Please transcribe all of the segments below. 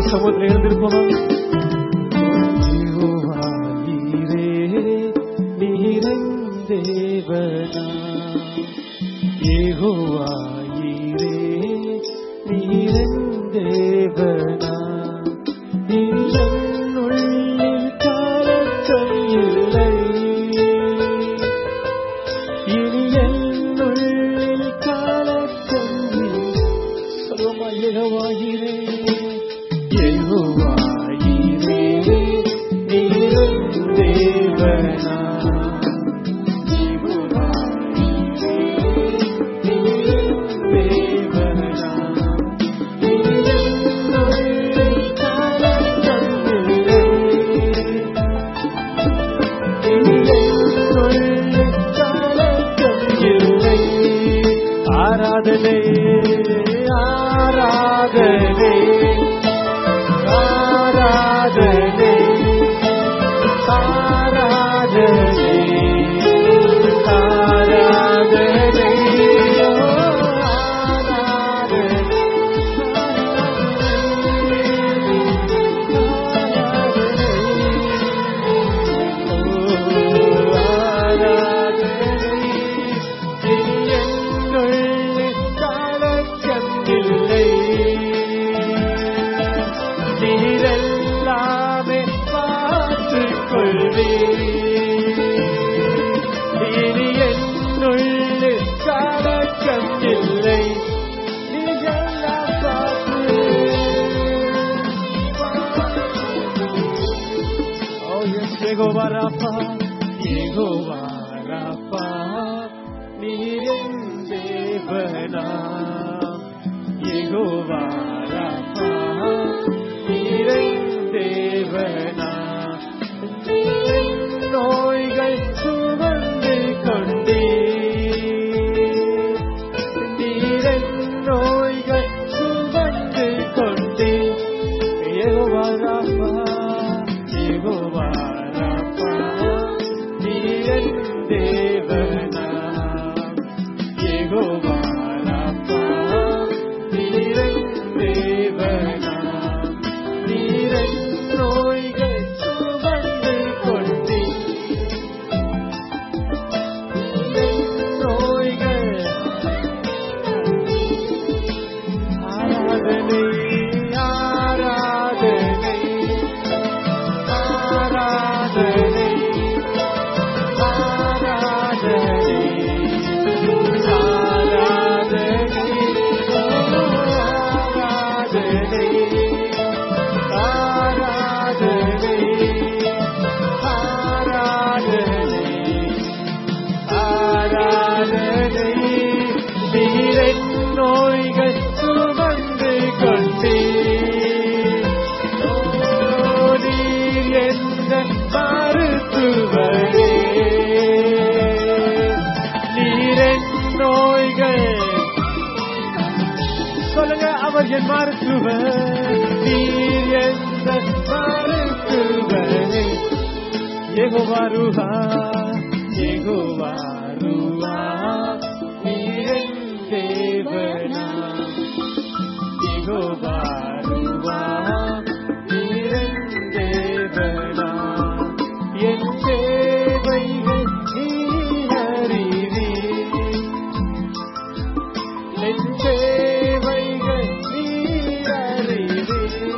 சமூகத்தில் எழுந்திருப்போமா யெகோவா நீரே நீரன் தேவனா யெகோவா நீரே நீரன் தேவனா நீரன் உள்ளில் கலக்கம் இல்லை இனி என்னுள்ளில் கலக்கம் இல்லை. சொல்லுமா யெகோவாயிரே யெகோவாயிரே நீரன் தேவனா யெகோவாயிரே நீரன் தேவனா நீரன் உள்ளில் கலக்கம் இல்லை ஆராதனை ஆராதனை ஆராதனை ஆராதனை ஆராதனை நீரெல்லாமே பார்த்துக் கொள்வீர் இனி என்னுள்ளே கலக்கம் இல்லை நீங்கெல்லாம் பார்த்து Oh yes, Jehovah Rapha, Jehovah Rapha, நீரின் தேவனா Jehovah Rapha, நீரின் தேவனா நீரின் நோய்கள் சுமந்து கொண்டே நீரின் நோய்கள் சுமந்து கொண்டே யெகோவா ராப்பா யெகோவா ராப்பா நீரன் தேவனா யெகோவா ராப்பா நீரன் தேவனா நீரன் நோய்கள் சுமந்து கொண்டே நீரன் நோய்கள் ஆராதனை ஆராதனை ஆராதனை ஆராதனை ஆராதனை ஆராதனை ஆராதனை ஆராதனை ஆராதனை நீரின் நோய்கள் சுமந்து கொண்டே ஓ, நீர் எந்த மருத்துவரே நீரின் நோய்கள் சொல்லுங்க அவர் என் மருத்துவர் நீர் எந்த மருத்துவரே யெகோவா ரூஹா யெகோவா ரூஹா நீரன் தேவனா யெகோவா ரூஹா நீரன் தேவனா என் தேவைகள் நீர் அறிவீர். என் தேவைகள் நீர் அறிவீர்.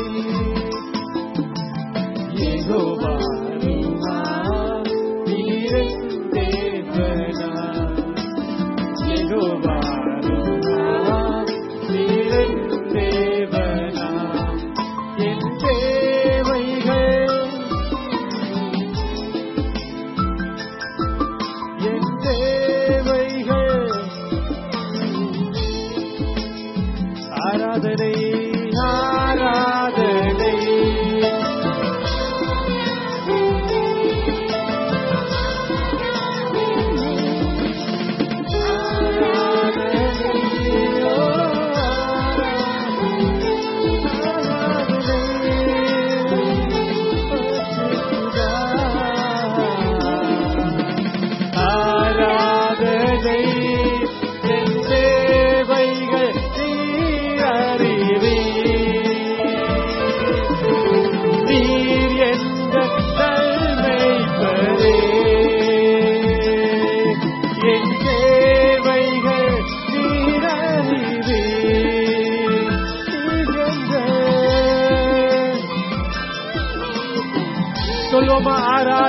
யெகோவா ரூஹா நீரன் தேவனா யெகோவா ரூஹா நீரன் தேவனா என் தேவைகள் என் தேவைகள் ஆராதனை ஆராதனை ஆராதனை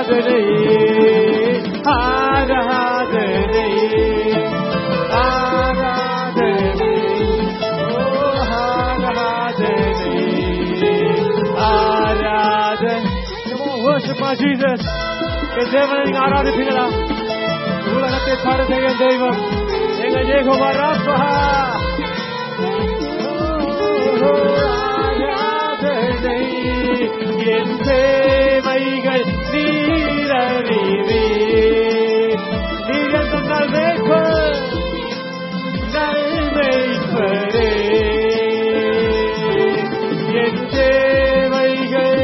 ஆராதனை ஆராதனை ஆராதனை ஓ ஆராதனை ஆராதனை Come on, worship my Jesus. என் தேவனை நீங்க ஆராதிப்பீங்களா உலகத்தை படைத்த என் தெய்வம் எங்கள் ஏகோவா ராப்பா ஆராதனை என் தேவைகள் நீரறிவே நீங்கள் சொன்னால் வேட்பர் நல்மைப்பரே என் தேவைகள்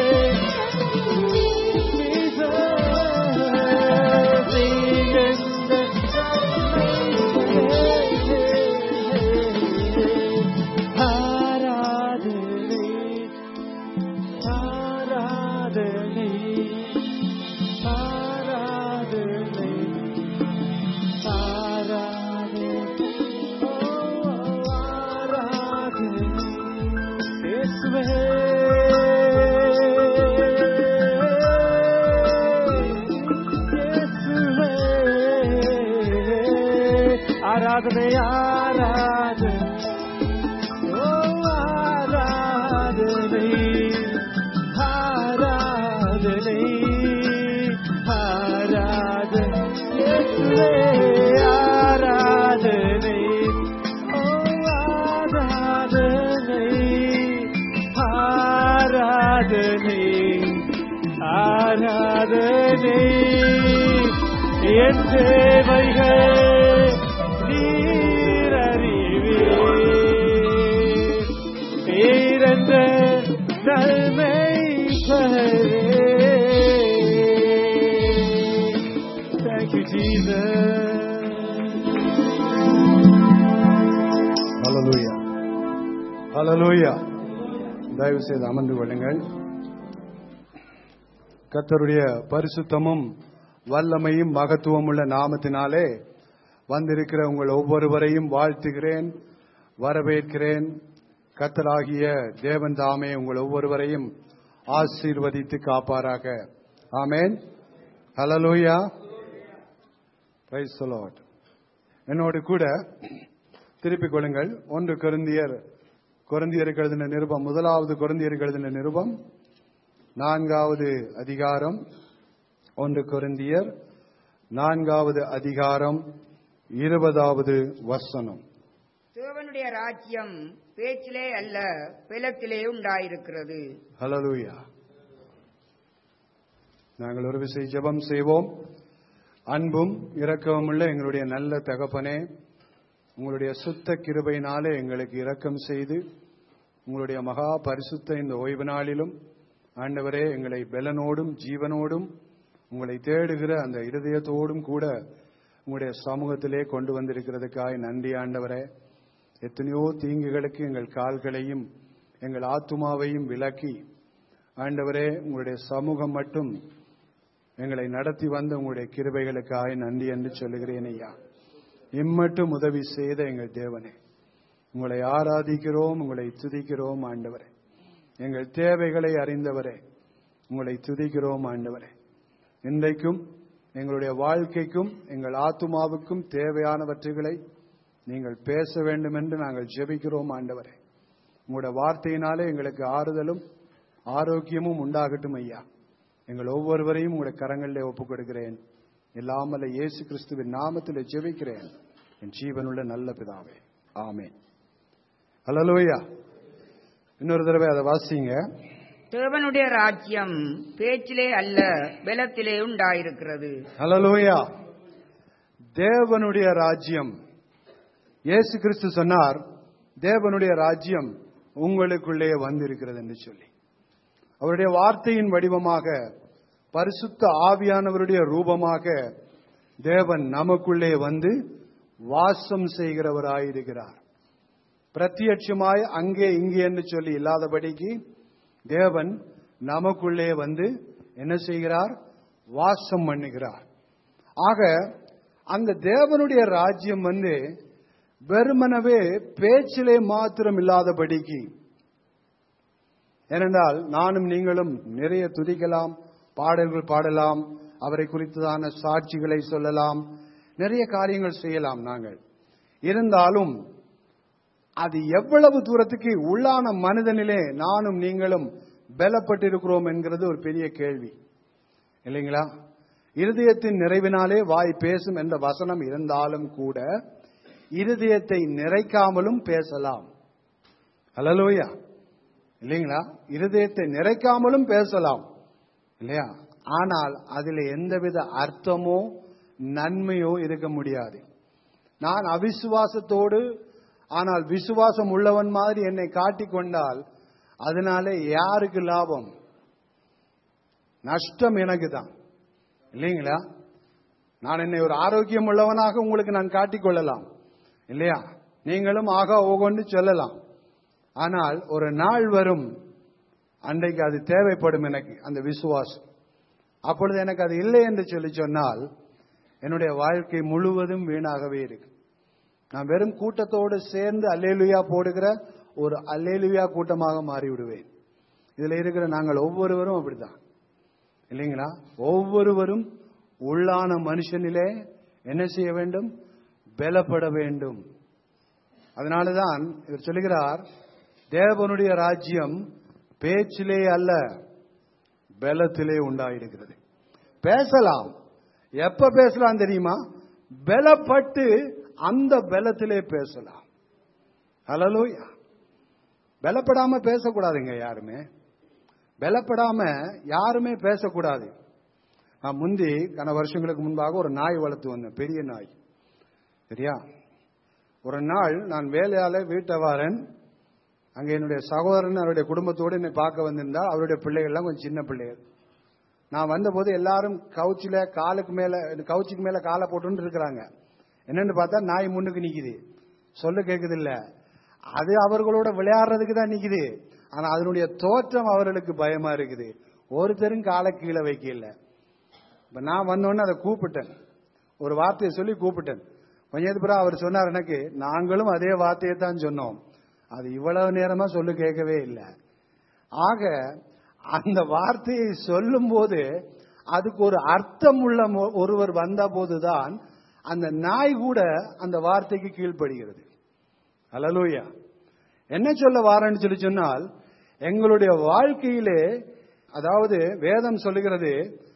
ஆராதனை ஆராதனை ஆராதனை ஆராதனை ஓ ஆராதனை இயேசுவே இயேசுவே ஆராதனை ஆராதனை ஓ ஆராதனை ஆராதனை ஆராதனை இயேசுவே ஆராதனை ஓ ஆராதனை ஆராதனை ஆராதனை என் தேவைகள் நீரறிவே பேரந்த நன்மை Thank you, Jesus. ஹalleluya ஹalleluya தயவு செய்து அமர்ந்து கொள்ளுங்கள் கர்த்தருடைய பரிசுத்தமும் வல்லமையும் மகத்துவம் உள்ள நாமத்தினாலே வந்திருக்கிற உங்கள் ஒவ்வொருவரையும் வாழ்த்துகிறேன் வரவேற்கிறேன் கர்த்தராகிய தேவன் தாமே உங்கள் ஒவ்வொருவரையும் ஆசீர்வதித்து காப்பாராக ஆமென் ஹalleluya பிரைஸ் the Lord என்னோடு கூட திருப்பிக் கொள்ளுங்கள் ஒன்று கொரிந்தியர் கொரிந்தியருக்கு எழுதின நிருபம் முதலாவது கொரிந்தியருக்கு எழுதின நிருபம் நான்காவது அதிகாரம் ஒன்று கொரிந்தியர் நான்காவது அதிகாரம் இருபதாவது வசனம் தேவனுடைய ராஜ்யம் பேச்சிலே அல்ல பிலத்திலே உண்டாயிருக்கிறது ஹalleluya நாங்கள் ஒரு விசை ஜெபம் செய்வோம் அன்பும் இரக்கமுள்ள எங்களுடைய நல்ல தகப்பனே உங்களுடைய சுத்த கிருபையினாலே எங்களுக்கு இரக்கம் செய்து உங்களுடைய மகா பரிசுத்த இந்த ஓய்வு நாளிலும் ஆண்டவரே எங்களை பெலனோடும் ஜீவனோடும் உங்களை தேடுகிற அந்த இருதயத்தோடும் கூட உங்களுடைய சமூகத்திலே கொண்டு வந்திருக்கிறதுக்காய் நன்றி ஆண்டவரே எத்தனையோ தீங்குகளுக்கு எங்கள் கால்களையும் எங்கள் ஆத்துமாவையும் விலக்கி ஆண்டவரே உங்களுடைய சமூகம் மட்டும் எங்களை நடத்தி வந்த உங்களுடைய கிருபைகளுக்காய் நன்றி என்று சொல்லுகிறேன் ஐயா இம்மட்டும் உதவி செய்த எங்கள் தேவனே உங்களை ஆராதிக்கிறோம் உங்களை துதிக்கிறோம் ஆண்டவரே எங்கள் தேவைகளை அறிந்தவரே உங்களை துதிக்கிறோம் ஆண்டவரே இன்றைக்கும் எங்களுடைய வாழ்க்கைக்கும் எங்கள் ஆத்துமாவுக்கும் தேவையானவற்றுகளை நீங்கள் பேச வேண்டும் என்று நாங்கள் ஜெபிக்கிறோம் ஆண்டவரே உங்களுடைய வார்த்தையினாலே எங்களுக்கு ஆறுதலும் ஆரோக்கியமும் உண்டாகட்டும் ஐயா எங்கள் ஒவ்வொருவரையும் உங்களுடைய கரங்களிலே ஒப்புக் கொடுக்கிறேன் இல்லாமல இயேசு கிறிஸ்துவின் நாமத்தில் ஜெபிக்கிறேன் என் ஜீவனுள்ள நல்ல பிதாவே ஆமென் ஹalleluya இன்னொரு தடவை அதை வாசிங்க தேவனுடைய ராஜ்யம் பேச்சிலே அல்ல பலத்திலே உண்டாயிருக்கிறது ஹalleluya தேவனுடைய ராஜ்யம் இயேசு கிறிஸ்து சொன்னார் தேவனுடைய ராஜ்யம் உங்களுக்குள்ளே வந்திருக்கிறது என்று சொல்லி அவருடைய வார்த்தையின் வடிவமாக பரிசுத்த ஆவியானவருடைய ரூபமாக தேவன் நமக்குள்ளே வந்து வாசம் செய்கிறவராயிருக்கிறார் பிரத்யட்சமாய் அங்கே இங்கே என்று சொல்லி இல்லாதபடிக்கு தேவன் நமக்குள்ளே வந்து என்ன செய்கிறார் வாசம் பண்ணுகிறார் ஆக அந்த தேவனுடைய ராஜ்யம் வந்து வெறுமனவே பேச்சிலே மாத்திரம் இல்லாதபடிக்கு ஏனென்றால் நானும் நீங்களும் நிறைய துதிக்கலாம் பாடல்கள் பாடலாம் அவரை குறித்ததான சாட்சிகளை சொல்லலாம் நிறைய காரியங்கள் செய்யலாம் நாங்கள் இருந்தாலும் அது எவ்வளவு தூரத்துக்கு உள்ளான மனிதனிலே நானும் நீங்களும் பலப்பட்டிருக்கிறோம் என்கிறது ஒரு பெரிய கேள்வி இல்லைங்களா இருதயத்தின் நிறைவினாலே வாய் பேசும் என்ற வசனம் இருந்தாலும் கூட இருதயத்தை நிறைக்காமலும் பேசலாம் ஹalleluya இல்லைங்களா இருதயத்தை நிறைக்காமலும் பேசலாம் இல்லையா ஆனால் அதில் எந்தவித அர்த்தமோ நன்மையோ இருக்க முடியாது நான் அவிசுவாசத்தோடு ஆனால் விசுவாசம் உள்ளவன் மாதிரி என்னை காட்டிக் கொண்டால் அதனாலே யாருக்கு லாபம் நஷ்டம் எனக்கு தான் இல்லைங்களா நான் என்னை ஒரு ஆரோக்கியம் உள்ளவனாக உங்களுக்கு நான் காட்டிக் கொள்ளலாம் இல்லையா நீங்களும் ஆகா ஓகோன்னு சொல்லலாம் ஆனால் ஒரு நாள் வரும் அன்றைக்கு அது தேவைப்படும் எனக்கு அந்த விசுவாசம் அப்பொழுது எனக்கு அது இல்லை என்று சொல்லி சொன்னால் என்னுடைய வாழ்க்கை முழுவதும் வீணாகவே இருக்கு நான் வெறும் கூட்டத்தோடு சேர்ந்து அல்லேலுயா போடுகிற ஒரு அல்லேலுயா கூட்டமாக மாறிவிடுவேன் இதுல இருக்கிற நாங்கள் ஒவ்வொருவரும் அப்படித்தான் இல்லைங்களா ஒவ்வொருவரும் உள்ளான மனுஷனிலே என்ன செய்ய வேண்டும் பலப்பட வேண்டும் அதனாலதான் இவர் சொல்லுகிறார் தேவனுடைய ராஜ்யம் பேச்சிலே அல்ல பலத்திலே உண்டாயிருக்கிறது பேசலாம் எப்ப பேசலாம் தெரியுமா பலப்பட்டு அந்த பலத்திலே பேசலாம் ஹalleluya பலப்படாம பேசக்கூடாதுங்க யாருமே பலப்படாம யாருமே பேசக்கூடாது நான் முந்தி கன வருஷங்களுக்கு முன்பாக ஒரு நாய் வளர்த்து வந்தேன் பெரிய நாய் சரியா ஒரு நாள் நான் வேலையால வீட்டை வரேன் அங்க என்னுடைய சகோதரன் அவருடைய குடும்பத்தோடு என்னை பார்க்க வந்திருந்தா அவருடைய பிள்ளைகள்லாம் கொஞ்சம் சின்ன பிள்ளைகள் நான் வந்தபோது எல்லாரும் கவுச்சில காலுக்கு மேல கவுச்சிக்கு மேல காலை போட்டுன்னு இருக்கிறாங்க என்னன்னு பார்த்தா நாய் முன்னுக்கு நிக்குது சொல்ல கேக்குது இல்ல அது அவர்களோட விளையாடுறதுக்கு தான் நிக்குது ஆனா அதனுடைய தோற்றம் அவர்களுக்கு பயமா இருக்குது ஒருத்தரும் காலை கீழே வைக்கல இப்ப நான் வந்தோடனே அதை கூப்பிட்டேன் ஒரு வார்த்தையை சொல்லி கூப்பிட்டேன் கொஞ்சம் பிறகு அவர் சொன்னார் எனக்கு நாங்களும் அதே வார்த்தையை தான் சொன்னோம் அது இவ்வளவு நேரமா சொல்லு கேட்கவே இல்லை ஆக அந்த வார்த்தையை சொல்லும் போது அதுக்கு ஒரு அர்த்தம் உள்ள மொ- ஒருவர் வந்த போதுதான் அந்த நாய் கூட அந்த வார்த்தைக்கு கீழ்ப்படுகிறது அல்லலூயா என்ன சொல்ல வாரேன்னு சொல்லி சொன்னால் எங்களுடைய வாழ்க்கையிலே அதாவது வேதம் சொல்லுகிறது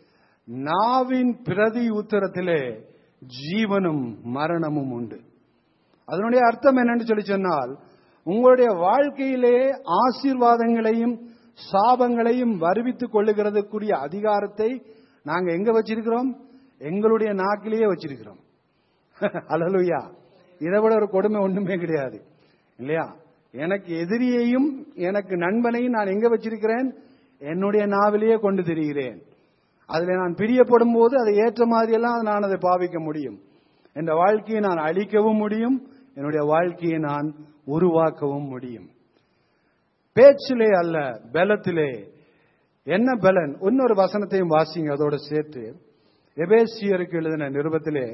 நாவின் பிரதி உத்தரத்திலே ஜீவனும் மரணமும் உண்டு அதனுடைய அர்த்தம் என்னன்னு சொல்லி சொன்னால் உங்களுடைய வாழ்க்கையிலே ஆசீர்வாதங்களையும் சாபங்களையும் வருவித்துக் கொள்ளுகிறதுக்குரிய அதிகாரத்தை நாங்க எங்க வச்சிருக்கிறோம் எங்களுடைய நாக்கிலேயே வச்சிருக்கிறோம் அலலுயா இதை விட ஒரு கொடுமை ஒண்ணுமே கிடையாது இல்லையா எனக்கு எதிரியையும் எனக்கு நண்பனையும் நான் எங்க வச்சிருக்கிறேன் என்னுடைய நாவிலேயே கொண்டு திரிகிறேன் அதுல நான் பிரியப்படும் போது அதை ஏற்ற மாதிரியெல்லாம் நான் அதை பாவிக்க முடியும் என் வாழ்க்கையை நான் அழிக்கவும் முடியும் என்னுடைய வாழ்க்கையை நான் உருவாக்கவும் முடியும் பேச்சிலே அல்ல பலத்திலே என்ன பலன் இன்னொரு வசனத்தையும் வாசிங்க அதோட சேர்த்து எபேசியருக்கு எழுதின நிருபத்திலே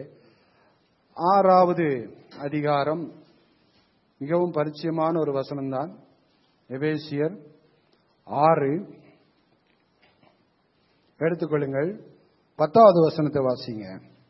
ஆறாவது அதிகாரம் மிகவும் பரிச்சயமான ஒரு வசனம்தான் எபேசியர் ஆறு எடுத்துக்கொள்ளுங்கள் பத்தாவது வசனத்தை வாசிங்க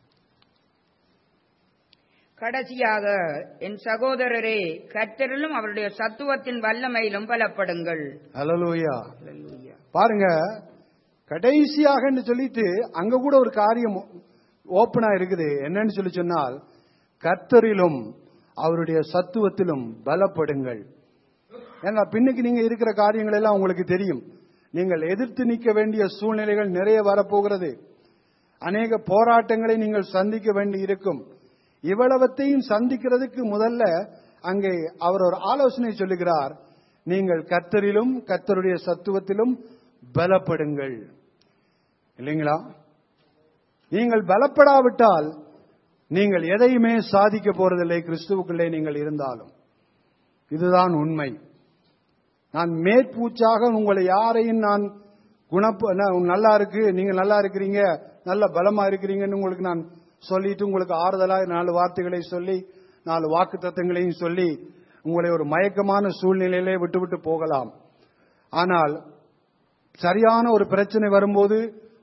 கடைசியாக என் சகோதரரே கர்த்தரிலும் அவருடைய சத்துவத்தின் வல்லமையிலும் பலப்படுங்கள் ஹalleluya அல்லேலூயா. பாருங்க கடைசியாக சொல்லிட்டு அங்க கூட ஒரு காரியம் ஓப்பனா இருக்குது என்னன்னு சொல்லி சொன்னால் கர்த்தரிலும் அவருடைய சத்துவத்திலும் பலப்படுங்கள் ஏன்னா பின்னுக்கு நீங்க இருக்கிற காரியங்கள் எல்லாம் உங்களுக்கு தெரியும் நீங்கள் எதிர்த்து நிற்க வேண்டிய சூழ்நிலைகள் நிறைய வரப்போகிறது அநேக போராட்டங்களை நீங்கள் சந்திக்க வேண்டி இருக்கும் இவ்வளவத்தையும் சந்திக்கிறதுக்கு முதல்ல அங்கே அவர் ஒரு ஆலோசனை சொல்லுகிறார் நீங்கள் கர்த்தரிலும் கர்த்தருடைய சத்துவத்திலும் பலப்படுங்கள் இல்லைங்களா நீங்கள் பலப்படாவிட்டால் நீங்கள் எதையுமே சாதிக்க போறதில்லை கிறிஸ்துவுக்குள்ளே நீங்கள் இருந்தாலும் இதுதான் உண்மை நான் மேற்பூச்சாக உங்களை யாரையும் நான் குணப்ப நான் நல்லா இருக்கு நீங்க நல்லா இருக்கிறீங்க நல்ல பலமா இருக்கிறீங்கன்னு உங்களுக்கு நான் சொல்லிட்டு உங்களுக்கு ஆறுதலா நாலு வார்த்தைகளை சொல்லி நாலு வாக்கு தத்தங்களையும் சொல்லி உங்களை ஒரு மயக்கமான சூழ்நிலையிலே விட்டு விட்டு போகலாம் ஆனால் சரியான ஒரு பிரச்சனை வரும்போது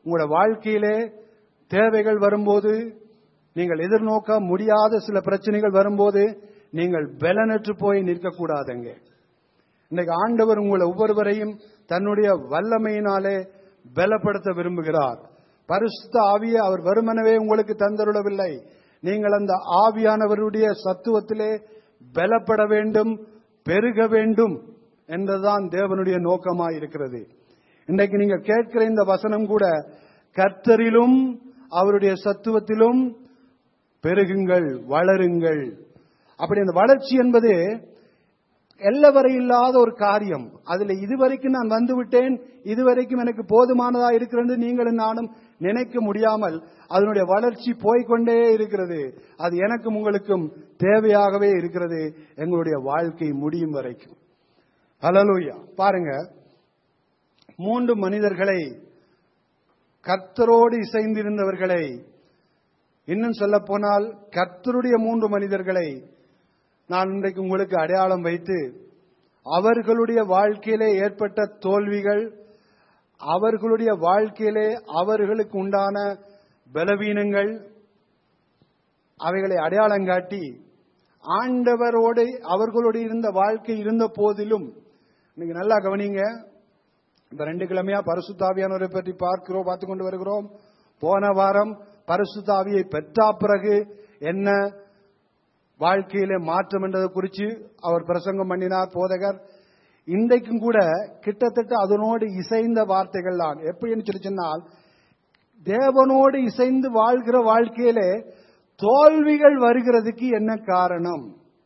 உங்களோட வாழ்க்கையிலே தேவைகள் வரும்போது நீங்கள் எதிர்நோக்க முடியாத சில பிரச்சனைகள் வரும்போது நீங்கள் பலனற்று போய் நிற்கக்கூடாதுங்க இன்னைக்கு ஆண்டவர் உங்களை ஒவ்வொருவரையும் தன்னுடைய வல்லமையினாலே பலப்படுத்த விரும்புகிறார் பரிசுத்த ஆவியை அவர் வருமனவே உங்களுக்கு தந்தருளவில்லை நீங்கள் அந்த ஆவியானவருடைய சத்துவத்திலே பலப்பட வேண்டும் பெருக வேண்டும் என்றுதான் தேவனுடைய நோக்கமாய் இருக்கிறது இன்றைக்கு நீங்க கேட்கிற இந்த வசனம் கூட கர்த்தரிலும் அவருடைய சத்துவத்திலும் பெருகுங்கள் வளருங்கள் அப்படி அந்த வளர்ச்சி என்பது எல்லவரை இல்லாத ஒரு காரியம் அதுல இதுவரைக்கும் நான் வந்து விட்டேன் இதுவரைக்கும் எனக்கு போதுமானதா இருக்கிறது நீங்களும் நானும் நினைக்க முடியாமல் அதனுடைய வளர்ச்சி போய்க்கொண்டே இருக்கிறது அது எனக்கும் உங்களுக்கும் தேவையாகவே இருக்கிறது எங்களுடைய வாழ்க்கை முடியும் வரைக்கும் ஹalleluya பாருங்க மூன்று மனிதர்களை கர்த்தரோடு இசைந்திருந்தவர்களை இன்னும் சொல்ல போனால் கர்த்தருடைய மூன்று மனிதர்களை நான் இன்றைக்கு உங்களுக்கு அடையாளம் வைத்து அவர்களுடைய வாழ்க்கையிலே ஏற்பட்ட தோல்விகள் அவர்களுடைய வாழ்க்கையிலே அவர்களுக்கு உண்டான பலவீனங்கள் அவைகளை அடையாளம் காட்டி ஆண்டவரோடு அவர்களோடு இருந்த வாழ்க்கை இருந்த போதிலும் இன்னைக்கு நல்லா கவனிங்க இந்த ரெண்டு கிழமையா பரிசுத்தாவியானவரை பற்றி பார்க்கிறோம் பார்த்து கொண்டு வருகிறோம் போன வாரம் பரிசுத்தாவியை பெற்றா பிறகு என்ன வாழ்க்கையிலே மாற்றம் என்றதை குறித்து அவர் பிரசங்கம் பண்ணினார் போதகர் இன்றைக்கும் கூட கிட்டத்தட்ட அதனோடு இசைந்த வார்த்தைகள் தான் எப்படின்னு சொல்லி சொன்னால் தேவனோடு இசைந்து வாழ்கிற வாழ்க்கையிலே தோல்விகள் வருகிறதுக்கு என்ன காரணம்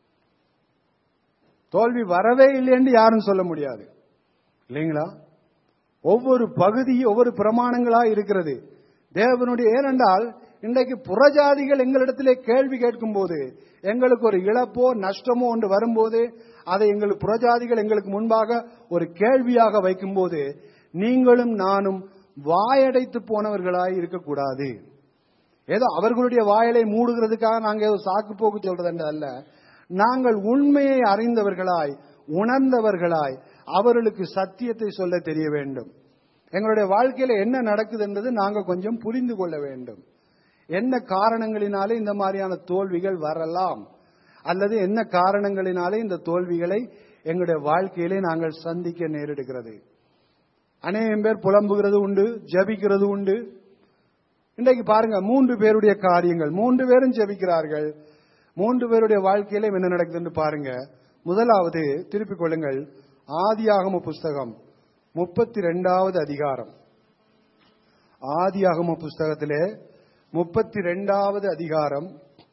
தோல்வி வரவே இல்லைன்னு யாரும் சொல்ல முடியாது இல்லைங்களா ஒவ்வொரு பகுதி ஒவ்வொரு பிரமாணங்களா இருக்கிறது தேவனுடைய ஏனென்றால் இன்றைக்கு புறஜாதிகள் எங்களிடத்திலே கேள்வி கேட்கும் போது எங்களுக்கு ஒரு இழப்போ நஷ்டமோ ஒன்று வரும்போது அதை எங்களுக்கு புறஜாதிகள் எங்களுக்கு முன்பாக ஒரு கேள்வியாக வைக்கும்போது நீங்களும் நானும் வாயடைத்து போனவர்களாய் இருக்கக்கூடாது ஏதோ அவர்களுடைய வாயலை மூடுகிறதுக்காக நாங்கள் ஏதோ சாக்கு போக்கு சொல்றது அல்ல நாங்கள் உண்மையை அறிந்தவர்களாய் உணர்ந்தவர்களாய் அவர்களுக்கு சத்தியத்தை சொல்ல தெரிய வேண்டும் எங்களுடைய வாழ்க்கையில என்ன நடக்குது என்பது நாங்கள் கொஞ்சம் புரிந்து கொள்ள வேண்டும் என்ன காரணங்களினாலே இந்த மாதிரியான தோல்விகள் வரலாம் அல்லது என்ன காரணங்களினாலே இந்த தோல்விகளை எங்களுடைய வாழ்க்கையிலே நாங்கள் சந்திக்க நேரிடுகிறது அநேகம் பேர் புலம்புகிறது உண்டு ஜபிக்கிறது உண்டு இன்றைக்கு பாருங்க மூன்று பேருடைய காரியங்கள் மூன்று பேரும் ஜெபிக்கிறார்கள் மூன்று பேருடைய வாழ்க்கையில என்ன நடக்குதுன்னு பாருங்க முதலாவது திருப்பிக் கொள்ளுங்கள் ஆதியாகம புஸ்தகம் முப்பத்தி ரெண்டாவது அதிகாரம் ஆதியாகம புஸ்தகத்திலே முப்பத்தி ரெண்டாவது அதிகாரம்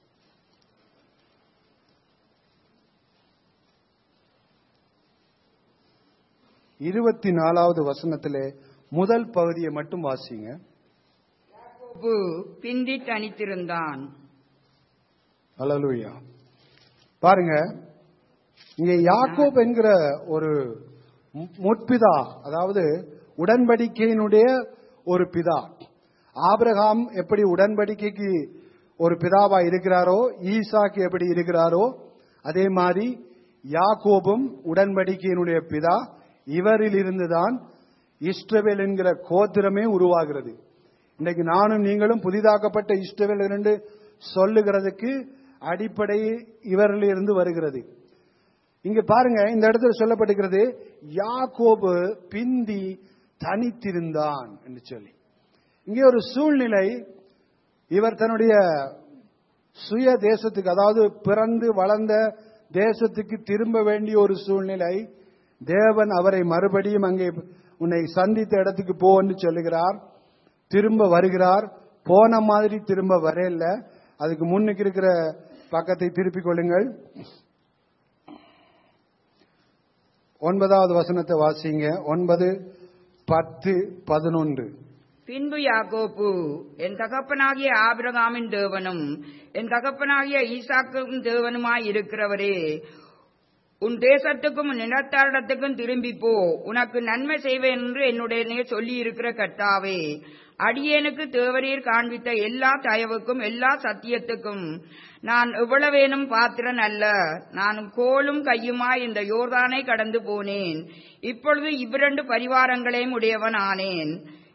இருபத்தி நாலாவது வசனத்திலே முதல் பகுதியை மட்டும் வாசிங்க யாக்கோபு பிந்தி தனித்திருந்தான் அல்லேலூயா பாருங்க இங்க யாக்கோப் என்கிற ஒரு மு- முற்பிதா அதாவது உடன்படிக்கையினுடைய ஒரு பிதா ஆபிரகாம் எப்படி உடன்படிக்கைக்கு ஒரு பிதாவா இருக்கிறாரோ ஈசாக்கு எப்படி இருக்கிறாரோ அதே மாதிரி யாக்கோபும் உடன்படிக்கையினுடைய பிதா இவரில் இருந்துதான் இஸ்ரவேல் என்கிற கோத்திரமே உருவாகிறது இன்னைக்கு நானும் நீங்களும் புதிதாக்கப்பட்ட இஸ்ரவேல் என்று சொல்லுகிறதுக்கு அடிப்படை இவரில் இருந்து வருகிறது இங்க பாருங்க இந்த இடத்துல சொல்லப்பட்டிருக்கிறது யாக்கோபு பிந்தி தனித்திருந்தான் என்று சொல்லி இங்கே ஒரு சூழ்நிலை இவர் தன்னுடைய சுய தேசத்துக்கு அதாவது பிறந்து வளர்ந்த தேசத்துக்கு திரும்ப வேண்டிய ஒரு சூழ்நிலை தேவன் அவரை மறுபடியும் அங்கே உன்னை சந்தித்த இடத்துக்கு போன்னு சொல்லுகிறார் திரும்ப வருகிறார் போன மாதிரி திரும்ப வரையில அதுக்கு முன்னுக்கு இருக்கிற பக்கத்தை திருப்பிக் கொள்ளுங்கள் ஒன்பதாவது வசனத்தை வாசிங்க ஒன்பது பத்து பதினொன்று பின்பு யாக்கோப்பு என் தகப்பனாகிய ஆபிரகாமின் தேவனும் என் தகப்பனாகிய ஈசாக்கும் தேவனுமாய் இருக்கிறவரே உன் தேசத்துக்கும் உன் நிலத்தாரிடத்துக்கும் திரும்பி போ உனக்கு நன்மை செய்வேன் என்று என்னுடனே சொல்லி இருக்கிற கர்த்தாவே அடியேனுக்கு தேவரீர் காண்பித்த எல்லா தயவுக்கும் எல்லா சத்தியத்துக்கும் நான் எவ்வளவேனும் பாத்திரன் அல்ல நான் கோலும் கையுமாய் இந்த யோர்தானை கடந்து போனேன் இப்பொழுது இவ்விரண்டு பரிவாரங்களையும் உடையவன் ஆனேன்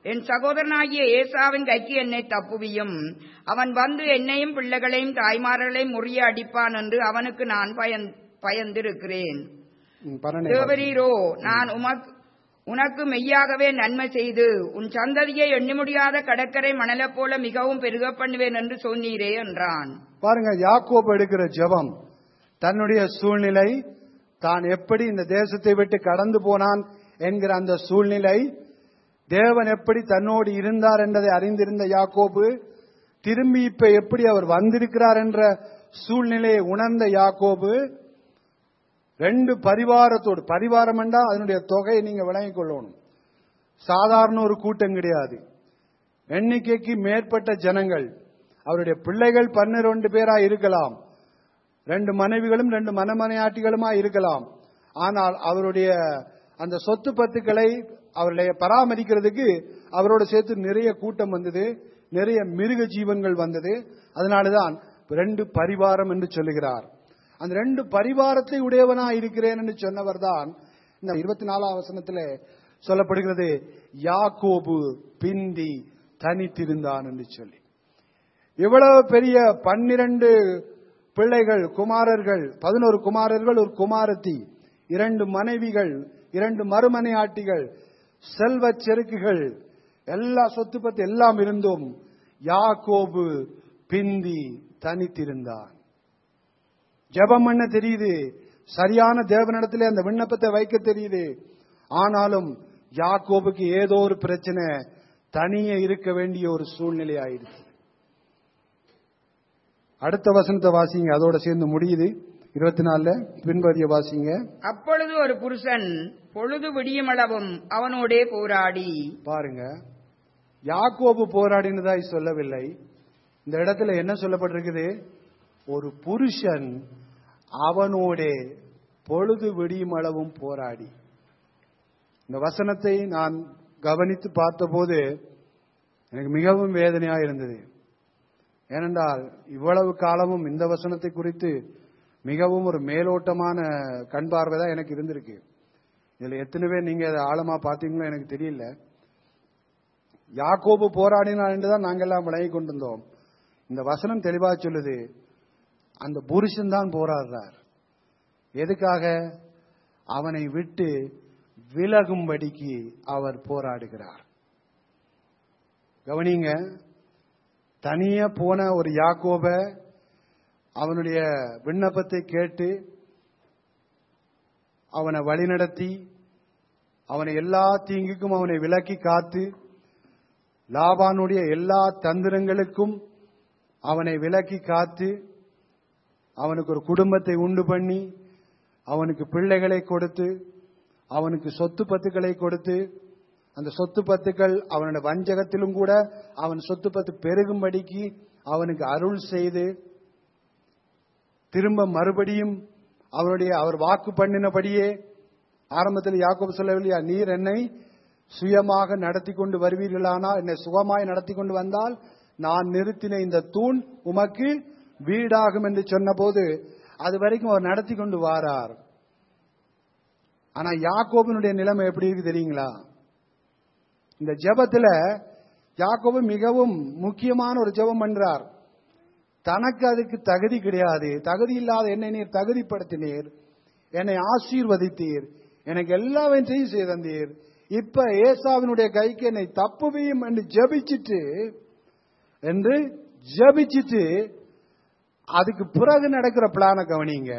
என் சகோதரனாகிய ஏசாவின் கைக்கு என்னை தப்புவியும் அவன் வந்து என்னையும் பிள்ளைகளையும் தாய்மார்களையும் முறிய அடிப்பான் என்று அவனுக்கு நான் பயந் பயந்திருக்கிறேன் ம், பன்னெண்டே தேவரீரோ நான் உமக்கு உனக்கு மெய்யாகவே நன்மை செய்து உன் சந்ததியை எண்ணி முடியாத கடற்கரை மணலைப் போல மிகவும் பெருக பண்ணுவேன் என்று சொன்னீரே என்றான் பாருங்க யாக்கோப் எடுக்கிற ஜெபம் தன்னுடைய சூழ்நிலை தான் எப்படி இந்த தேசத்தை விட்டு கடந்து போனான் என்கிற அந்த சூழ்நிலை தேவன் எப்படி தன்னோடு இருந்தார் என்பதை அறிந்திருந்த யாக்கோபு திரும்பி இப்ப எப்படி அவர் வந்திருக்கிறார் என்ற சூழ்நிலையை உணர்ந்த யாக்கோபு ரெண்டு பரிவாரத்தோடு பரிவாரம் என்றால் அதனுடைய தொகையை நீங்க விளங்கிக் கொள்ளணும் சாதாரண ஒரு கூட்டம் கிடையாது எண்ணிக்கைக்கு மேற்பட்ட ஜனங்கள் அவருடைய பிள்ளைகள் பன்னிரண்டு பேரா இருக்கலாம் ரெண்டு மனைவிகளும் ரெண்டு மனமனையாட்டிகளுமா இருக்கலாம் ஆனால் அவருடைய அந்த சொத்து பத்துக்களை அவருடைய பராமரிக்கிறதுக்கு அவரோட சேர்த்து நிறைய கூட்டம் வந்தது நிறைய மிருக ஜீவன்கள் வந்தது அதனாலதான் ரெண்டு பரிவாரம் என்று சொல்லுகிறார் அந்த ரெண்டு பரிவாரத்தை உடையவனா இருக்கிறேன் என்று சொன்னவர் தான் இந்த இருபத்தி நாலாம் வசனத்திலே சொல்லப்படுகிறது யாக்கோபு பிந்தி தனித்திருந்தான் என்று சொல்லி இவ்வளவு பெரிய பன்னிரண்டு பிள்ளைகள் குமாரர்கள் பதினோரு குமாரர்கள் ஒரு குமாரத்தி இரண்டு மனைவிகள் இரண்டு மறுமனையாட்டிகள் செல்வச் செருக்குகள் எல்லா சொத்து பத்து எல்லாம் இருந்தும் யாக்கோபு பிந்தி தனித்திருந்தான் ஜெபம் பண்ண தெரியுது சரியான தேவனிடத்திலே அந்த விண்ணப்பத்தை வைக்க தெரியுது ஆனாலும் யாக்கோபுக்கு ஏதோ ஒரு பிரச்சனை தனியே இருக்க வேண்டிய ஒரு சூழ்நிலை ஆயிடுச்சு அடுத்த வசனத்தை வாசிங்க அதோட சேர்ந்து முடியுது இருபத்தி நாலுல பின்பதிய வாசிங்க அப்பொழுது ஒரு புருஷன் பொழுது விடியுமளவும் அவனோடே போராடி பாருங்க யாக்கோபு போராடினதாய் சொல்லவில்லை இந்த இடத்துல என்ன சொல்லப்பட்டிருக்குது ஒரு புருஷன் அவனோடே பொழுது விடியும் அளவும் போராடி இந்த வசனத்தை நான் கவனித்து பார்த்தபோது எனக்கு மிகவும் வேதனையா இருந்தது ஏனென்றால் இவ்வளவு காலமும் இந்த வசனத்தை குறித்து மிகவும் ஒரு மேலோட்டமான கண் பார்வை தான் எனக்கு இருந்திருக்கு இதுல எத்தனை பேர் நீங்க அதை ஆழமா பார்த்தீங்களோ எனக்கு தெரியல யாக்கோபு போராடினான் என்றுதான் நாங்கெல்லாம் விளங்கி கொண்டிருந்தோம் இந்த வசனம் தெளிவா சொல்லுது அந்த புருஷன் தான் போராடுறார் எதுக்காக அவனை விட்டு விலகும்படிக்கு அவர் போராடுகிறார் கவனிங்க தனியா போன ஒரு யாக்கோப அவனுடைய விண்ணப்பத்தை கேட்டு அவனை வழிநடத்தி அவனை எல்லா தீங்குக்கும் அவனை விலக்கி காத்து லாபானுடைய எல்லா தந்திரங்களுக்கும் அவனை விலக்கி காத்து அவனுக்கு ஒரு குடும்பத்தை உண்டு பண்ணி அவனுக்கு பிள்ளைகளை கொடுத்து அவனுக்கு சொத்து பத்துக்களை கொடுத்து அந்த சொத்து பத்துக்கள் அவனுடைய வஞ்சகத்திலும் கூட அவன் சொத்து பத்து பெருகும்படிக்கு அவனுக்கு அருள் செய்து திரும்ப மறுபடியும் அவருடைய அவர் வாக்கு பண்ணினபடியே ஆரம்பத்தில் யாக்கோபு சொல்லவில்லையா நீர் என்னை சுயமாக நடத்தி கொண்டு வருவீர்களானால் என்னை சுகமாய் நடத்தி கொண்டு வந்தால் நான் நிறுத்தின இந்த தூண் உமக்கு வீடாகும் என்று சொன்னபோது அது வரைக்கும் அவர் நடத்தி கொண்டு வாரார் ஆனா யாக்கோபினுடைய நிலைமை எப்படி இருக்கு தெரியுங்களா இந்த ஜெபத்துல யாக்கோபு மிகவும் முக்கியமான ஒரு ஜெபம் பண்றார் தனக்கு அதுக்கு தகுதி கிடையாது தகுதி இல்லாத என்னை நீர் தகுதிப்படுத்தினீர் என்னை ஆசீர்வதித்தீர் எனக்கு எல்லாவற்றையும் செய்தந்தீர் இப்ப ஏசாவினுடைய கைக்கு என்னை தப்புவியும் என்று ஜெபிச்சிட்டு என்று ஜெபிச்சிட்டு அதுக்கு பிறகு நடக்கிற பிளான கவனிங்க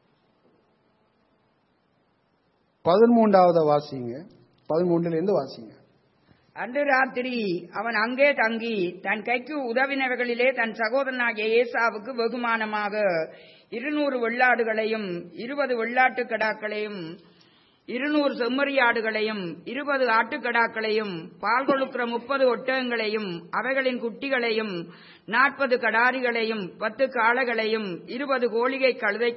பதிமூன்றாவது வாசிங்க பதிமூன்றுல இருந்து வாசிங்க அன்று ராத்திரி அவன் அங்கே தங்கி தன் கைக்கு உதவினவர்களிலே தன் சகோதரனாகிய ஏசாவுக்கு வெகுமானமாக இருநூறு வெள்ளாடுகளையும் இருபது வெள்ளாட்டு கடாக்களையும் இருநூறு செம்மறியாடுகளையும் இருபது ஆட்டுக்கடாக்களையும் பால் கொழுக்கிற முப்பது ஒட்டகங்களையும் அவைகளின் குட்டிகளையும் நாற்பது கடாரிகளையும் பத்து காளைகளையும் இருபது கோழிகை கழுதை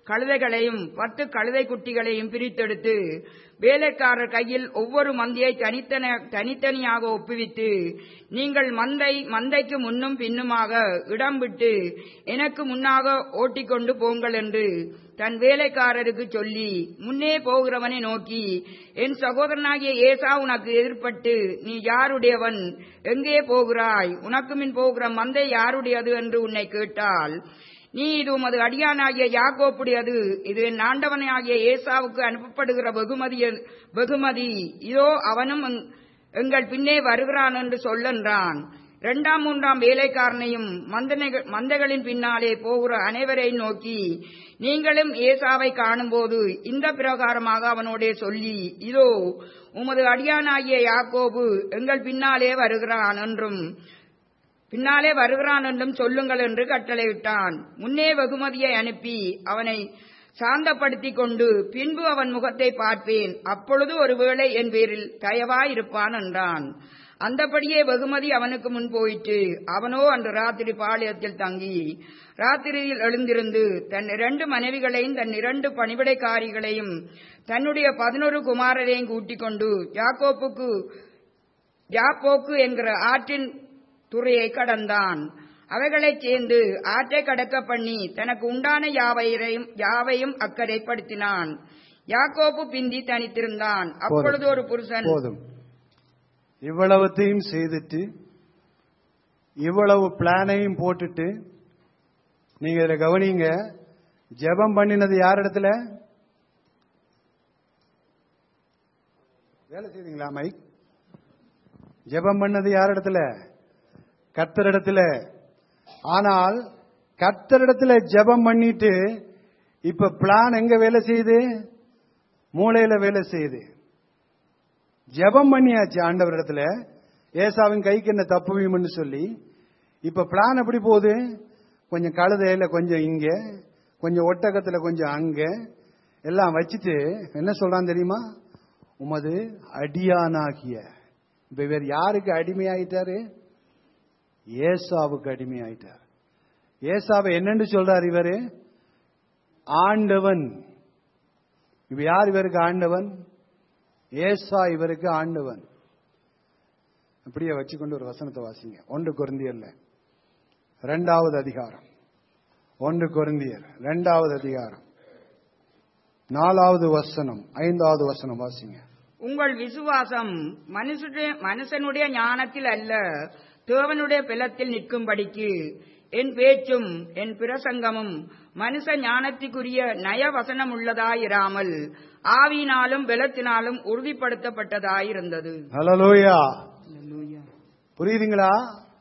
கழுதைகளையும் பத்து கழுதை குட்டிகளையும் பிரித்தெடுத்து வேலைக்காரர் கையில் ஒவ்வொரு மந்தையை தனித்தன தனித்தனியாக ஒப்புவித்து நீங்கள் மந்தை மந்தைக்கு முன்னும் பின்னுமாக இடம் விட்டு எனக்கு முன்னாக ஓட்டிக்கொண்டு போங்கள் என்று தன் வேலைக்காரருக்கு சொல்லி முன்னே போகிறவனை நோக்கி என் சகோதரனாகிய ஏசா உனக்கு எதிர்ப்பட்டு நீ யாருடையவன் எங்கே போகிறாய் உனக்கு மின் போகிற மந்தை யாருடையது என்று உன்னை கேட்டால் நீ இது உமது அடியானாகிய யாக்கோப்புடையது இது என் ஆண்டவனாகிய ஏசாவுக்கு அனுப்பப்படுகிற வெகுமதி வெகுமதி இதோ அவனும் எங்- எங்கள் பின்னே வருகிறான் என்று சொல்லென்றான் இரண்டாம் மூன்றாம் வேலைக்காரனையும் மந்தனைகள்- மந்தைகளின் பின்னாலே போகிற அனைவரையும் நோக்கி நீங்களும் ஏசாவை காணும்போது இந்த பிரகாரமாக அவனோடே சொல்லி இதோ உமது அடியானாகிய யாக்கோபு எங்கள் பின்னாலே வருகிறான் என்றும் பின்னாலே வருகிறான் என்றும் சொல்லுங்கள் என்று கட்டளையிட்டான் முன்னே வெகுமதியை அனுப்பி அவனை சாந்தப்படுத்திக் கொண்டு பின்பு அவன் முகத்தை பார்ப்பேன் அப்பொழுது ஒருவேளை என் பேரில் தயவாயிருப்பான் என்றான் அந்தபடியே வெகுமதி அவனுக்கு முன் போயிற்று அவனோ அன்று ராத்திரி பாளையத்தில் தங்கி ராத்திரியில் எழுந்திருந்து தன் இரண்டு மனைவிகளையும் தன் இரண்டு பணிவிடைக்காரிகளையும் தன்னுடைய பதினொரு குமாரரையும் கூட்டிக் கொண்டு யாக்கோப்புக்கு யாப்போக்கு என்கிற ஆற்றின் துறையை கடந்தான் அவைகளைச் சேர்ந்து ஆற்றை கடக்க பண்ணி தனக்கு உண்டான யாவையரையும் யாவையும் அக்கறைப்படுத்தினான் யாக்கோப்பு பிந்தி தனித்திருந்தான் அப்பொழுது ஒரு புருஷன் போதும் இவ்வளவத்தையும் செய்துட்டு இவ்வளவு பிளானையும் போட்டுட்டு நீங்க இதை கவனிங்க ஜெபம் பண்ணினது யார் இடத்துல வேலை செய்தீங்களா மைக் ஜெபம் பண்ணது யார் இடத்துல கர்த்தரிடத்துல ஆனால் கர்த்தரிடத்துல ஜெபம் பண்ணிட்டு இப்ப பிளான் எங்க வேலை செய்யுது மூளையில வேலை செய்யுது ஜெபம் பண்ணியாச்சு ஆண்டவரிடத்துல ஏசாவின் கைக்கு என்ன தப்புவியும்னு சொல்லி இப்ப பிளான் எப்படி போகுது கொஞ்சம் கழுதையில கொஞ்சம் இங்க கொஞ்சம் ஒட்டகத்துல கொஞ்சம் அங்க எல்லாம் வச்சுட்டு என்ன சொல்றான் தெரியுமா உமது அடியானாகிய இப்ப இவர் யாருக்கு அடிமையாயிட்டாரு ஏசாவுக்கு அடிமையாயிட்டார் ஏசாவை என்னன்னு சொல்றார் இவரு ஆண்டவன் இப்ப யார் இவருக்கு ஆண்டவன் ஏசா இவருக்கு ஆண்டவன் அப்படியே வச்சுக்கொண்டு ஒரு வசனத்தை வாசிங்க ஒன்று குருந்தியர்ல ரெண்டாவது அதிகாரம் ஒன்று குருந்தியர் ரெண்டாவது அதிகாரம் நாலாவது வசனம் ஐந்தாவது வசனம் வாசிங்க உங்கள் விசுவாசம் மனுஷனுடைய மனுஷனுடைய ஞானத்தில் அல்ல தேவனுடைய பிலத்தில் நிற்கும்படிக்கு என் பேச்சும் என் பிரசங்கமும் மனுஷ ஞானத்திற்குரிய நயவசனம் உள்ளதாயிராமல் ஆவியினாலும் பலத்தினாலும் உறுதிப்படுத்தப்பட்டதாயிருந்தது ஹலலூயா புரியுதுங்களா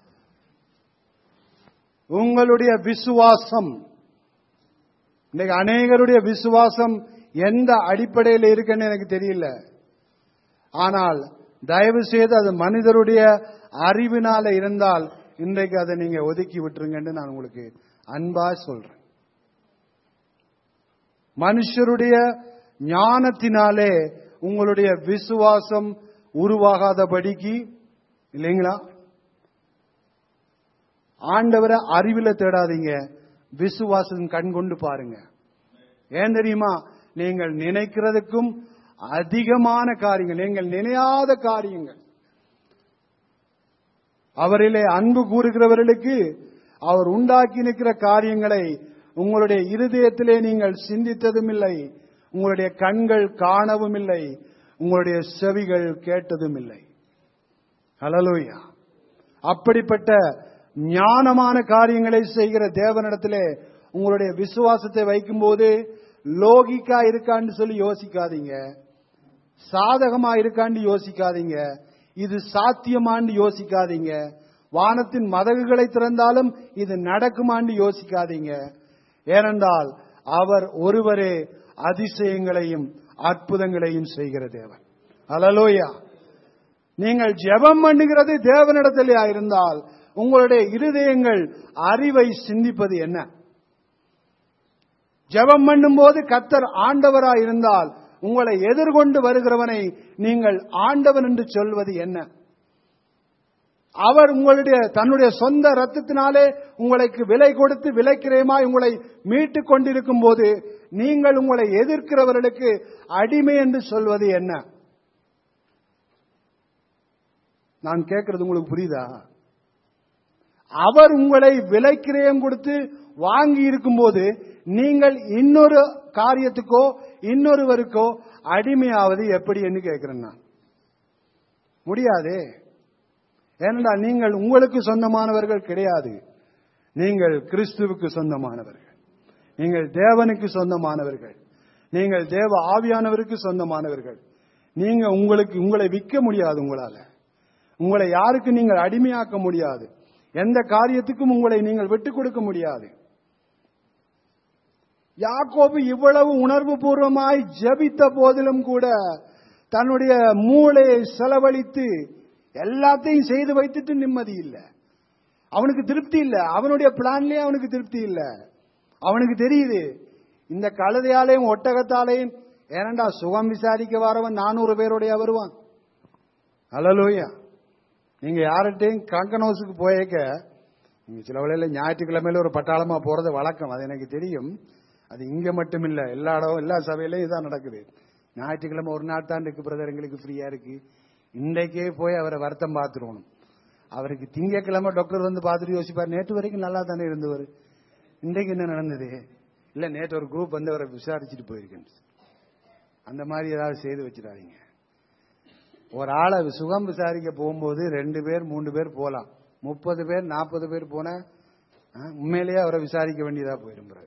உங்களுடைய விசுவாசம் இன்னைக்கு அநேகருடைய விசுவாசம் எந்த அடிப்படையில் இருக்குன்னு எனக்கு தெரியல ஆனால் தயவு செய்து அது மனிதருடைய அறிவினால இருந்தால் இன்றைக்கு அதை நீங்க ஒதுக்கி விட்டுருங்கன்னு நான் உங்களுக்கு அன்பா சொல்றேன் மனுஷருடைய ஞானத்தினாலே உங்களுடைய விசுவாசம் உருவாகாதபடிக்கு இல்லைங்களா ஆண்டவரை அறிவில தேடாதீங்க விசுவாசம் கண் கொண்டு பாருங்க ஏன் தெரியுமா நீங்கள் நினைக்கிறதுக்கும் அதிகமான காரியங்கள் நீங்கள் நினையாத காரியங்கள் அவரிலே அன்பு கூறுகிறவர்களுக்கு அவர் உண்டாக்கி நிற்கிற காரியங்களை உங்களுடைய இருதயத்திலே நீங்கள் சிந்தித்ததும் இல்லை உங்களுடைய கண்கள் காணவும் இல்லை உங்களுடைய செவிகள் கேட்டதும் இல்லை ஹலலூயா அப்படிப்பட்ட ஞானமான காரியங்களை செய்கிற தேவனிடத்திலே உங்களுடைய விசுவாசத்தை வைக்கும்போது லோகிக்கா இருக்கான்னு சொல்லி யோசிக்காதீங்க சாதகமா இருக்கான்னு யோசிக்காதீங்க இது சாத்தியமான்னு யோசிக்காதீங்க வானத்தின் மதகுகளை திறந்தாலும் இது நடக்குமான்னு யோசிக்காதீங்க ஏனென்றால் அவர் ஒருவரே அதிசயங்களையும் அற்புதங்களையும் செய்கிற தேவன் அலலோயா நீங்கள் ஜெபம் பண்ணுகிறது தேவனிடத்திலே இருந்தால் உங்களுடைய இருதயங்கள் அறிவை சிந்திப்பது என்ன ஜெபம் பண்ணும்போது கத்தர் ஆண்டவராய் இருந்தால் உங்களை எதிர்கொண்டு வருகிறவனை நீங்கள் ஆண்டவன் என்று சொல்வது என்ன அவர் உங்களுடைய தன்னுடைய சொந்த ரத்தத்தினாலே உங்களுக்கு விலை கொடுத்து விலைக்கிரயமாய் உங்களை மீட்டுக் கொண்டிருக்கும் போது நீங்கள் உங்களை எதிர்க்கிறவர்களுக்கு அடிமை என்று சொல்வது என்ன நான் கேட்கறது உங்களுக்கு புரியுதா அவர் உங்களை விலைக்கிரயம் கொடுத்து வாங்கி இருக்கும்போது நீங்கள் இன்னொரு காரியத்துக்கோ இன்னொருவருக்கோ அடிமையாவது எப்படி என்று கேட்கிறேன் நான் முடியாதே ஏனென்றால் நீங்கள் உங்களுக்கு சொந்தமானவர்கள் கிடையாது நீங்கள் கிறிஸ்துவுக்கு சொந்தமானவர்கள் நீங்கள் தேவனுக்கு சொந்தமானவர்கள் நீங்கள் தேவ ஆவியானவருக்கு சொந்தமானவர்கள் நீங்க உங்களுக்கு உங்களை விற்க முடியாது உங்களால உங்களை யாருக்கு நீங்கள் அடிமையாக்க முடியாது எந்த காரியத்துக்கும் உங்களை நீங்கள் விட்டுக் கொடுக்க முடியாது யாக்கோபு இவ்வளவு உணர்வு பூர்வமாய் ஜெபித்த போதிலும் கூட தன்னுடைய மூளையை செலவழித்து எல்லாத்தையும் செய்து வைத்துட்டு நிம்மதி இல்லை அவனுக்கு திருப்தி இல்லை அவனுடைய பிளான்லயே அவனுக்கு திருப்தி இல்லை அவனுக்கு தெரியுது இந்த கழுதையாலையும் ஒட்டகத்தாலையும் ஏனண்டா சுகம் விசாரிக்க வரவன் நானூறு பேருடைய வருவான் அலலோயா நீங்க யார்கிட்டையும் கங்கனோஸுக்கு போயக்க நீங்க சில வேளையில ஞாயிற்றுக்கிழமையில ஒரு பட்டாளமா போறது வழக்கம் அது எனக்கு தெரியும் அது இங்க மட்டும் இல்ல எல்லா இடம் எல்லா சபையிலையும் இதான் நடக்குது ஞாயிற்றுக்கிழமை ஒரு நாள் தான் இருக்கு பிரதர் எங்களுக்கு ஃப்ரீயா இருக்கு இன்றைக்கே போய் அவரை வருத்தம் பார்த்துருவணும் அவருக்கு திங்கக்கிழமை டாக்டர் வந்து பார்த்துட்டு யோசிப்பார் நேற்று வரைக்கும் நல்லா தானே இருந்தவர் இன்றைக்கு என்ன நடந்தது இல்ல நேற்று ஒரு குரூப் வந்து அவரை விசாரிச்சுட்டு போயிருக்கேன் அந்த மாதிரி ஏதாவது செய்து வச்சிடாதீங்க ஒரு ஆளை சுகம் விசாரிக்க போகும்போது ரெண்டு பேர் மூன்று பேர் போலாம் முப்பது பேர் நாற்பது பேர் போன உண்மையிலேயே அவரை விசாரிக்க வேண்டியதா போயிடும் பிறகு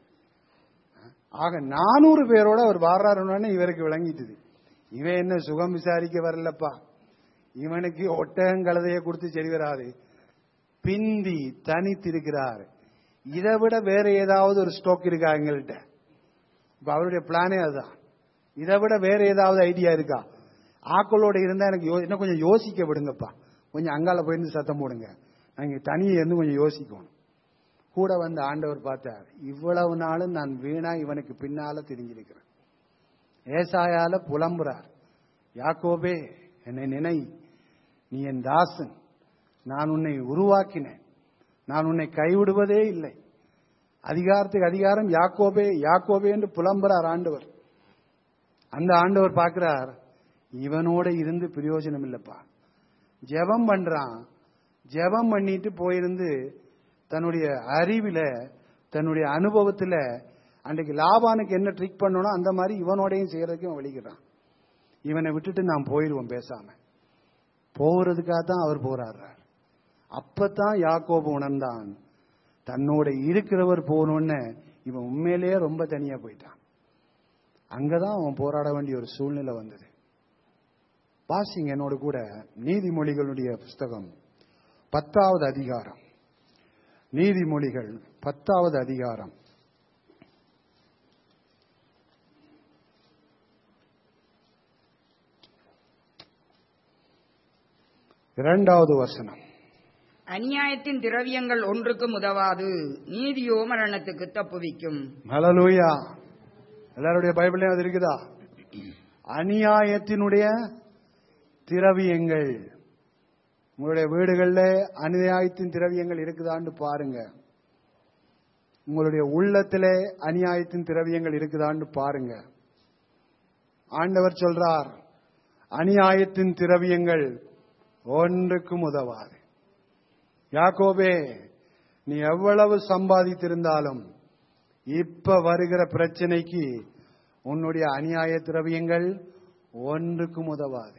ஆக நானூறு பேரோட அவர் வாராருன்னு இவருக்கு விளங்கிட்டுது இவன் என்ன சுகம் விசாரிக்க வரலப்பா இவனுக்கு ஒட்டகங்கழுதையை கொடுத்து சரி வராது பிந்தி தனித்திருக்கிறார் இதை விட வேற ஏதாவது ஒரு ஸ்டோக் இருக்கா எங்கள்கிட்ட இப்ப அவருடைய பிளானே அதுதான் இதை விட வேற ஏதாவது ஐடியா இருக்கா ஆக்களோட இருந்தா எனக்கு யோ- இன்னும் கொஞ்சம் யோசிக்க விடுங்கப்பா கொஞ்சம் அங்கால போயிருந்து சத்தம் போடுங்க நாங்க தனியே இருந்து கொஞ்சம் யோசிக்கணும் கூட வந்து ஆண்டவர் பார்த்தார் இவ்வளவு நாளும் நான் வீணா இவனுக்கு பின்னால தெரிஞ்சிருக்கிறேன் ஏசாயால புலம்புறார் யாக்கோபே என்னை நினை நீ என் தாசன் நான் உன்னை உருவாக்கினேன் நான் உன்னை கைவிடுவதே இல்லை அதிகாரத்துக்கு அதிகாரம் யாக்கோபே யாக்கோபே என்று புலம்புறார் ஆண்டவர் அந்த ஆண்டவர் பார்க்கிறார் இவனோட இருந்து பிரயோஜனம் இல்லப்பா ஜெபம் பண்றான் ஜெபம் பண்ணிட்டு போயிருந்து தன்னுடைய அறிவில தன்னுடைய அனுபவத்துல அன்றைக்கு லாபானுக்கு என்ன ட்ரிக் பண்ணணும் அந்த மாதிரி இவனோடையும் செய்யறதுக்கு இவன் வெளிக்கிறான் இவனை விட்டுட்டு நான் போயிடுவோம் பேசாம போகிறதுக்காக தான் அவர் போராடுறார் அப்பதான் யாக்கோபு உணர்ந்தான் தன்னோட இருக்கிறவர் போகணும்னு இவன் உண்மையிலேயே ரொம்ப தனியா போயிட்டான் அங்கதான் அவன் போராட வேண்டிய ஒரு சூழ்நிலை வந்தது வாசிங்க என்னோட கூட நீதிமொழிகளுடைய புஸ்தகம் பத்தாவது அதிகாரம் நீதிமொழிகள் பத்தாவது அதிகாரம் இரண்டாவது வசனம் அநியாயத்தின் திரவியங்கள் ஒன்றுக்கும் உதவாது நீதியோ மரணத்துக்கு தப்புவிக்கும் ஹalleluya எல்லாருடைய பைபிளையும் அது இருக்குதா அநியாயத்தினுடைய திரவியங்கள் உங்களுடைய வீடுகள்ல அநியாயத்தின் திரவியங்கள் இருக்குதான்னு பாருங்க உங்களுடைய உள்ளத்திலே அநியாயத்தின் திரவியங்கள் இருக்குதான்னு பாருங்க ஆண்டவர் சொல்றார் அநியாயத்தின் திரவியங்கள் ஒன்றுக்கும் உதவாது யாக்கோபே நீ எவ்வளவு சம்பாதித்திருந்தாலும் இப்ப வருகிற பிரச்சனைக்கு உன்னுடைய அநியாய திரவியங்கள் ஒன்றுக்கும் உதவாது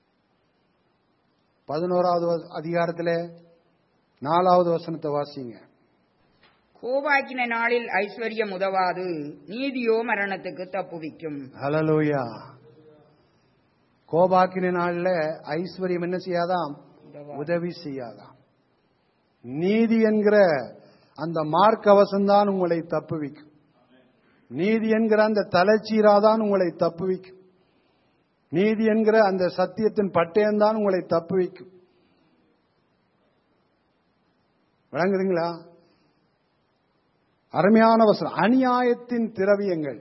பதினோராவது வ- அதிகாரத்திலே நாலாவது வசனத்தை வாசிங்க கோபாக்கின நாளில் ஐஸ்வர்யம் உதவாது நீதியோ மரணத்துக்கு தப்புவிக்கும் ஹலலூயா கோபாக்கின நாள்ல ஐஸ்வர்யம் என்ன செய்யாதாம் உதவி செய்யாதாம் நீதி என்கிற அந்த மார்க் அவசம்தான் உங்களை தப்புவிக்கும் நீதி என்கிற அந்த தலைச்சீராதான் உங்களை தப்புவிக்கும் நீதி என்கிற அந்த சத்தியத்தின் பட்டயம்தான் உங்களை தப்புவிக்கும் விளங்குதுங்களா அருமையான வசனம் அநியாயத்தின் திரவியங்கள்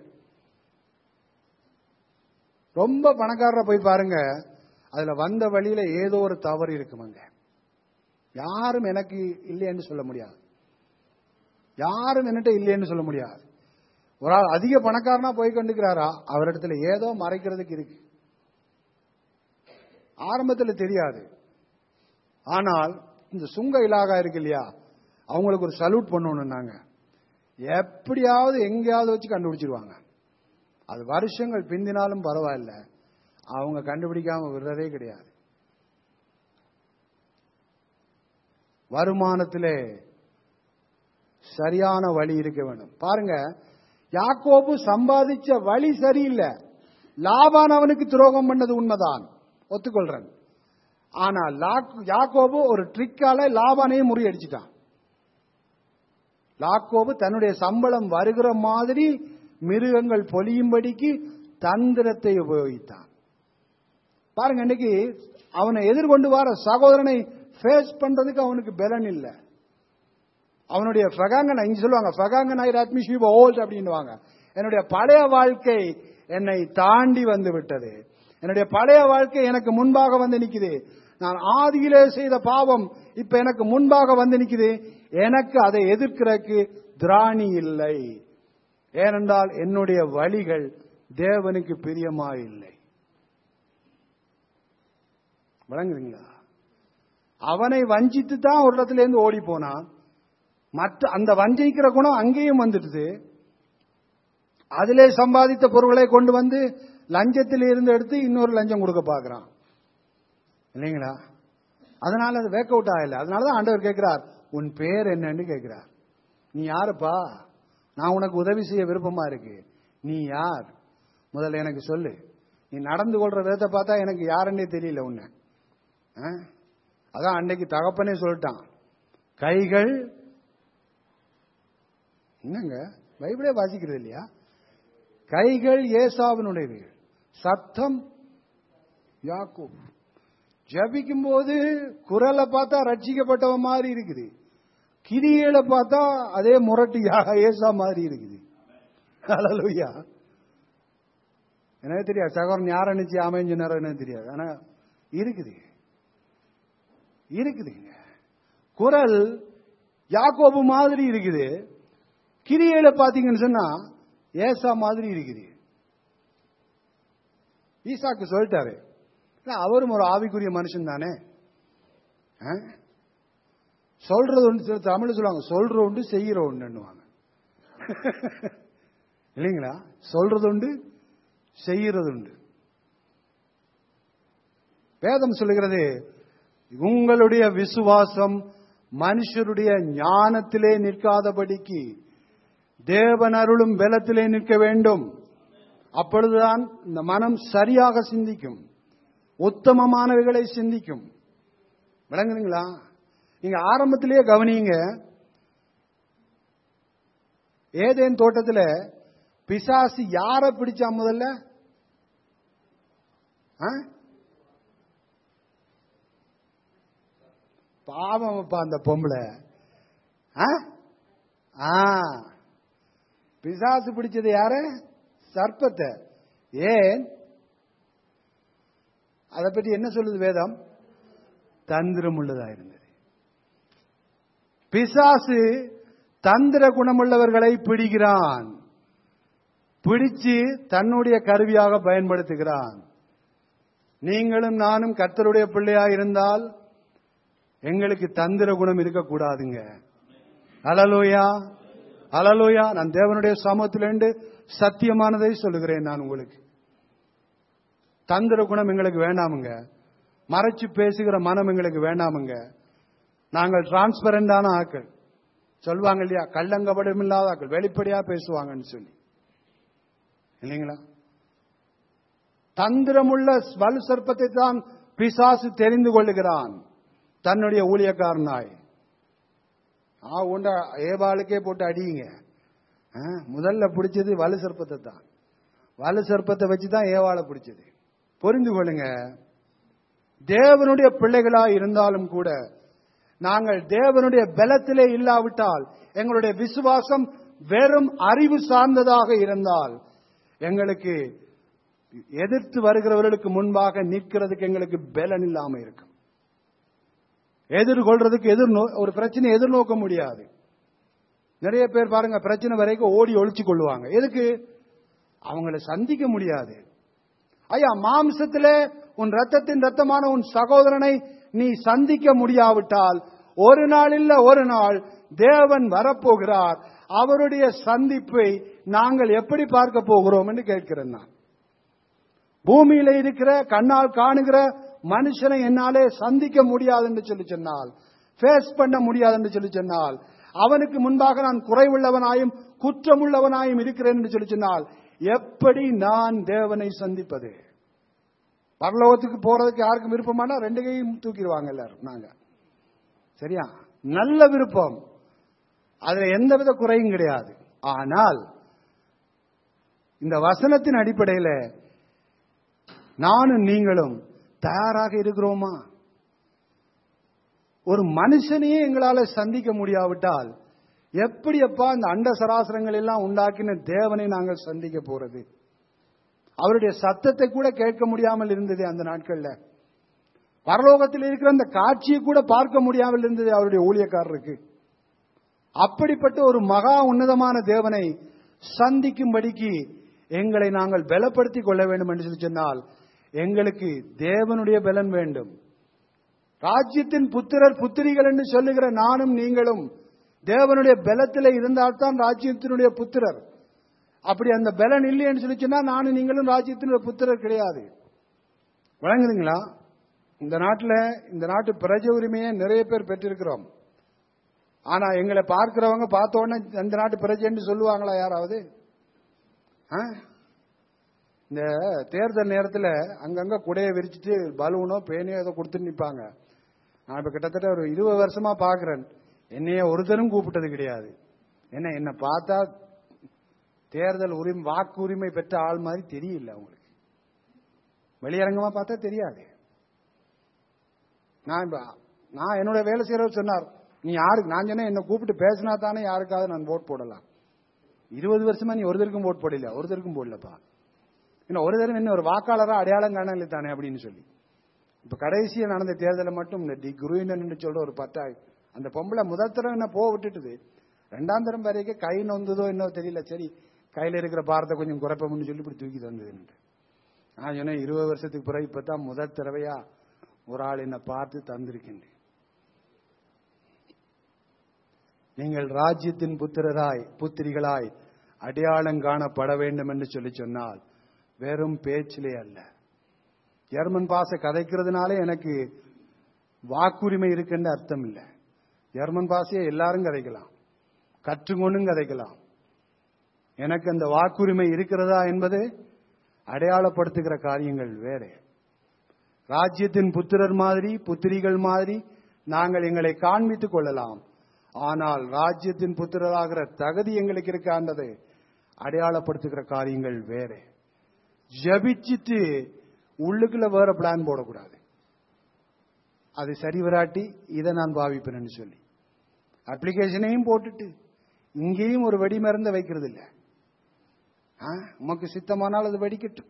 ரொம்ப பணக்காரரை போய் பாருங்க அதுல வந்த வழியில ஏதோ ஒரு தவறு இருக்குமாங்க யாரும் எனக்கு இல்லைன்னு சொல்ல முடியாது யாரும் என்னட்ட இல்லைன்னு சொல்ல முடியாது ஒரு ஆள் அதிக பணக்காரனா போய் கொண்டிருக்கிறாரா அவரிடத்துல ஏதோ மறைக்கிறதுக்கு இருக்கு ஆரம்பத்தில் தெரியாது ஆனால் இந்த சுங்க இலாகா இருக்கு இல்லையா அவங்களுக்கு ஒரு சல்யூட் பண்ணணும் நாங்க எப்படியாவது எங்கேயாவது வச்சு கண்டுபிடிச்சிருவாங்க அது வருஷங்கள் பிந்தினாலும் பரவாயில்ல அவங்க கண்டுபிடிக்காம விடுறதே கிடையாது வருமானத்திலே சரியான வழி இருக்க வேண்டும் பாருங்க யாக்கோபு சம்பாதிச்ச வழி சரியில்லை லாபான் அவனுக்கு துரோகம் பண்ணது உண்மைதான் ஒத்துக்கொள்றேன் ஆனா லாக்- யாக்கோபு ஒரு ட்ரிக்கால லாபானையும் முறியடிச்சிட்டான் லாக்கோபு தன்னுடைய சம்பளம் வருகிற மாதிரி மிருகங்கள் பொலியும்படிக்கு தந்திரத்தை உபயோகித்தான் பாருங்க இன்னைக்கு அவனை எதிர்கொண்டு வர சகோதரனை ஃபேஸ் பண்றதுக்கு அவனுக்கு பலன் இல்லை அவனுடைய ஃபகாங்கன் இங்க சொல்லுவாங்க ஃபகாங்கன் ஐ ஆத்மிஷீப ஓல்ட் அப்படின்னுவாங்க என்னுடைய பழைய வாழ்க்கை என்னை தாண்டி வந்து விட்டது என்னுடைய பழைய வாழ்க்கை எனக்கு முன்பாக வந்து நிக்குது நான் ஆதியிலே செய்த பாவம் இப்ப எனக்கு முன்பாக வந்து நிக்குது எனக்கு அதை எதிர்க்கிறதுக்கு திராணி இல்லை ஏனென்றால் என்னுடைய வழிகள் தேவனுக்கு பிரியமா இல்லை விளங்குறீங்களா அவனை வஞ்சித்து தான் ஒரு இடத்துல இருந்து ஓடி போனான் மற்ற அந்த வஞ்சிக்கிற குணம் அங்கேயும் வந்துடுது அதிலே சம்பாதித்த பொருட்களை கொண்டு வந்து லஞ்சத்தில் இருந்து எடுத்து இன்னொரு லஞ்சம் கொடுக்க பார்க்கறான் இல்லைங்களா அதனால அது வேக் அவுட் ஆகல அதனாலதான் ஆண்டவர் கேட்கிறார் உன் பேர் என்னன்னு கேட்கிறார் நீ யாருப்பா நான் உனக்கு உதவி செய்ய விருப்பமா இருக்கு நீ யார் முதல்ல எனக்கு சொல்லு நீ நடந்து கொள்ற விதத்தை பார்த்தா எனக்கு யாருன்னே தெரியல உன்னை ஆ? அதான் அன்னைக்கு தகப்பனே சொல்லிட்டான் கைகள் என்னங்க பைபிளே வாசிக்கிறது இல்லையா கைகள் ஏசாவினுடையவைகள் சத்தம் யாக்கோப் ஜபிக்கும் போது குரலை பார்த்தா ரட்சிக்கப்பட்டவன் மாதிரி இருக்குது கிரிகளை பார்த்தா அதே முரட்டு யா- ஏசா மாதிரி இருக்குது ஹalleluya எனக்கு தெரியாது சகோதரன் யார் அனுப்பிச்சு அமைஞ்சினாரோ எனக்கு தெரியாது ஆனா இருக்குது இருக்குதுங்க குரல் யாக்கோபு மாதிரி இருக்குது கிரியையில பாத்தீங்கன்னு சொன்னா ஏசா மாதிரி இருக்குது ஈசாக்கு சொல்லிட்டாரு இல்ல, அவரும் ஒரு ஆவிக்குரிய மனுஷன் தானே ஆ? சொல்றது ஒன்று சில தமிழ் சொல்லுவாங்க சொல்ற உண்டு செய்யற ஒண்ணுன்னுவாங்க இல்லைங்களா சொல்றது உண்டு செய்யறது உண்டு வேதம் சொல்லுகிறது உங்களுடைய விசுவாசம் மனுஷருடைய ஞானத்திலே நிற்காதபடிக்கு தேவன் அருளும் பலத்திலே நிற்க வேண்டும் அப்பொழுதுதான் இந்த மனம் சரியாக சிந்திக்கும் உத்தமமானவைகளை சிந்திக்கும் விளங்குறீங்களா நீங்க ஆரம்பத்திலேயே கவனிங்க ஏதேன் தோட்டத்துல பிசாசு யார பிடிச்சா முதல்ல ஆ? பாவம் அப்பா அந்த பொம்பளை ஆ? ஆ பிசாசு பிடிச்சது யாரு சர்ப்பத்தை ஏன் அதை பற்றி என்ன சொல்லுது வேதம் தந்திரம் உள்ளதா இருந்தது பிசாசு தந்திர குணமுள்ளவர்களை பிடிக்கிறான் பிடிச்சு தன்னுடைய கருவியாக பயன்படுத்துகிறான் நீங்களும் நானும் கர்த்தருடைய பிள்ளையா இருந்தால் எங்களுக்கு தந்திர குணம் இருக்கக்கூடாதுங்க அலலோயா அலலோயா நான் தேவனுடைய சமூகத்திலிருந்து சத்தியமானதை சொல்லுகிறேன் நான் உங்களுக்கு தந்திர குணம் எங்களுக்கு வேண்டாமுங்க மறைச்சு பேசுகிற மனம் எங்களுக்கு வேண்டாமுங்க நாங்கள் டிரான்ஸ்பரண்டான ஆக்கள் சொல்லுவாங்க இல்லையா கள்ளங்கபடம் இல்லாத ஆக்கள் வெளிப்படையா பேசுவாங்கன்னு சொல்லி இல்லைங்களா தந்திரமுள்ள வலு சர்ப்பத்தை தான் பிசாசு தெரிந்து கொள்ளுகிறான் தன்னுடைய ஊழியக்காரனாய் ஆ உண்ட ஏபாளுக்கே போட்டு அடியுங்க ஆ, முதல்ல பிடிச்சது வலு சர்ப்பத்தை தான் வலு சர்ப்பத்தை வச்சு தான் ஏவாளை பிடிச்சது புரிந்து கொள்ளுங்க தேவனுடைய பிள்ளைகளா இருந்தாலும் கூட நாங்கள் தேவனுடைய பலத்திலே இல்லாவிட்டால் எங்களுடைய விசுவாசம் வெறும் அறிவு சார்ந்ததாக இருந்தால் எங்களுக்கு எதிர்த்து வருகிறவர்களுக்கு முன்பாக நிற்கிறதுக்கு எங்களுக்கு பலன் இல்லாம இருக்கும் எதிர்கொள்றதுக்கு எதிர்நோ ஒரு பிரச்சனை எதிர்நோக்க முடியாது நிறைய பேர் பாருங்க பிரச்சனை வரைக்கும் ஓடி ஒழிச்சு கொள்ளுவாங்க எதுக்கு அவங்கள சந்திக்க முடியாது ஐயா மாம்சத்திலே உன் ரத்தத்தின் ரத்தமான உன் சகோதரனை நீ சந்திக்க முடியாவிட்டால் ஒரு நாள் இல்ல ஒரு நாள் தேவன் வரப்போகிறார் அவருடைய சந்திப்பை நாங்கள் எப்படி பார்க்க போகிறோம் என்று கேட்கிறேன் நான் பூமியில இருக்கிற கண்ணால் காணுகிற மனுஷனை என்னாலே சந்திக்க முடியாது என்று சொல்லி சொன்னால் ஃபேஸ் பண்ண முடியாது என்று சொல்லி சொன்னால் அவனுக்கு முன்பாக நான் குறைவுள்ளவனாயும் குற்றமுள்ளவனாயும் இருக்கிறேன் என்று சொல்லி சொன்னால் எப்படி நான் தேவனை சந்திப்பது பரலோகத்துக்கு போறதுக்கு யாருக்கும் விருப்பமானா ரெண்டு கையும் தூக்கிடுவாங்க எல்லாரும் நாங்க சரியா நல்ல விருப்பம் அதுல எந்தவித குறையும் கிடையாது ஆனால் இந்த வசனத்தின் அடிப்படையில் நானும் நீங்களும் தயாராக இருக்கிறோமா ஒரு மனுஷனையே எங்களால சந்திக்க முடியாவிட்டால் எப்படி அப்பா இந்த அண்ட சராசரங்கள் எல்லாம் உண்டாக்கின தேவனை நாங்கள் சந்திக்க போறது அவருடைய சத்தத்தை கூட கேட்க முடியாமல் இருந்தது அந்த நாட்கள்ல பரலோகத்தில் இருக்கிற அந்த காட்சியை கூட பார்க்க முடியாமல் இருந்தது அவருடைய ஊழியக்காரருக்கு அப்படிப்பட்ட ஒரு மகா உன்னதமான தேவனை சந்திக்கும்படிக்கு எங்களை நாங்கள் பலப்படுத்திக் கொள்ள வேண்டும் என்று சொல்லி சொன்னால் எங்களுக்கு தேவனுடைய பலன் வேண்டும் ராஜ்யத்தின் புத்திரர் புத்திரிகள் என்று சொல்லுகிற நானும் நீங்களும் தேவனுடைய பலத்திலே இருந்தால்தான் ராஜ்யத்தினுடைய புத்திரர் அப்படி அந்த பலன் இல்லைன்னு சொல்லி சொன்னா நானும் நீங்களும் ராஜ்யத்தினுடைய புத்திரர் கிடையாது வழங்குதுங்களா இந்த நாட்டில் இந்த நாட்டு பிரஜ உரிமையை நிறைய பேர் பெற்றிருக்கிறோம் ஆனா எங்களை பார்க்கிறவங்க பார்த்த உடனே அந்த நாட்டு பிரஜைன்னு சொல்லுவாங்களா யாராவது ஆ? இந்த தேர்தல் நேரத்தில் அங்கங்க குடையை விரிச்சிட்டு பலூனோ பேனையோ ஏதோ கொடுத்துட்டு நிற்பாங்க நான் இப்ப கிட்டத்தட்ட ஒரு இருபது வருஷமா பார்க்கிறேன் என்னைய ஒருத்தரும் கூப்பிட்டது கிடையாது என்ன என்ன பார்த்தா தேர்தல் உரிமை வாக்கு உரிமை பெற்ற ஆள் மாதிரி தெரியல அவங்களுக்கு வெளியரங்கமா பார்த்தா தெரியாது நான் இப்ப நான் என்னோட வேலை செய்யறவர் சொன்னார் நீ யாருக்கு நான் சொன்னேன் என்ன கூப்பிட்டு பேசினா தானே யாருக்காவது நான் ஓட் போடலாம் இருபது வருஷமா நீ ஒருத்தருக்கும் ஓட் போடல ஒருத்தருக்கும் போடலப்பா இன்னும் ஒரு தடவை என்ன ஒரு வாக்காளரா அடையாளம் காணல தானே அப்படின்னு சொல்லி இப்ப கடைசியா நடந்த தேர்தலை மட்டும் இந்த டி குருவினன் சொல்ற ஒரு பத்தாய் அந்த பொம்பளை முதல் தரம் என்ன போக விட்டுட்டுது ரெண்டாம் தரம் வரைக்கும் கை நொந்ததோ என்னவோ தெரியல சரி கையில இருக்கிற பாரத்தை கொஞ்சம் குறைப்போம்னு சொல்லி இப்படி தூக்கி தந்ததுன்ட்டு நான் சொன்னேன் இருபது வருஷத்துக்கு பிறகு இப்பதான் முதல் தடவையா ஒரு ஆள் என்னை பார்த்து தந்திருக்கின்றேன் நீங்கள் ராஜ்யத்தின் புத்திரராய் புத்திரிகளாய் அடையாளம் காணப்பட வேண்டும் என்று சொல்லி சொன்னால் வெறும் பேச்சிலே அல்ல ஜெர்மன் பாச கதைக்கிறதுனாலே எனக்கு வாக்குரிமை இருக்குன்னு அர்த்தம் இல்லை ஜெர்மன் பாஷையை எல்லாரும் கதைக்கலாம் கற்றுக்கொண்டும் கதைக்கலாம் எனக்கு அந்த வாக்குரிமை இருக்கிறதா என்பது அடையாளப்படுத்துகிற காரியங்கள் வேறே ராஜ்யத்தின் புத்திரர் மாதிரி புத்திரிகள் மாதிரி நாங்கள் எங்களை காண்பித்துக் கொள்ளலாம் ஆனால் ராஜ்யத்தின் புத்திரராகிற தகுதி எங்களுக்கு இருக்காண்டது அடையாளப்படுத்துகிற காரியங்கள் வேறே ஜபிச்சிட்டு உள்ளுக்குள்ள வேற பிளான் போடக்கூடாது அது சரி வராட்டி இதை நான் பாவிப்பேன்னு சொல்லி அப்ளிகேஷனையும் போட்டுட்டு இங்கேயும் ஒரு வெடி மருந்த வைக்கிறது இல்ல ஆ, உமக்கு சித்தமானால் அது வெடிக்கட்டும்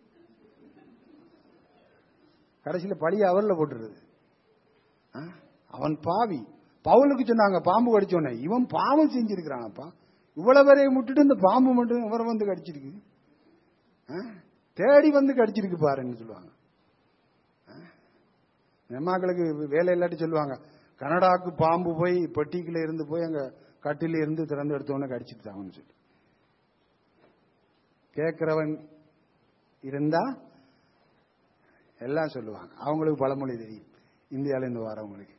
கடைசியில பழி அவர்ல போட்டுருது ஆ, அவன் பாவி பவுலுக்கு சொன்னாங்க பாம்பு கடிச்சோன்னே இவன் பாவம் செஞ்சிருக்கிறானப்பா இவ்வளவு வரையை முட்டுட்டு இந்த பாம்பு மட்டும் இவரை வந்து கடிச்சிருக்கு ஆ, தேடி வந்து கடிச்சிருக்கு பாருன்னு சொல்லுவாங்க நம்மாக்களுக்கு வேலை இல்லாட்டி சொல்லுவாங்க கனடாக்கு பாம்பு போய் பெட்டிக்குள்ள இருந்து போய் அங்க கட்டில இருந்து திறந்து எடுத்தவொடனே கடிச்சிட்டாங்கன்னு சொல்லி கேட்கிறவன் இருந்தா எல்லாம் சொல்லுவாங்க அவங்களுக்கு பழமொழி தெரியும் இந்தியால இருந்து வரவங்களுக்கு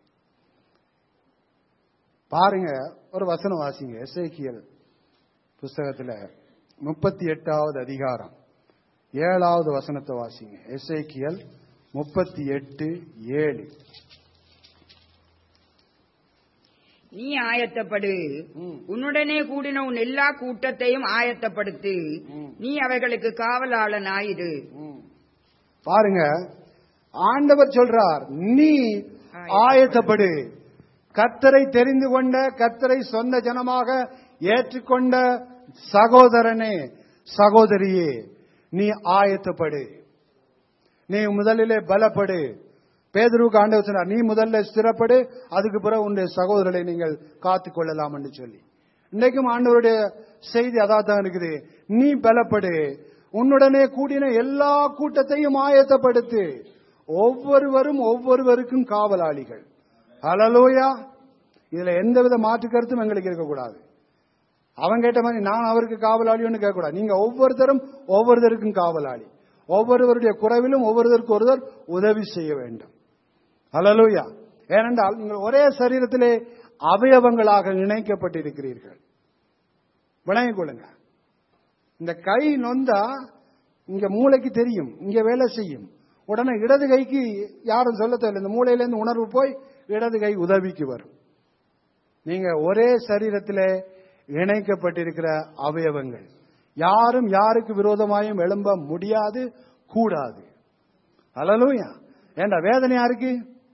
பாருங்க ஒரு வசனம் வாசிங்க எஸ்ஐக்கியல் புஸ்தகத்துல முப்பத்தி எட்டாவது அதிகாரம் ஏழாவது வசனத்தை வாசிங்க எஸ்ஐக்கியல் முப்பத்தி எட்டு ஏழு நீ ஆயத்தப்படு உன்னுடனே கூடின உன் எல்லா கூட்டத்தையும் ஆயத்தப்படுத்து நீ அவைகளுக்கு காவலாளனாயிரு பாருங்க ஆண்டவர் சொல்றார் நீ ஆயத்தப்படு கத்தரை தெரிந்து கொண்ட கத்தரை சொந்த ஜனமாக ஏற்றுக்கொண்ட சகோதரனே சகோதரியே நீ ஆயத்தப்படு நீ முதலிலே பலப்படு பேதுருவுக்கு ஆண்டவர் சொன்னார் நீ முதல்ல ஸ்திரப்படு அதுக்கு பிறகு உன்னுடைய சகோதரரை நீங்கள் காத்துக் கொள்ளலாம் என்று சொல்லி இன்னைக்கும் ஆண்டவருடைய செய்தி அதான் தான் இருக்குது நீ பலப்படு உன்னுடனே கூடின எல்லா கூட்டத்தையும் ஆயத்தப்படுத்து ஒவ்வொருவரும் ஒவ்வொருவருக்கும் காவலாளிகள் ஹalleluya இதுல எந்தவித மாற்று கருத்தும் எங்களுக்கு இருக்கக்கூடாது அவன் கேட்ட மாதிரி நான் அவருக்கு காவலாளின்னு கேட்கக்கூடாது நீங்க ஒவ்வொருத்தரும் ஒவ்வொருத்தருக்கும் காவலாளி ஒவ்வொருவருடைய குறைவிலும் ஒவ்வொருவருக்கு ஒருவர் உதவி செய்ய வேண்டும் ஹalleluya ஏனென்றால் நீங்கள் ஒரே சரீரத்திலே அவயவங்களாக இணைக்கப்பட்டிருக்கிறீர்கள் விளங்கிக் கொள்ளுங்க இந்த கை நொந்தா இங்க மூளைக்கு தெரியும் இங்க வேலை செய்யும் உடனே இடது கைக்கு யாரும் சொல்ல தேவையில்லை இந்த மூளையிலேருந்து உணர்வு போய் இடது கை உதவிக்கு வரும் நீங்க ஒரே சரீரத்திலே இணைக்கப்பட்டிருக்கிற அவயவங்கள் யாரும் யாருக்கு விரோதமாயும் எழும்ப முடியாது கூடாது அலலூயா ஏண்டா வேதனை யாருக்கு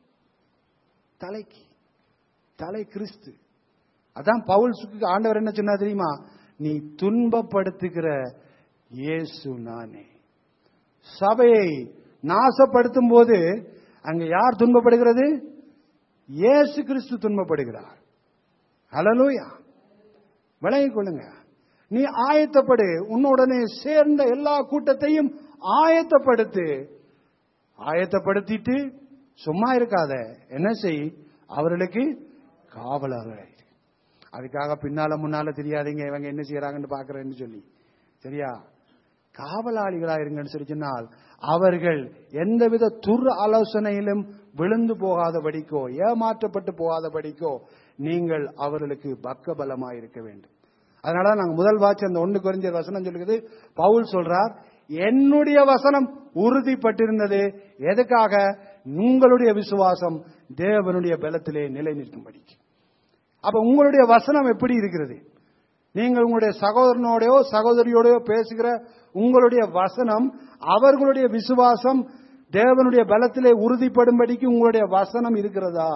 தலைக்கு தலை கிறிஸ்து அதான் பவுல் சுக்கு ஆண்டவர் என்ன சொன்னா தெரியுமா நீ துன்பப்படுத்துகிற இயேசு நானே சபையை நாசப்படுத்தும் போது அங்க யார் துன்பப்படுகிறது இயேசு கிறிஸ்து துன்பப்படுகிறார் ஹalleluya விளங்கிக் கொள்ளுங்க நீ ஆயத்தப்படு உன்னுடனே சேர்ந்த எல்லா கூட்டத்தையும் ஆயத்தப்படுத்து ஆயத்தப்படுத்திட்டு சும்மா இருக்காத என்ன செய் அவர்களுக்கு காவலர்கள் அதுக்காக பின்னால முன்னால தெரியாதீங்க இவங்க என்ன செய்யறாங்கன்னு பாக்குறேன்னு சொல்லி சரியா காவலாளிகளா இருங்கன்னு சொல்லி சொன்னால் அவர்கள் எந்தவித துர் ஆலோசனையிலும் விழுந்து போகாதபடிக்கோ ஏமாற்றப்பட்டு போகாதபடிக்கோ நீங்கள் அவர்களுக்கு பக்கபலமாக இருக்க வேண்டும் அதனால நாங்க முதல் வாட்சி அந்த ஒண்ணு குறைஞ்ச வசனம் சொல்லுகிறது பவுல் சொல்றார் என்னுடைய வசனம் உறுதிப்பட்டிருந்தது எதுக்காக உங்களுடைய விசுவாசம் தேவனுடைய பலத்திலே நிலை நிற்கும்படிக்கு அப்ப உங்களுடைய வசனம் எப்படி இருக்கிறது நீங்கள் உங்களுடைய சகோதரனோடையோ சகோதரியோடையோ பேசுகிற உங்களுடைய வசனம் அவர்களுடைய விசுவாசம் தேவனுடைய பலத்திலே உறுதிப்படும்படிக்கு உங்களுடைய வசனம் இருக்கிறதா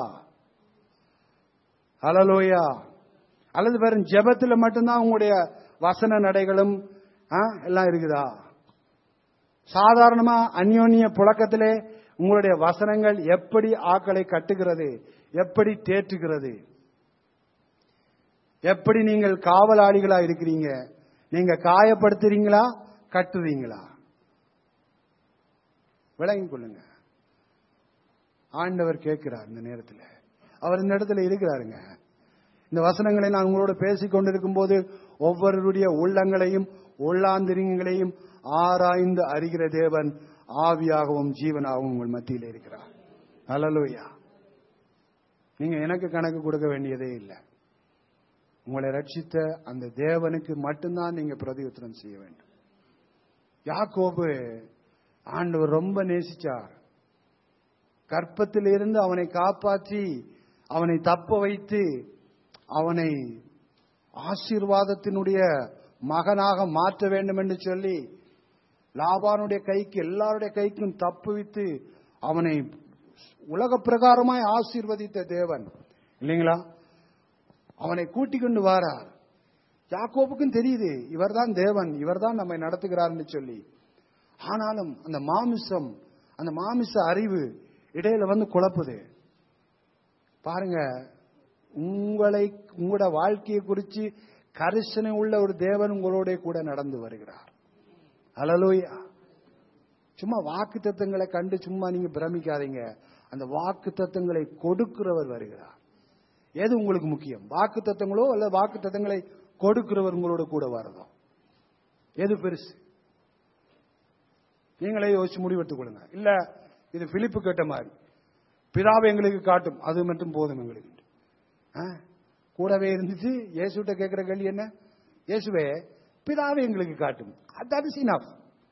அலலோயா அல்லது வெறும் ஜெபத்துல மட்டும்தான் உங்களுடைய வசன நடைகளும் ஆ, எல்லாம் இருக்குதா சாதாரணமா அந்யோன்ய புழக்கத்திலே உங்களுடைய வசனங்கள் எப்படி ஆக்களை கட்டுகிறது எப்படி தேற்றுகிறது எப்படி நீங்கள் காவலாளிகளா இருக்கிறீங்க நீங்க காயப்படுத்துறீங்களா கட்டுறீங்களா விளங்கிக் கொள்ளுங்க ஆண்டவர் கேட்கிறார் இந்த நேரத்தில் அவர் இந்த இடத்துல இருக்கிறாருங்க இந்த வசனங்களை நான் உங்களோட பேசிக் கொண்டிருக்கும் போது ஒவ்வொருவருடைய உள்ளங்களையும் உள்ளாந்திரியங்களையும் ஆராய்ந்து அறிகிற தேவன் ஆவியாகவும் ஜீவனாகவும் உங்கள் மத்தியில் இருக்கிறார் ஹalleluya நீங்க எனக்கு கணக்கு கொடுக்க வேண்டியதே இல்லை உங்களை ரட்சித்த அந்த தேவனுக்கு மட்டும்தான் நீங்க பிரதியுத்தரம் செய்ய வேண்டும் யாக்கோபு ஆண்டவர் ரொம்ப நேசிச்சார் கற்பத்தில் இருந்து அவனை காப்பாற்றி அவனை தப்ப வைத்து அவனை ஆசீர்வாதத்தினுடைய மகனாக மாற்ற வேண்டும் என்று சொல்லி லாபானுடைய கைக்கு எல்லாருடைய கைக்கும் தப்புவித்து அவனை உலக பிரகாரமாய் ஆசீர்வதித்த தேவன் இல்லைங்களா அவனை கூட்டிக் கொண்டு வாரார் யாக்கோபுக்கும் தெரியுது இவர்தான் தேவன் இவர்தான் நம்மை நடத்துகிறார்னு சொல்லி ஆனாலும் அந்த மாமிசம் அந்த மாமிச அறிவு இடையில வந்து குழப்புது பாருங்க உங்களை உங்களோட வாழ்க்கையை குறித்து கரிசனை உள்ள ஒரு தேவன் உங்களோட கூட நடந்து வருகிறார் அலலோயா சும்மா வாக்கு தத்துவங்களை கண்டு சும்மா நீங்க பிரமிக்காதீங்க அந்த வாக்கு தத்துவங்களை கொடுக்கிறவர் வருகிறார் எது உங்களுக்கு முக்கியம் வாக்கு தத்துவங்களோ அல்ல வாக்கு தத்துவங்களை கொடுக்கிறவர் உங்களோட கூட வரதோ எது பெருசு நீங்களே யோசிச்சு முடிவெடுத்துக் கொள்ளுங்க இல்ல இது பிலிப்பு கேட்ட மாதிரி பிதாவை எங்களுக்கு காட்டும் அது மட்டும் போதும் எங்களுக்கு ஆ? கூடவே இருந்துச்சு இயேசுட்ட கேட்கிற கேள்வி என்ன இயேசுவே பிதாவை எங்களுக்கு காட்டும் தட் இஸ் இனஃப்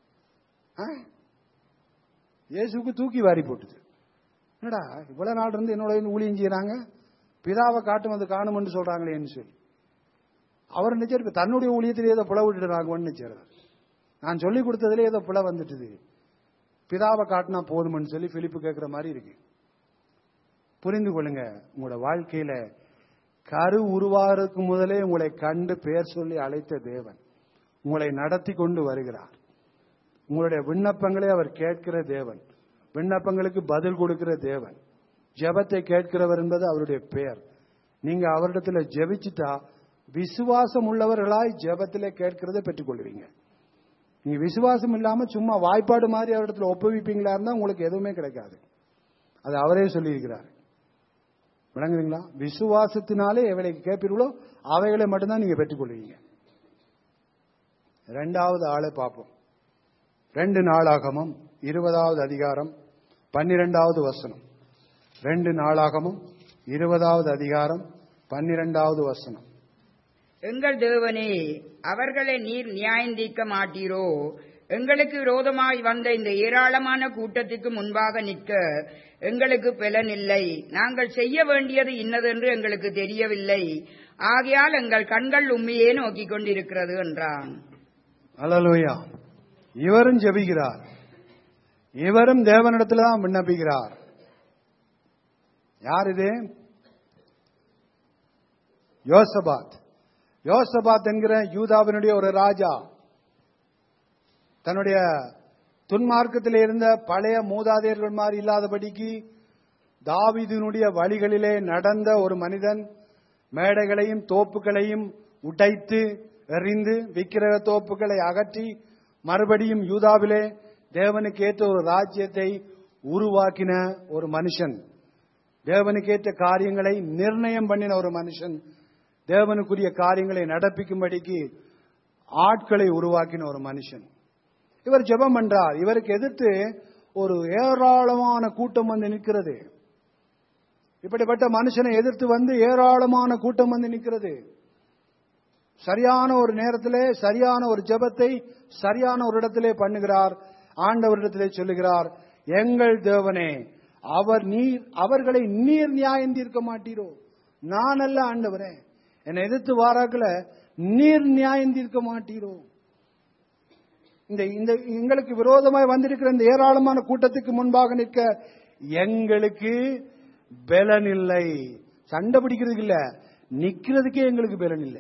இயேசுக்கு தூக்கி வாரி போட்டுது என்னடா இவ்வளவு நாள் இருந்து என்னோட இருந்து ஊழியம் செய்யறாங்க பிதாவை காட்டும் அது காணும்னு சொல்றாங்களேன்னு சொல்லி அவர் நினைச்சிருக்கு தன்னுடைய ஊழியத்திலே ஏதோ புல விட்டுறாங்கன்னு நினைச்சார் நான் சொல்லி கொடுத்ததுல ஏதோ புல வந்துட்டுது பிதாவை காட்டினா போதும்னு சொல்லி பிலிப்பு கேட்கிற மாதிரி இருக்கு புரிந்து கொள்ளுங்க உங்களோட வாழ்க்கையில கரு உருவாகிறதுக்கு முதலே உங்களை கண்டு பெயர் சொல்லி அழைத்த தேவன் உங்களை நடத்தி கொண்டு வருகிறார் உங்களுடைய விண்ணப்பங்களை அவர் கேட்கிற தேவன் விண்ணப்பங்களுக்கு பதில் கொடுக்கிற தேவன் ஜெபத்தை கேட்கிறவர் என்பது அவருடைய பெயர் நீங்க அவரிடத்துல ஜெபிச்சுட்டா விசுவாசம் உள்ளவர்களாய் ஜெபத்திலே கேட்கிறதை பெற்றுக்கொள்வீங்க நீங்க விசுவாசம் இல்லாம சும்மா வாய்ப்பாடு மாதிரி அவரிடத்துல ஒப்புவிப்பீங்களா இருந்தா உங்களுக்கு எதுவுமே கிடைக்காது அது அவரே சொல்லியிருக்கிறார் விளங்குதுங்களா விசுவாசத்தினாலே எவைகளை கேட்பீர்களோ அவைகளை மட்டும்தான் நீங்க பெற்றுக்கொள்வீங்க ரெண்டாவது ஆளை பார்ப்போம் ரெண்டு நாளாகமும் இருபதாவது அதிகாரம் பன்னிரெண்டாவது வசனம் ரெண்டு நாளாகமும் இருபதாவது அதிகாரம் பன்னிரெண்டாவது வசனம் எங்கள் தேவனே அவர்களை நீர் நியாயந்தீர்க்க மாட்டீரோ எங்களுக்கு விரோதமாய் வந்த இந்த ஏராளமான கூட்டத்துக்கு முன்பாக நிற்க எங்களுக்கு பலன் இல்லை நாங்கள் செய்ய வேண்டியது இன்னதென்று எங்களுக்கு தெரியவில்லை ஆகையால் எங்கள் கண்கள் உண்மையே நோக்கிக் கொண்டிருக்கிறது என்றான் அலலோயா இவரும் ஜெபிக்கிறார் இவரும் தேவனிடத்துல தான் விண்ணப்பிக்கிறார் யார் இது யோசபாத் யோசபாத் என்கிற யூதாவினுடைய ஒரு ராஜா தன்னுடைய துன்மார்க்கத்தில் இருந்த பழைய மூதாதையர்கள் மாதிரி இல்லாதபடிக்கு தாவீதினுடைய வழிகளிலே நடந்த ஒரு மனிதன் மேடைகளையும் தோப்புகளையும் உடைத்து எறிந்து விக்கிரக தோப்புகளை அகற்றி மறுபடியும் யூதாவிலே தேவனுக்கு ஏற்ற ஒரு ராஜ்யத்தை உருவாக்கின ஒரு மனுஷன் தேவனுக்கு ஏற்ற காரியங்களை நிர்ணயம் பண்ணின ஒரு மனுஷன் தேவனுக்குரிய காரியங்களை நடப்பிக்கும்படிக்கு ஆட்களை உருவாக்கின ஒரு மனுஷன் இவர் ஜெபம் பண்றார் இவருக்கு எதிர்த்து ஒரு ஏராளமான கூட்டம் வந்து நிற்கிறது இப்படிப்பட்ட மனுஷனை எதிர்த்து வந்து ஏராளமான கூட்டம் வந்து நிற்கிறது சரியான ஒரு நேரத்திலே சரியான ஒரு ஜெபத்தை சரியான ஒரு இடத்திலே பண்ணுகிறார் ஆண்டவரிடத்திலே சொல்லுகிறார் எங்கள் தேவனே அவர் நீர் அவர்களை நீர் நியாயம் தீர்க்க மாட்டீரோ நான் அல்ல ஆண்டவரே என்னை எதிர்த்து வாராக்கள நீர் நியாயம் தீர்க்க மாட்டீரோ இந்த இந்த எங்களுக்கு விரோதமாய் வந்திருக்கிற இந்த ஏராளமான கூட்டத்துக்கு முன்பாக நிற்க எங்களுக்கு பலன் இல்லை சண்டை பிடிக்கிறதுக்கு இல்ல நிக்கிறதுக்கே எங்களுக்கு பலன் இல்லை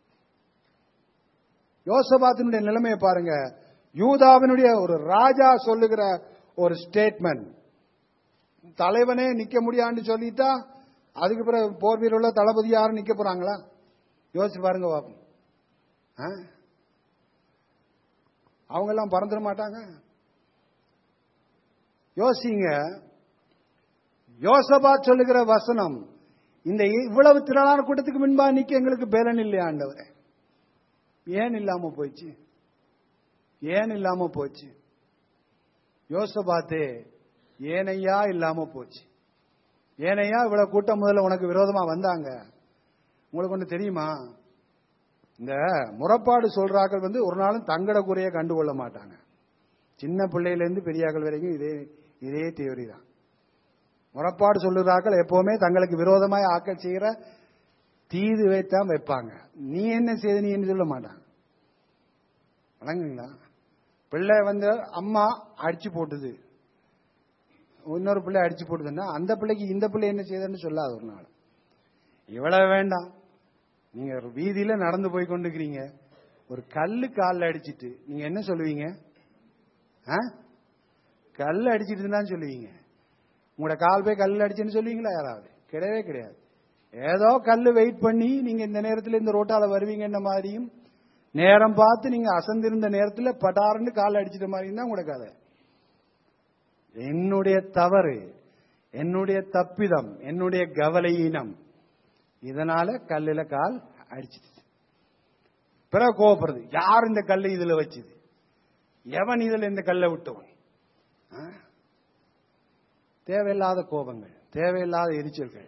யோசபாத்தினுடைய நிலைமையை பாருங்க யூதாவினுடைய ஒரு ராஜா சொல்லுகிற ஒரு ஸ்டேட்மெண்ட் தலைவனே நிக்க முடியான்னு சொல்லிட்டா அதுக்கு பிறகு போர் வீரர்ல தளபதி யாரும் நிக்க போறாங்களா யோசிச்சு பாருங்க பாப்போம் ஆ? அவங்க எல்லாம் பறந்துட மாட்டாங்க யோசிங்க யோசபாத் சொல்லுகிற வசனம் இந்த இவ்வளவு திரளான கூட்டத்துக்கு முன்பா நிக்க எங்களுக்கு பேலன் இல்லையா ஆண்டவரே ஏன் இல்லாம போச்சு ஏன் இல்லாம போச்சு யோசபாத்தே ஏனையா இல்லாம போச்சு ஏனையா இவ்வளவு கூட்டம் முதல்ல உனக்கு விரோதமா வந்தாங்க உங்களுக்கு ஒண்ணு தெரியுமா இந்த முறப்பாடு சொல்றாக்கள் வந்து ஒரு நாளும் தங்கட குறைய கண்டுகொள்ள மாட்டாங்க சின்ன பிள்ளையிலேருந்து பெரியாக்கள் வரைக்கும் இதே இதே தியோரி தான் முறப்பாடு சொல்லுறாக்கள் எப்பவுமே தங்களுக்கு விரோதமாய் ஆக்கள் செய்கிற தீது வைத்தான் வைப்பாங்க நீ என்ன செய்த நீ என்ன சொல்ல மாட்டாங்க வணங்குங்களா பிள்ளை வந்து அம்மா அடிச்சு போட்டுது இன்னொரு பிள்ளை அடிச்சு போட்டுதுன்னா அந்த பிள்ளைக்கு இந்த பிள்ளை என்ன செய்யுதுன்னு சொல்லாது ஒரு நாள் இவ்வளவு வேண்டாம் நீங்க ஒரு வீதியில நடந்து போய் கொண்டிருக்கிறீங்க ஒரு கல்லு காலில் அடிச்சிட்டு நீங்க என்ன சொல்லுவீங்க ஆ? கல் அடிச்சிட்டு தான் சொல்லுவீங்க உங்களோட கால் போய் கல் அடிச்சுன்னு சொல்லுவீங்களா யாராவது கிடையவே கிடையாது ஏதோ கல் வெயிட் பண்ணி நீங்க இந்த நேரத்தில் இந்த ரோட்டால வருவீங்கன்ற மாதிரியும் நேரம் பார்த்து நீங்க அசந்திருந்த நேரத்தில் பட்டாருன்னு கால் அடிச்சிட்ட மாதிரியும் தான் உங்களோட கதை என்னுடைய தவறு என்னுடைய தப்பிதம் என்னுடைய கவலையினம் இதனால கல்லுல கால் அடிச்சிட்டு பிறகு கோவப்படுறது யார் இந்த கல்லை இதுல வச்சது எவன் இதுல இந்த கல்லை விட்டவன் ஆ? தேவையில்லாத கோபங்கள் தேவையில்லாத எரிச்சல்கள்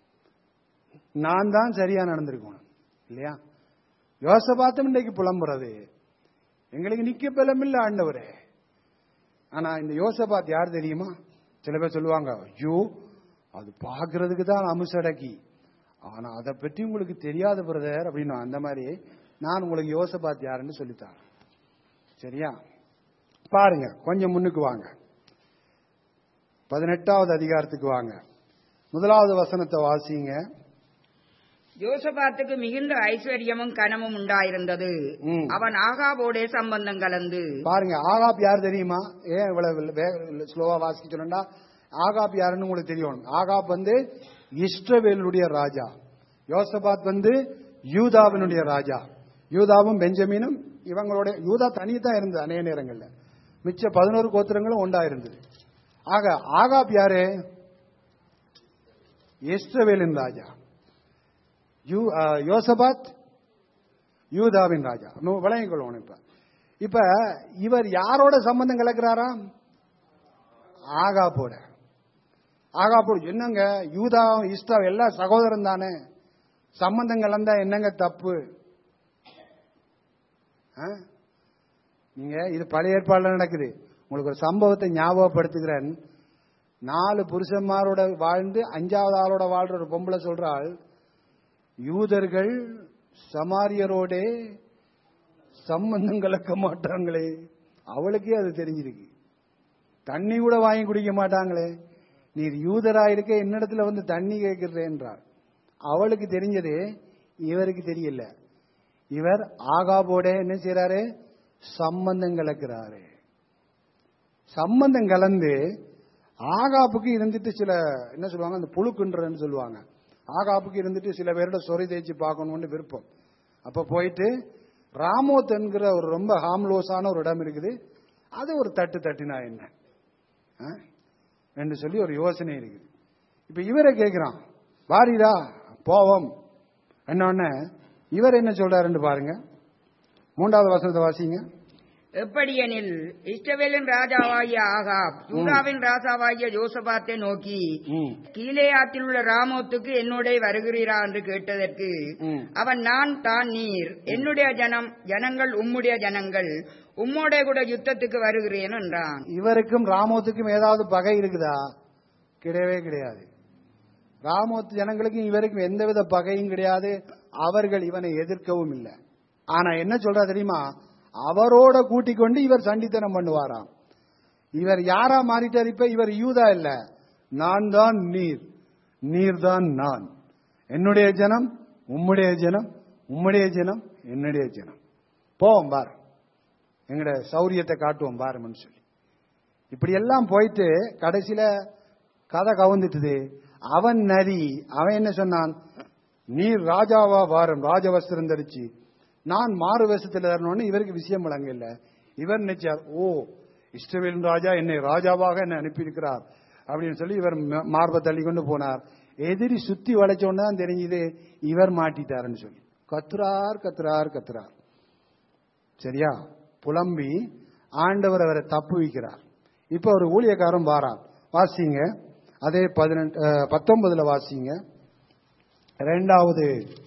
நான் தான் சரியா நடந்திருக்கணும் இல்லையா யோசபாத்தம் இன்றைக்கு புலம்புறது எங்களுக்கு நிக்க பலம் இல்ல ஆண்டவரே ஆனா இந்த யோசபாத் யார் தெரியுமா சில பேர் சொல்லுவாங்க ஐயோ அது பாக்குறதுக்கு தான் அமுசடக்கி ஆனா அதை பற்றி உங்களுக்கு தெரியாத பிரதர் அப்படின்னு அந்த மாதிரி நான் உங்களுக்கு யோசபாத் யாருன்னு சொல்லித்தரேன் சரியா பாருங்க கொஞ்சம் முன்னுக்கு வாங்க பதினெட்டாவது அதிகாரத்துக்கு வாங்க முதலாவது வசனத்தை வாசிங்க யோசபாத்துக்கு மிகுந்த ஐஸ்வர்யமும் கனமும் உண்டாயிருந்தது ம். அவன் ஆகாவோடே சம்பந்தம் கலந்து பாருங்க ஆகாப் யார் தெரியுமா ஏன் இவ்வளவு ஸ்லோவா வாசிக்க சொன்னா ஆகாப் யாருன்னு உங்களுக்கு தெரியும் ஆகாப் வந்து இஸ்ரவேலுடைய ராஜா யோசபாத் வந்து யூதாவினுடைய ராஜா யூதாவும் பெஞ்சமீனும் இவங்களோட யூதா தனியே தான் இருந்தது அநேக நேரங்கள்ல மிச்ச பதினோரு கோத்திரங்களும் ஒண்டா இருந்தது ஆக ஆகாப் யாரு இஸ்ரவேலின் ராஜா யூ ஆ, யோசபாத் யூதாவின் ராஜா நம்ம விளங்கிக் கொள்ளணும் இப்ப இப்ப இவர் யாரோட சம்பந்தம் கலக்கிறாராம் ஆகாப்போட ஆகாப்போட என்னங்க யூதா இஸ்ரா எல்லாம் சகோதரன் தானே சம்பந்தம் கலந்தா என்னங்க தப்பு ஆ? நீங்க இது பழைய ஏற்பாடுல நடக்குது உங்களுக்கு ஒரு சம்பவத்தை ஞாபகப்படுத்துகிறேன் நாலு புருஷன்மாரோட வாழ்ந்து அஞ்சாவது ஆளோட வாழ்ற ஒரு பொம்பளை சொல்றாள் யூதர்கள் சமாரியரோடே சம்பந்தம் கலக்க மாட்டாங்களே அவளுக்கே அது தெரிஞ்சிருக்கு தண்ணி கூட வாங்கி குடிக்க மாட்டாங்களே நீர் யூதரா இருக்க என்னிடத்துல வந்து தண்ணி கேட்கிறேன்றார் அவளுக்கு தெரிஞ்சது இவருக்கு தெரியல இவர் ஆகாபோட என்ன செய்யறாரு சம்பந்தம் கலக்கிறாரு சம்பந்தம் கலந்து ஆகாப்புக்கு இருந்துட்டு சில என்ன சொல்லுவாங்க அந்த புழுக்குன்றன்னு சொல்லுவாங்க ஆகாப்புக்கு இருந்துட்டு சில பேரோட சொறி தேய்ச்சி பார்க்கணும்னு விருப்பம் அப்ப போயிட்டு ராமோத் என்கிற ஒரு ரொம்ப ஹாம்லோஸான ஒரு இடம் இருக்குது அது ஒரு தட்டு தட்டினா என்ன ஆ? என்று சொல்லி ஒரு யோசனை இருக்குது இப்ப இவரை கேட்கிறான் வாரிதா போவோம் என்னொன்னு இவர் என்ன சொல்றாருன்னு பாருங்க மூன்றாவது வசனத்தை வாசிங்க எப்படியெனில் இஸ்ரவேலின் ராஜாவாகிய ஆகாப் யூதாவின் ராஜாவாகிய யோசபாத்தை நோக்கி ம், கீலேயாத்தில் உள்ள ராமோத்துக்கு என்னோட வருகிறீரா என்று கேட்டதற்கு ம். அவன் நான் தான் நீர் என்னுடைய ஜனம் ஜனங்கள் உம்முடைய ஜனங்கள் உம்மோட கூட யுத்தத்துக்கு வருகிறேன் என்றான் இவருக்கும் ராமோத்துக்கும் ஏதாவது பகை இருக்குதா கிடையவே கிடையாது ராமோத் ஜனங்களுக்கும் இவருக்கும் எந்தவித பகையும் கிடையாது அவர்கள் இவனை எதிர்க்கவும் இல்லை ஆனா என்ன சொல்றா தெரியுமா அவரோட கூட்டிக் கொண்டு இவர் சண்டித்தனம் பண்ணுவாராம் இவர் யாரா மாறிட்டார் இப்ப இவர் யூதா இல்ல நான் தான் நீர் நீர் தான் நான் என்னுடைய ஜனம் உம்முடைய ஜனம் உம்முடைய ஜனம் என்னுடைய ஜனம் போவோம் பார் எங்கட சௌரியத்தை காட்டுவோம் பாருமன்னு சொல்லி இப்படி எல்லாம் போயிட்டு கடைசியில கதை கவுந்துட்டுது அவன் நரி அவன் என்ன சொன்னான் நீர் ராஜாவா வாரம் ராஜவஸ்திரம் தரிச்சு நான் மாறு வேஷத்தில் வரணும்னு இவருக்கு விஷயம் வழங்க இல்ல இவர் நினைச்சார் ஓ இஸ்ரவேலின் ராஜா என்னை ராஜாவாக என்னை அனுப்பியிருக்கிறார் அப்படின்னு சொல்லி இவர் ம- மார்பை தள்ளி கொண்டு போனார் எதிரி சுத்தி வளைச்ச உடனே தான் தெரிஞ்சது இவர் மாட்டிட்டாருன்னு சொல்லி கத்துறார் கத்துறார் கத்துறார் சரியா புலம்பி ஆண்டவர் அவரை தப்பு வைக்கிறார் இப்ப ஒரு ஊழியக்காரன் வாரான் வாசிங்க அதே பதினெட்டு அஹ், பத்தொன்பதுல வாசிங்க ரெண்டாவது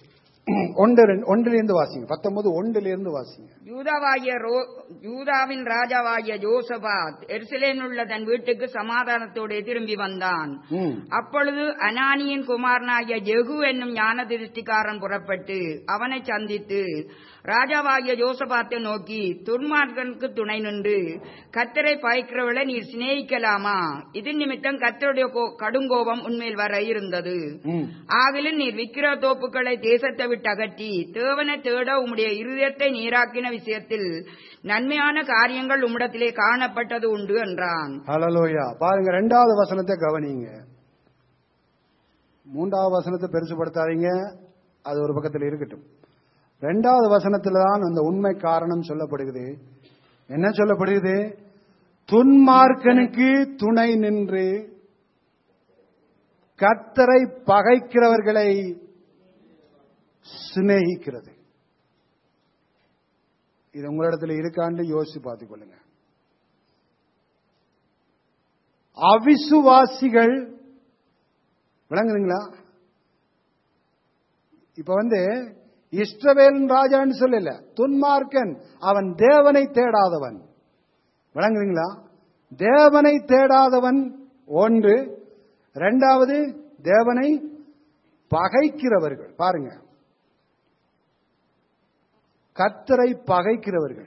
ஒன்று ரெண்டு- ஒன்றிலிருந்து வாசிங்க பத்தொன்பது ஒன்றிலிருந்து வாசிங்க யூதாவாகிய ரோ- யூதாவின் ராஜாவாகிய யோசபாத் எருசலேமில் உள்ள தன் வீட்டுக்கு சமாதானத்தோடு திரும்பி வந்தான் ம். அப்பொழுது அனானியின் குமாரனாகிய ஜெகு என்னும் ஞான திருஷ்டிக்காரன் புறப்பட்டு அவனை சந்தித்து ராஜாவாகிய யோசபாத்தை நோக்கி துர்மார்கனுக்கு துணை நின்று கத்தரை பாய்க்கிறவளை நீர் சிநேகிக்கலாமா இது நிமித்தம் கத்தருடைய கோ- கடுங்கோபம் உண்மையில் வர இருந்தது ம். ஆகிலும் நீர் விக்கிர தோப்புகளை தேசத்தை விட்டு அகற்றி தேவனை தேட உம்முடைய இருதயத்தை நீராக்கின விஷயத்தில் நன்மையான காரியங்கள் உம்மிடத்திலே காணப்பட்டது உண்டு என்றான் ஹalleluya பாருங்க ரெண்டாவது வசனத்தை கவனிங்க மூன்றாவது வசனத்தை பெருசுபடுத்தாதீங்க அது ஒரு பக்கத்தில் இருக்கட்டும் ரெண்டாவது வசனத்துல தான் அந்த உண்மை காரணம் சொல்லப்படுகிறது என்ன சொல்லப்படுகிறது துன்மார்க்கனுக்கு துணை நின்று கர்த்தரை பகைக்கிறவர்களை சிநேகிக்கிறது இது உங்களிடத்துல இருக்கான்னு யோசிச்சு பார்த்துக் கொள்ளுங்க அவிசுவாசிகள் விளங்குதுங்களா இப்ப வந்து இஸ்ரவேல் ராஜான்னு சொல்லல துன்மார்க்கன் அவன் தேவனை தேடாதவன் விளங்குதுங்களா தேவனை தேடாதவன் ஒன்று இரண்டாவது தேவனை பகைக்கிறவர்கள் பாருங்க கத்தரை பகைக்கிறவர்கள்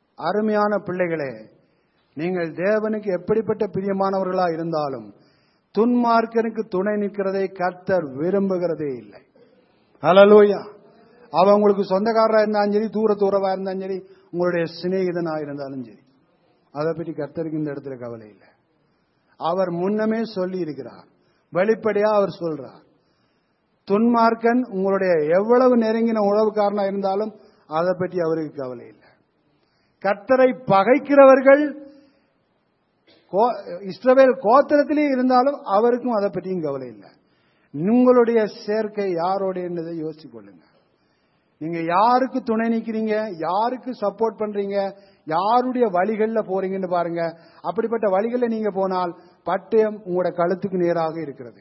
அருமையான பிள்ளைகளே நீங்கள் தேவனுக்கு எப்படிப்பட்ட பிரியமானவர்களா இருந்தாலும் துன்மார்க்கனுக்கு துணை நிற்கிறதை கர்த்தர் விரும்புகிறதே இல்லை ஹalleluya அவன் உங்களுக்கு சொந்தக்காரரா இருந்தாலும் சரி தூர தூரவா இருந்தாலும் சரி உங்களுடைய சிநேகிதனா இருந்தாலும் சரி அதை பற்றி கர்த்தருக்கு இந்த இடத்துல கவலை இல்லை அவர் முன்னமே சொல்லி இருக்கிறார் வெளிப்படையா அவர் சொல்றார் துன்மார்க்கன் உங்களுடைய எவ்வளவு நெருங்கின உறவுக்காரனா இருந்தாலும் அதை பற்றி அவருக்கு கவலை இல்லை கர்த்தரை பகைக்கிறவர்கள் கோ- இஸ்ரவேல் கோத்திரத்திலே இருந்தாலும் அவருக்கும் அதை பற்றியும் கவலை இல்லை உங்களுடைய சேர்க்கை யாரோட என்னதை யோசிச்சு கொள்ளுங்க நீங்க யாருக்கு துணை நிக்கிறீங்க யாருக்கு சப்போர்ட் பண்றீங்க யாருடைய வழிகள்ல போறீங்கன்னு பாருங்க அப்படிப்பட்ட வழிகளில் நீங்க போனால் பட்டயம் உங்களோட கழுத்துக்கு நேராக இருக்கிறது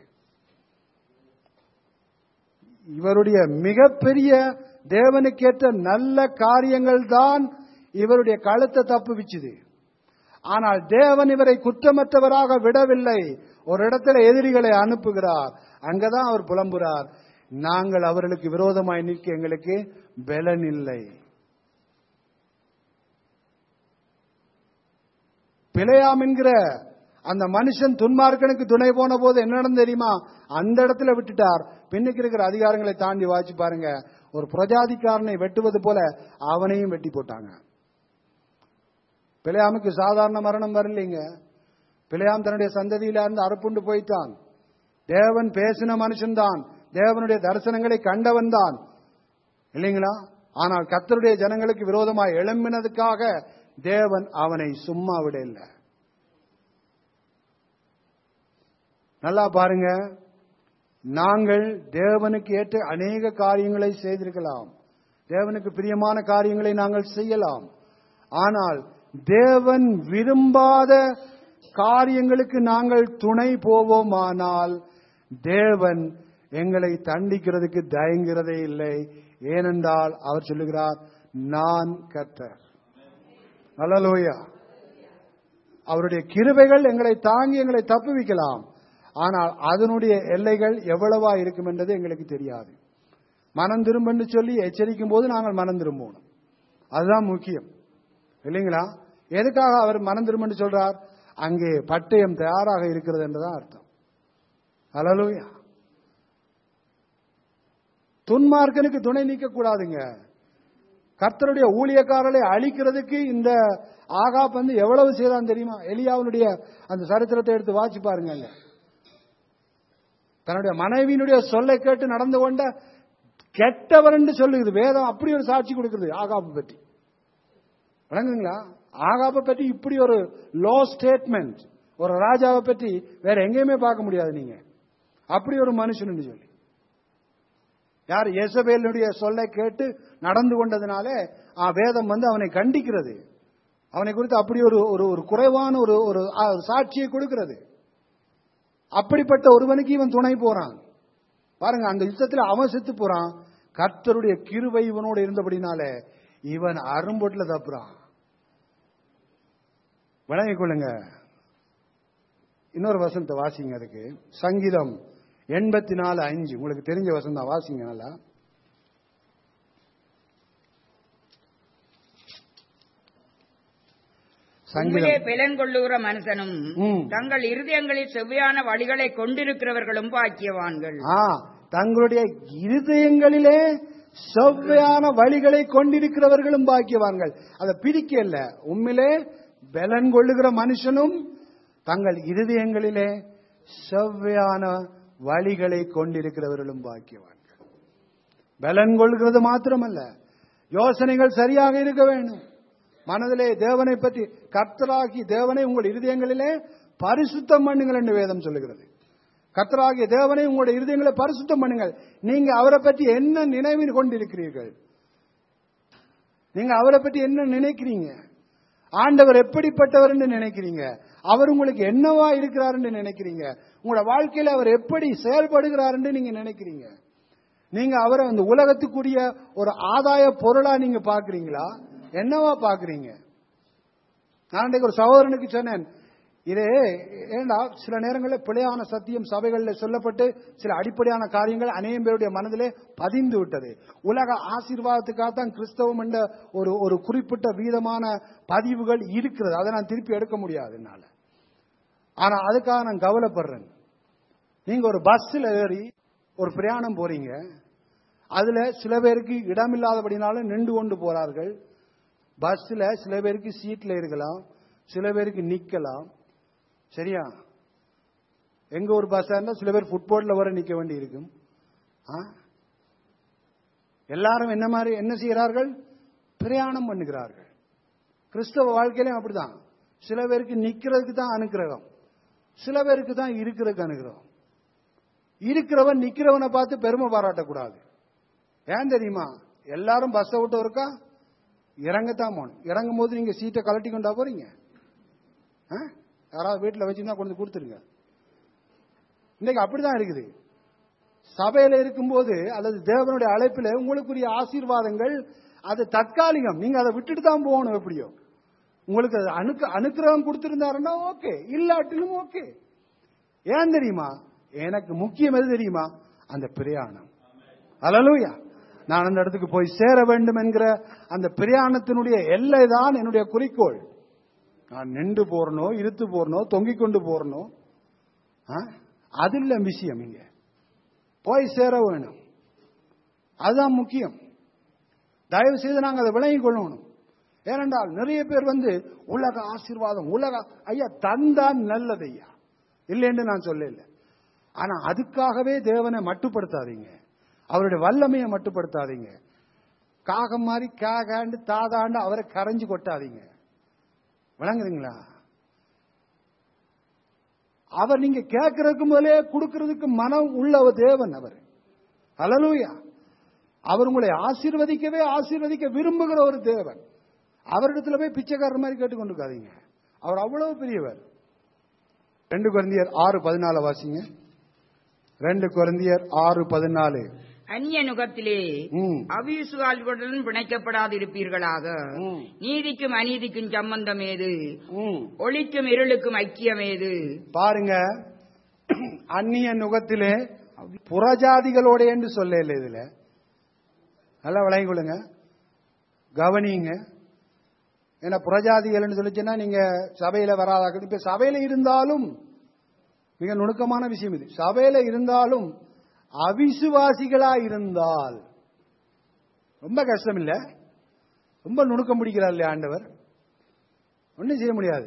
இவருடைய மிகப்பெரிய தேவனுக்கேற்ற நல்ல காரியங்கள் தான் இவருடைய கழுத்தை தப்புவிச்சுது ஆனால் தேவன் இவரை குற்றமற்றவராக விடவில்லை ஒரு இடத்துல எதிரிகளை அனுப்புகிறார் அங்கதான் அவர் புலம்புறார் நாங்கள் அவர்களுக்கு விரோதமாய் நிற்க எங்களுக்கு பலன் இல்லை பிழையாம் என்கிற அந்த மனுஷன் துன்மார்க்கனுக்கு துணை போன போது என்ன நடந்து தெரியுமா அந்த இடத்துல விட்டுட்டார் பின்னுக்கு இருக்கிற அதிகாரங்களை தாண்டி வாச்சு பாருங்க ஒரு பிரஜாதிக்காரனை வெட்டுவது போல அவனையும் வெட்டி போட்டாங்க பிழையாமுக்கு சாதாரண மரணம் வரலைங்க பிழையாம் தன்னுடைய சந்ததியில இருந்து அறுப்புண்டு போய்த்தான் தேவன் பேசின மனுஷன்தான் தேவனுடைய தரிசனங்களை கண்டவன் தான் இல்லைங்களா ஆனால் கர்த்தருடைய ஜனங்களுக்கு விரோதமாய் எழும்பினதுக்காக தேவன் அவனை சும்மா விட இல்லை நல்லா பாருங்க நாங்கள் தேவனுக்கு ஏற்ற அநேக காரியங்களை செய்திருக்கலாம் தேவனுக்கு பிரியமான காரியங்களை நாங்கள் செய்யலாம் ஆனால் தேவன் விரும்பாத காரியங்களுக்கு நாங்கள் துணை போவோமானால் தேவன் எங்களை தண்டிக்கிறதுக்கு தயங்கிறதே இல்லை ஏனென்றால் அவர் சொல்லுகிறார் நான் கர்த்தர் அல்லலோயா அவருடைய கிருபைகள் எங்களை தாங்கி எங்களை தப்புவிக்கலாம் ஆனால் அதனுடைய எல்லைகள் எவ்வளவா இருக்கும் என்றது எங்களுக்கு தெரியாது மனம் திரும்பன்னு சொல்லி எச்சரிக்கும் போது நாங்கள் மனம் திரும்பணும் அதுதான் முக்கியம் இல்லைங்களா எதுக்காக அவர் மனம் திரும்பன்னு சொல்றார் அங்கே பட்டயம் தயாராக இருக்கிறது என்றுதான் அர்த்தம் அலலுயா துன்மார்க்கனுக்கு துணை நீக்க கூடாதுங்க கர்த்தருடைய ஊழியக்காரரை அழிக்கிறதுக்கு இந்த ஆகாப் வந்து எவ்வளவு செய்தான் தெரியுமா எலியாவுடைய அந்த சரித்திரத்தை எடுத்து வாசி பாருங்க அங்க. தன்னுடைய மனைவியினுடைய சொல்லை கேட்டு நடந்து கொண்ட கெட்டவர் என்று சொல்லுகிறது வேதம் அப்படி ஒரு சாட்சி கொடுக்கிறது ஆகாப்பை பற்றி வணங்குங்களா ஆகாப்பை பற்றி இப்படி ஒரு லோ ஸ்டேட்மெண்ட் ஒரு ராஜாவை பற்றி வேற எங்கேயுமே பார்க்க முடியாது நீங்க அப்படி ஒரு மனுஷன் சொல்லி யார் இயேசபேலுடைய சொல்லை கேட்டு நடந்து கொண்டதுனாலே ஆ, வேதம் வந்து அவனை கண்டிக்கிறது அவனை குறித்து அப்படி ஒரு ஒரு ஒரு குறைவான ஒரு ஒரு ஆ, ஒரு சாட்சியை கொடுக்கிறது அப்படிப்பட்ட ஒருவனுக்கு இவன் துணை போறான் பாருங்க அந்த யுத்தத்தில் அவன் செத்து போறான் கர்த்தருடைய கிருபை இவனோடு இருந்தபடினாலே இவன் அரும்பொட்டில் தப்புறான் விளங்கிக் கொள்ளுங்க இன்னொரு வசனத்தை வாசிங்க அதுக்கு சங்கீதம் எண்பத்தி நாலு அஞ்சு உங்களுக்கு தெரிஞ்ச வசனம் தான் வாசிங்க நல்லா உண்மையிலே சங்கீதம் பெலன் கொள்ளுகிற மனுஷனும் ம். தங்கள் இருதயங்களில் செவ்வையான வழிகளை கொண்டிருக்கிறவர்களும் பாக்கியவான்கள் ஆ தங்களுடைய இருதயங்களிலே செவ்வையான வழிகளை கொண்டிருக்கிறவர்களும் பாக்கியவான்கள் அதை பிரிக்கல உண்மையிலே பலன் கொள்ளுகிற மனுஷனும் தங்கள் இருதயங்களிலே செவ்வையான வழிகளை கொண்டிருக்கிறவர்களும் பாக்கியவான்கள் பலன் கொள்கிறது மாத்திரமல்ல யோசனைகள் சரியாக இருக்க வேண்டும் மனதிலே தேவனை பற்றி கர்த்தராகி தேவனை உங்கள் இருதயங்களிலே பரிசுத்தம் பண்ணுங்கள் என்று வேதம் சொல்லுகிறது கர்த்தராகிய தேவனை உங்களுடைய இருதயங்களை பரிசுத்தம் பண்ணுங்கள் நீங்க அவரை பற்றி என்ன நினைவில் கொண்டிருக்கிறீர்கள் நீங்க அவரை பற்றி என்ன நினைக்கிறீங்க ஆண்டவர் எப்படிப்பட்டவர் என்று நினைக்கிறீங்க அவர் உங்களுக்கு என்னவா இருக்கிறார் என்று நினைக்கிறீங்க உங்களோட வாழ்க்கையில அவர் எப்படி செயல்படுகிறார் என்று நீங்க நினைக்கிறீங்க நீங்க அவரை அந்த உலகத்துக்குரிய ஒரு ஆதாய பொருளா நீங்க பாக்குறீங்களா என்னவா பாக்குறீங்க நான் இன்றைக்கு ஒரு சகோதரனுக்கு சொன்னேன் இதே ஏண்டா சில நேரங்களில் பிழையான சத்தியம் சபைகளில் சொல்லப்பட்டு சில அடிப்படையான காரியங்கள் அநேகம் பேருடைய மனதிலே பதிந்து விட்டது உலக ஆசீர்வாதத்துக்காகத்தான் கிறிஸ்தவம் என்ற ஒரு ஒரு குறிப்பிட்ட வீதமான பதிவுகள் இருக்கிறது அதை நான் திருப்பி எடுக்க முடியாது என்னால ஆனா அதுக்காக நான் கவலைப்படுறேன் நீங்க ஒரு பஸ்ல ஏறி ஒரு பிரயாணம் போறீங்க அதுல சில பேருக்கு இடமில்லாதபடினாலும் நின்று கொண்டு போறார்கள் பஸ்ல சில பேருக்கு சீட்ல இருக்கலாம் சில பேருக்கு நிக்கலாம் சரியா எங்க ஒரு பஸ்ஸா இருந்தா சில பேர் ஃபுட்போர்ட்ல வர நிக்க வேண்டி இருக்கும் ஆ? எல்லாரும் என்ன மாதிரி என்ன செய்கிறார்கள் பிரயாணம் பண்ணுகிறார்கள் கிறிஸ்தவ வாழ்க்கையிலும் அப்படிதான் சில பேருக்கு நிக்கிறதுக்கு தான் அனுக்கிரகம் சில பேருக்கு தான் இருக்கிறதுக்கு அனுகிரகம் இருக்கிறவன் நிக்கிறவனை பார்த்து பெருமை பாராட்டக்கூடாது ஏன் தெரியுமா எல்லாரும் பஸ்ஸை விட்டு இருக்கா இறங்கத்தான் போகணும் இறங்கும் போது நீங்க சீட்டை கலட்டி கொண்டா போறீங்க ஆ? யாராவது வீட்டில் வச்சிருந்தா கொண்டு வந்து கொடுத்துருங்க இன்னைக்கு அப்படிதான் இருக்குது சபையில இருக்கும்போது அல்லது தேவனுடைய அழைப்பில் உங்களுக்குரிய ஆசீர்வாதங்கள் அது தற்காலிகம் நீங்க அதை விட்டுட்டு தான் போகணும் எப்படியோ உங்களுக்கு அது அனுக்க அனுக்கிரகம் கொடுத்திருந்தாருன்னா ஓகே இல்லாட்டிலும் ஓகே ஏன் தெரியுமா எனக்கு முக்கியம் எது தெரியுமா அந்த பிரயாணம் அலலூயா நான் அந்த இடத்துக்கு போய் சேர வேண்டும் என்கிற அந்த பிரயாணத்தினுடைய எல்லை தான் என்னுடைய குறிக்கோள் நான் நின்று போறனோ இருத்து போறனோ தொங்கிக் கொண்டு போறனோ ஆ? அது இல்ல விஷயம் இங்க போய் சேர வேணும் அதுதான் முக்கியம் தயவு செய்து நாங்கள் அதை விளங்கிக் கொள்ளணும் ஏனென்றால் நிறைய பேர் வந்து உலக ஆசீர்வாதம் உலக ஐயா தந்தான் நல்லது ஐயா இல்லைன்னு நான் சொல்லல ஆனா அதுக்காகவே தேவனை மட்டுப்படுத்தாதீங்க அவருடைய வல்லமையை மட்டுப்படுத்தாதீங்க காகம் மாதிரி காகாண்டு தாதாண்டு அவரை கரைஞ்சு கொட்டாதீங்க விளங்குதுங்களா அவர் நீங்க கேட்கறதுக்கு முதலே கொடுக்கறதுக்கு மனம் உள்ள ஒரு தேவன் அவர் அலலூயா அவர் உங்களை ஆசீர்வதிக்கவே ஆசீர்வதிக்க விரும்புகிற ஒரு தேவன் அவரிடத்துல போய் பிச்சைக்காரர் மாதிரி கேட்டுக்கொண்டிருக்காதீங்க அவர் அவ்வளவு பெரியவர் ரெண்டு குழந்தையர் ஆறு பதினாலு வாசிங்க ரெண்டு குழந்தையர் ஆறு பதினாலு அந்நிய நுகத்திலே ம். அவிசுவால்களுடன் பிணைக்கப்படாதிருப்பீர்களாக ம். நீதிக்கும் அநீதிக்கும் சம்பந்தம் ஏது ம். ஒளிக்கும் இருளுக்கும் ஐக்கியம் ஏது பாருங்க அந்நிய நுகத்திலே புறஜாதிகளோட என்று சொல்ல இல்லை இதுல நல்லா விளங்கி கொள்ளுங்க கவனிங்க ஏன்னா புறஜாதிகள்னு சொல்லிச்சுன்னா நீங்க சபையில வராதாக இப்ப சபையில இருந்தாலும் மிக நுணுக்கமான விஷயம் இது சபையில இருந்தாலும் அவிசுவாசிகளா இருந்தால் ரொம்ப கஷ்டம் இல்ல ரொம்ப நுணுக்கம் பிடிக்கிறார் இல்லையா ஆண்டவர் ஒன்றும் செய்ய முடியாது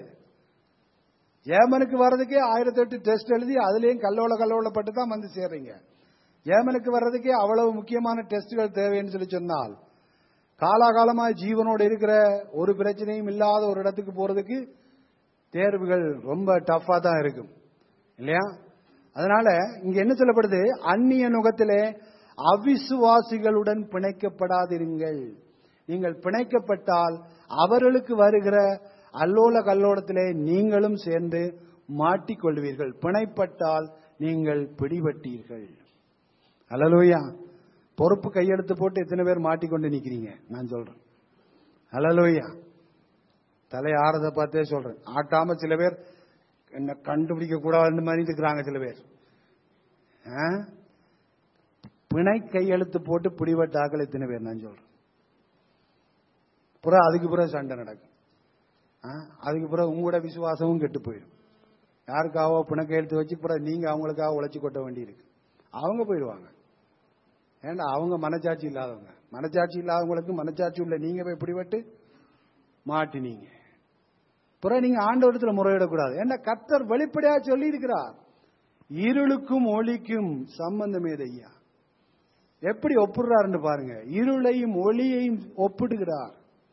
ஏமனுக்கு வர்றதுக்கே ஆயிரத்தி எட்டு டெஸ்ட் எழுதி அதுலயும் கல்லோல கல்லோலப்பட்டு தான் வந்து சேர்றீங்க ஏமனுக்கு வர்றதுக்கே அவ்வளவு முக்கியமான டெஸ்ட்கள் தேவைன்னு சொல்லி சொன்னால் காலாகாலமாக ஜீவனோடு இருக்கிற ஒரு பிரச்சனையும் இல்லாத ஒரு இடத்துக்கு போறதுக்கு தேர்வுகள் ரொம்ப டஃபா தான் இருக்கும் இல்லையா அதனால இங்க என்ன சொல்லப்படுது அந்நிய நுகத்திலே அவிசுவாசிகளுடன் பிணைக்கப்படாதிருங்கள் நீங்கள் பிணைக்கப்பட்டால் அவர்களுக்கு வருகிற அல்லோல கல்லோலத்திலே நீங்களும் சேர்ந்து மாட்டிக்கொள்வீர்கள் பிணைப்பட்டால் நீங்கள் பிடிபட்டீர்கள் அலலோயா பொறுப்பு கையெழுத்து போட்டு எத்தனை பேர் மாட்டிக்கொண்டு நிக்கிறீங்க நான் சொல்றேன் அலலோயா தலை ஆறத பார்த்தே சொல்றேன் ஆட்டாம சில பேர் என்ன கண்டுபிடிக்க கூடாதுன்னு மாதிரி இருக்கிறாங்க சில பேர் ஆ? பிணை கையெழுத்து போட்டு பிடிபட்ட ஆக்கள் எத்தனை பேர் நான் சொல்றேன் புறம் அதுக்கு பிறகு சண்டை நடக்கும் ஆ? அதுக்கு பிறகு உங்களோட விசுவாசமும் கெட்டு போயிடும் யாருக்காவோ பிணை கையெழுத்து வச்சு பிறகு நீங்க அவங்களுக்காக உழைச்சி கொட்ட வேண்டியிருக்கு அவங்க போயிடுவாங்க ஏண்டா அவங்க மனச்சாட்சி இல்லாதவங்க மனச்சாட்சி இல்லாதவங்களுக்கு மனச்சாட்சி உள்ள நீங்க போய் பிடிபட்டு மாட்டினீங்க பிறகு நீங்க ஆண்டவரத்துல முறையிடக்கூடாது ஏன்னா கர்த்தர் வெளிப்படையா சொல்லி இருக்கிறார் இருளுக்கும் ஒளிக்கும் சம்பந்தம் ஐயா எப்படி ஒப்பிடுறாருன்னு பாருங்க இருளையும் ஒளியையும் ஒப்பிடுகிறார்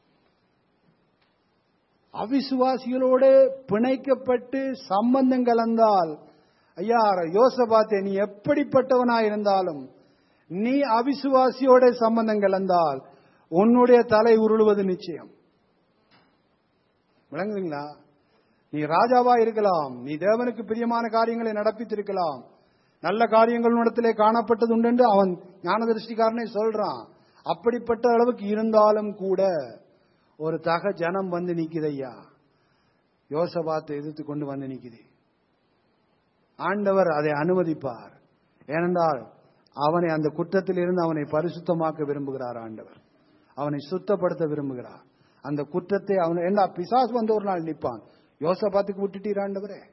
அவிசுவாசிகளோடு பிணைக்கப்பட்டு சம்பந்தம் கலந்தால் ஐயா யோசபாத்தே நீ எப்படிப்பட்டவனா இருந்தாலும் நீ அவிசுவாசியோட சம்பந்தம் கலந்தால் உன்னுடைய தலை உருளுவது நிச்சயம் விளங்குதுங்களா நீ ராஜாவா இருக்கலாம் நீ தேவனுக்கு பிரியமான காரியங்களை நடப்பித்திருக்கலாம் நல்ல காரியங்கள் இடத்திலே காணப்பட்டது உண்டு என்று அவன் ஞான திருஷ்டிக்காரனே சொல்றான் அப்படிப்பட்ட அளவுக்கு இருந்தாலும் கூட ஒரு தக ஜனம் வந்து நிக்குதையா யோசபாத்தை எதிர்த்து கொண்டு வந்து நிக்குது ஆண்டவர் அதை அனுமதிப்பார் ஏனென்றால் அவனை அந்த குற்றத்தில் இருந்து அவனை பரிசுத்தமாக்க விரும்புகிறார் ஆண்டவர் அவனை சுத்தப்படுத்த விரும்புகிறார் அந்த குற்றத்தை அவன் என்ன பிசாசு வந்து ஒரு நாள் நிற்பான் யோசபாத்துக்கு விட்டுட்டீர் ஆண்டவரே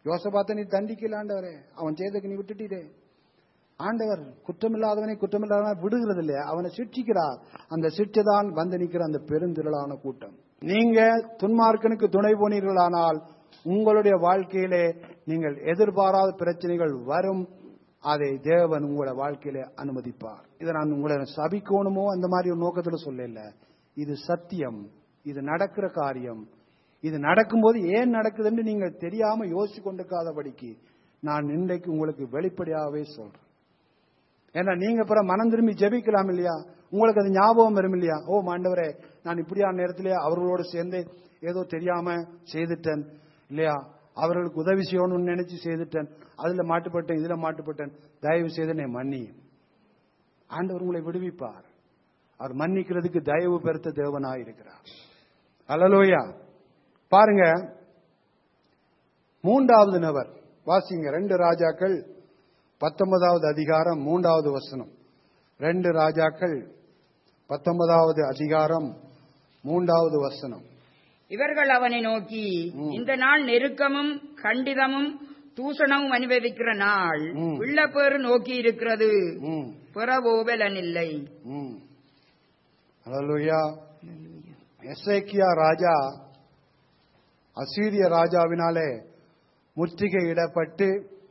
யோசபாத்தை நீ தண்டிக்கல ஆண்டவரே அவன் செய்ததுக்கு நீ விட்டுட்டீரே ஆண்டவர் குற்றமில்லாதவனை குற்றமில்லாதவனை விடுகிறது இல்லையா அவனை சிட்சிக்கிறார் அந்த சிட்சை தான் வந்து நிற்கிற அந்த பெருந்திரளான கூட்டம் நீங்க துன்மார்க்கனுக்கு துணை போனீர்களானால் உங்களுடைய வாழ்க்கையிலே நீங்கள் எதிர்பாராத பிரச்சனைகள் வரும் அதை தேவன் உங்களோட வாழ்க்கையிலே அனுமதிப்பார் இதை நான் உங்களை சபிக்கணுமோ அந்த மாதிரி ஒரு நோக்கத்தில் சொல்லல இது சத்தியம் இது நடக்கிற காரியம் இது நடக்கும்போது ஏன் நடக்குதுன்னு நீங்கள் தெரியாம யோசிச்சு கொண்டிருக்காதபடிக்கு நான் இன்றைக்கு உங்களுக்கு வெளிப்படையாகவே சொல்றேன் ஏன்னா நீங்க பிற மனம் திரும்பி ஜெபிக்கலாம் இல்லையா உங்களுக்கு அது ஞாபகம் வரும் இல்லையா ஓ மாண்டவரே நான் இப்படியான நேரத்திலே அவர்களோடு சேர்ந்து ஏதோ தெரியாம செய்துட்டேன் இல்லையா அவர்களுக்கு உதவி செய்யணும்னு நினைச்சு செய்துட்டேன் அதுல மாட்டுப்பட்டேன் இதுல மாட்டுப்பட்டேன் தயவு செய்து என்னை மன்னி ஆண்டவர் உங்களை விடுவிப்பார் அவர் மன்னிக்கிறதுக்கு தயவு பெருத்த தேவனாய் இருக்கிறார் அல்லலோயா பாருங்க மூன்றாவது நபர் வாசிங்க ரெண்டு ராஜாக்கள் பத்தொன்பதாவது அதிகாரம் மூன்றாவது வசனம் ரெண்டு ராஜாக்கள் பத்தொன்பதாவது அதிகாரம் மூன்றாவது வசனம் இவர்கள் அவனை நோக்கி ம். இந்த நாள் நெருக்கமும் கண்டிதமும் தூஷணமும் அனுபவிக்கிற நாள் ம். பிள்ளைப்பேறு நோக்கி இருக்கிறது ம் பிறவோபலன் இல்லை ம் அல்லேலூயா எசேக்கியா ராஜா அசீரிய ராஜாவினாலே முற்றுகையிடப்பட்டு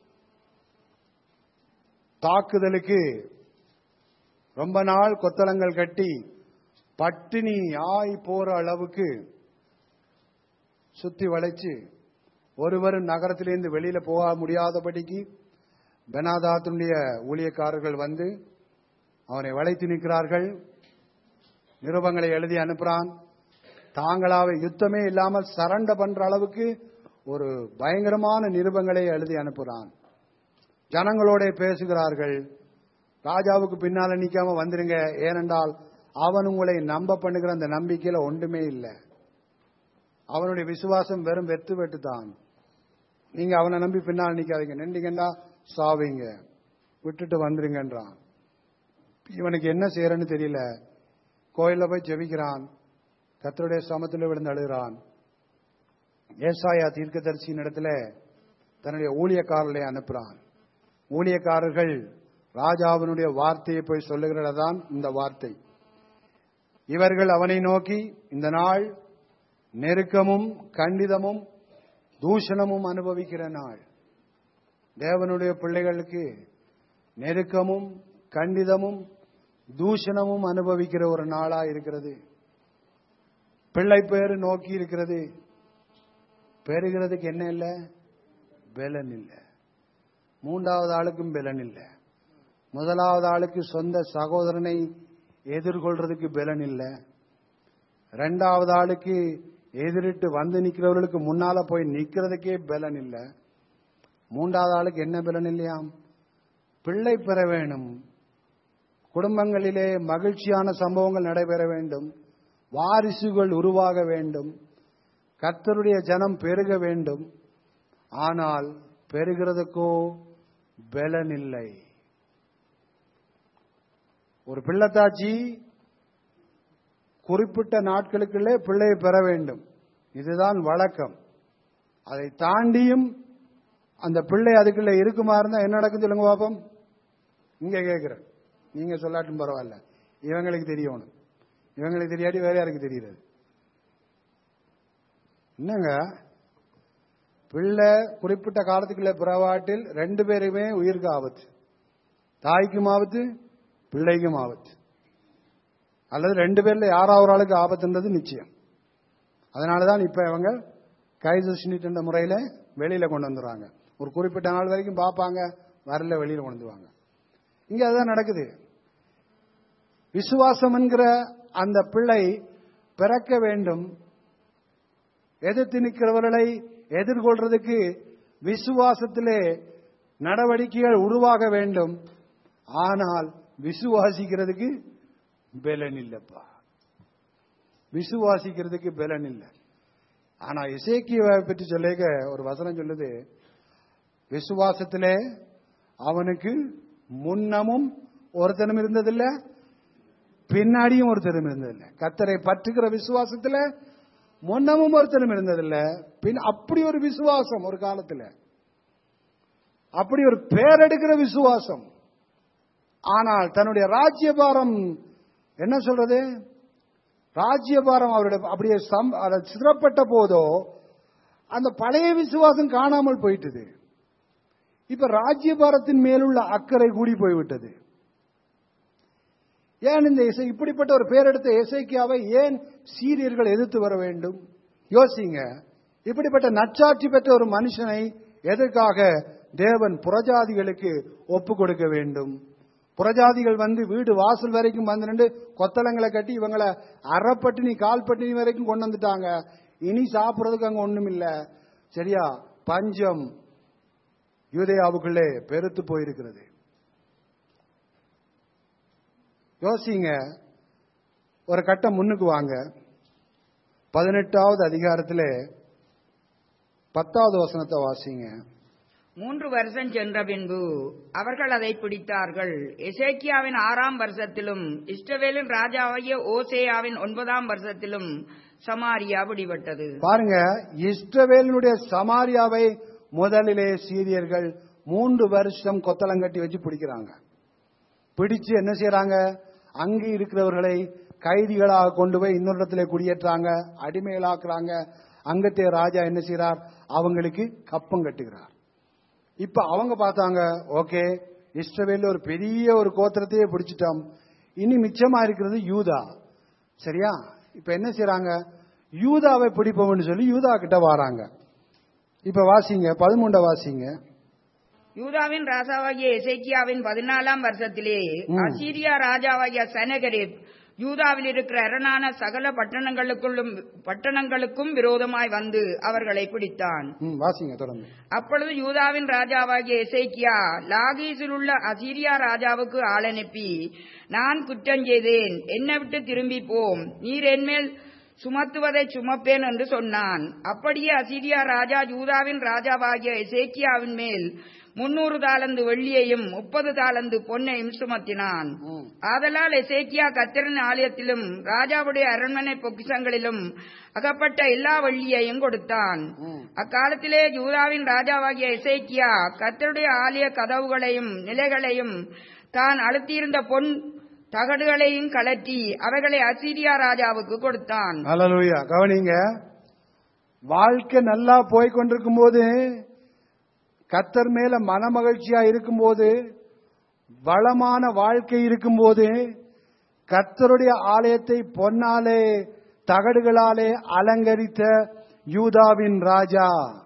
தாக்குதலுக்கு ரொம்ப நாள் கொத்தளங்கள் கட்டி பட்டினி ஆய் போற அளவுக்கு சுத்தி வளைச்சு ஒருவரும் நகரத்திலிருந்து வெளியில போக முடியாதபடிக்கு பெனாதாத்துடைய ஊழியக்காரர்கள் வந்து அவனை வளைத்து நிற்கிறார்கள் நிருபங்களை எழுதி அனுப்புறான் தாங்களாவே யுத்தமே இல்லாமல் சரண்ட பண்ற அளவுக்கு ஒரு பயங்கரமான நிருபங்களை எழுதி அனுப்புறான் ஜனங்களோட பேசுகிறார்கள் ராஜாவுக்கு பின்னால நிக்காம வந்துருங்க ஏனென்றால் அவன் உங்களை நம்ப பண்ணுகிற அந்த நம்பிக்கையில ஒன்றுமே இல்லை அவனுடைய விசுவாசம் வெறும் வெத்து வெட்டு தான் நீங்க அவனை நம்பி பின்னால் நிக்காதீங்க நின்றீங்கன்னா சாவீங்க விட்டுட்டு வந்துருங்கன்றான் இவனுக்கு என்ன செய்யறன்னு தெரியல கோயில்ல போய் ஜெபிக்கிறான் கத்தருடைய சமத்துல விழுந்து அழுகிறான் ஏசாயா தீர்க்கதரிசியின் இடத்துல தன்னுடைய ஊழியக்காரர்களை அனுப்புறான் ஊழியக்காரர்கள் ராஜாவினுடைய வார்த்தையை போய் சொல்லுகிறதான் இந்த வார்த்தை இவர்கள் அவனை நோக்கி இந்த நாள் நெருக்கமும் கண்டிதமும் தூஷணமும் அனுபவிக்கிற நாள் தேவனுடைய பிள்ளைகளுக்கு நெருக்கமும் கண்டிதமும் தூஷணமும் அனுபவிக்கிற ஒரு நாளா இருக்கிறது பிள்ளை பேரு நோக்கி இருக்கிறது பெறுகிறதுக்கு என்ன இல்லை பலன் இல்லை மூன்றாவது ஆளுக்கும் பலன் இல்லை முதலாவது ஆளுக்கு சொந்த சகோதரனை எதிர்கொள்றதுக்கு பலன் இல்லை ரெண்டாவது ஆளுக்கு எதிரிட்டு வந்து நிக்கிறவர்களுக்கு முன்னால போய் நிக்கிறதுக்கே பலன் இல்லை மூன்றாவது ஆளுக்கு என்ன பலன் இல்லையாம் பிள்ளை பெற வேணும் குடும்பங்களிலே மகிழ்ச்சியான சம்பவங்கள் நடைபெற வேண்டும் வாரிசுகள் உருவாக வேண்டும் கர்த்தருடைய ஜனம் பெருக வேண்டும் ஆனால் பெறுகிறதுக்கோ பலன் இல்லை ஒரு பிள்ளைத்தாச்சி குறிப்பிட்ட நாட்களுக்குள்ளே பிள்ளையை பெற வேண்டும் இதுதான் வழக்கம் அதை தாண்டியும் அந்த பிள்ளை அதுக்குள்ள இருக்குமா இருந்தா என்ன நடக்கும் சொல்லுங்க பாப்போம் இங்க கேட்கிறேன் நீங்க சொல்லாட்டும் பரவாயில்ல இவங்களுக்கு தெரியணும் இவங்களுக்கு தெரியாட்டி வேற யாருக்கு தெரியுது என்னங்க பிள்ளை குறிப்பிட்ட காலத்துக்குள்ள பிறவாட்டில் ரெண்டு பேருமே உயிருக்கு ஆபத்து தாய்க்கும் ஆபத்து பிள்ளைக்கும் ஆபத்து அல்லது ரெண்டு பேர்ல யாராவது ஒரு ஆளுக்கு ஆபத்துன்றது நிச்சயம் அதனாலதான் இப்ப இவங்க கைது முறையில வெளியில கொண்டு வந்துடுறாங்க ஒரு குறிப்பிட்ட நாள் வரைக்கும் பார்ப்பாங்க வரல வெளியில கொண்டு வந்துருவாங்க இங்க அதுதான் நடக்குது விசுவாசம் என்கிற அந்த பிள்ளை பிறக்க வேண்டும் எதிர்த்து நிற்கிறவர்களை எதிர்கொள்றதுக்கு விசுவாசத்திலே நடவடிக்கைகள் உருவாக வேண்டும் ஆனால் விசுவாசிக்கிறதுக்கு பலன் இல்லப்பா விசுவாசிக்கிறதுக்கு பலன் இல்லை ஆனா இசைக்கியவை பற்றி சொல்லிக்க ஒரு வசனம் சொல்லுது விசுவாசத்திலே அவனுக்கு முன்னமும் ஒருத்தனும் இருந்ததில்ல பின்னாடியும் ஒருத்தரும் இருந்ததில்லை கத்தரை பற்றுகிற விசுவாசத்துல முன்னமும் ஒருத்தரும் இருந்ததில்ல பின் அப்படி ஒரு விசுவாசம் ஒரு காலத்துல அப்படி ஒரு பேரெடுக்கிற விசுவாசம் ஆனால் தன்னுடைய ராஜ்யபாரம் என்ன சொல்றது ராஜ்யபாரம் அவருடைய அப்படியே சம் அதை சிதறப்பட்ட போதோ அந்த பழைய விசுவாசம் காணாமல் போயிட்டது இப்ப ராஜ்யபாரத்தின் மேலுள்ள அக்கறை கூடி போய்விட்டது ஏன் இந்த இசை இப்படிப்பட்ட ஒரு பேரெடுத்த இசைக்கியாவை ஏன் சீரியர்கள் எதிர்த்து வர வேண்டும் யோசிங்க இப்படிப்பட்ட நச்சாட்சி பெற்ற ஒரு மனுஷனை எதற்காக தேவன் புறஜாதிகளுக்கு ஒப்பு கொடுக்க வேண்டும் புறஜாதிகள் வந்து வீடு வாசல் வரைக்கும் வந்து நின்று கொத்தளங்களை கட்டி இவங்களை அறப்பட்டினி கால்பட்டினி வரைக்கும் கொண்டு வந்துட்டாங்க இனி சாப்பிடுறதுக்கு அங்க ஒண்ணும் இல்ல சரியா பஞ்சம் யூதேயாவுக்குள்ளே பெருத்து போயிருக்கிறது யோசிங்க ஒரு கட்டம் முன்னுக்கு வாங்க பதினெட்டாவது அதிகாரத்திலே பத்தாவது வசனத்தை வாசிங்க மூன்று வருஷம் சென்ற பின்பு அவர்கள் அதை பிடித்தார்கள் எசேக்கியாவின் ஆறாம் வருஷத்திலும் இஸ்ரவேலின் ராஜாவாகிய ஓசேயாவின் ஒன்பதாம் வருஷத்திலும் சமாரியா பிடிபட்டது பாருங்க இஸ்ரவேலினுடைய சமாரியாவை முதலிலே சீரியர்கள் மூன்று வருஷம் கொத்தளங்கட்டி வச்சு பிடிக்கிறாங்க பிடிச்சு என்ன செய்யறாங்க அங்கே இருக்கிறவர்களை கைதிகளாக கொண்டு போய் இன்னொரு இடத்துல குடியேற்றாங்க அடிமைகளாக்குறாங்க அங்கத்தே ராஜா என்ன செய்றார் அவங்களுக்கு கப்பம் கட்டுகிறார் இப்ப அவங்க பார்த்தாங்க ஓகே இஸ்ரவேல்ல ஒரு பெரிய ஒரு கோத்திரத்தையே பிடிச்சிட்டோம் இனி மிச்சமா இருக்கிறது யூதா சரியா இப்ப என்ன செய்றாங்க யூதாவை பிடிப்போம்னு சொல்லி யூதா கிட்ட வராங்க இப்ப வாசிங்க பதிமூண்ட வாசிங்க யூதாவின் ராஜாவாகிய எசேக்கியாவின் பதினாலாம் வருஷத்திலே ம். அசீரியா ராஜாவாகிய சனகரிப் யூதாவில் இருக்கிற அரணான சகல பட்டணங்களுக்குள்ளும் பட்டணங்களுக்கும் விரோதமாய் வந்து அவர்களை பிடித்தான் ம், வாசிங்க தொடர்ந்து அப்பொழுது யூதாவின் ராஜாவாகிய எசேக்கியா லாகீசில் உள்ள அசீரியா ராஜாவுக்கு ஆளனுப்பி நான் குற்றம் செய்தேன் என்னை விட்டு திரும்பி போம் நீர் என்மேல் சுமத்துவதை சுமப்பேன் என்று சொன்னான் அப்படியே அசீரியா ராஜா யூதாவின் ராஜாவாகிய எசேக்கியாவின் மேல் முன்னூறு தாளந்து வெள்ளியையும் முப்பது தாளந்து பொன்னையும் சுமத்தினான் ம். ஆதலால் எசேக்கியா கத்திரன் ஆலயத்திலும் ராஜாவுடைய அரண்மனை பொக்கிஷங்களிலும் அகப்பட்ட எல்லா வெள்ளியையும் கொடுத்தான் ம். அக்காலத்திலே யூதாவின் ராஜாவாகிய எசேக்கியா கர்த்தருடைய ஆலய கதவுகளையும் நிலைகளையும் தான் அழுத்தியிருந்த பொன் தகடுகளையும் கலற்றி அவைகளை அசீரியா ராஜாவுக்கு கொடுத்தான் ஹalleluya கவனிங்க வாழ்க்கை நல்லா போய் கொண்டிருக்கும் போது கத்தர் மேல மனமகிழ்ச்சியா இருக்கும்போது வளமான வாழ்க்கை இருக்கும்போது கர்த்தருடைய ஆலயத்தை பொன்னாலே தகடுகளாலே அலங்கரித்த யூதாவின் ராஜா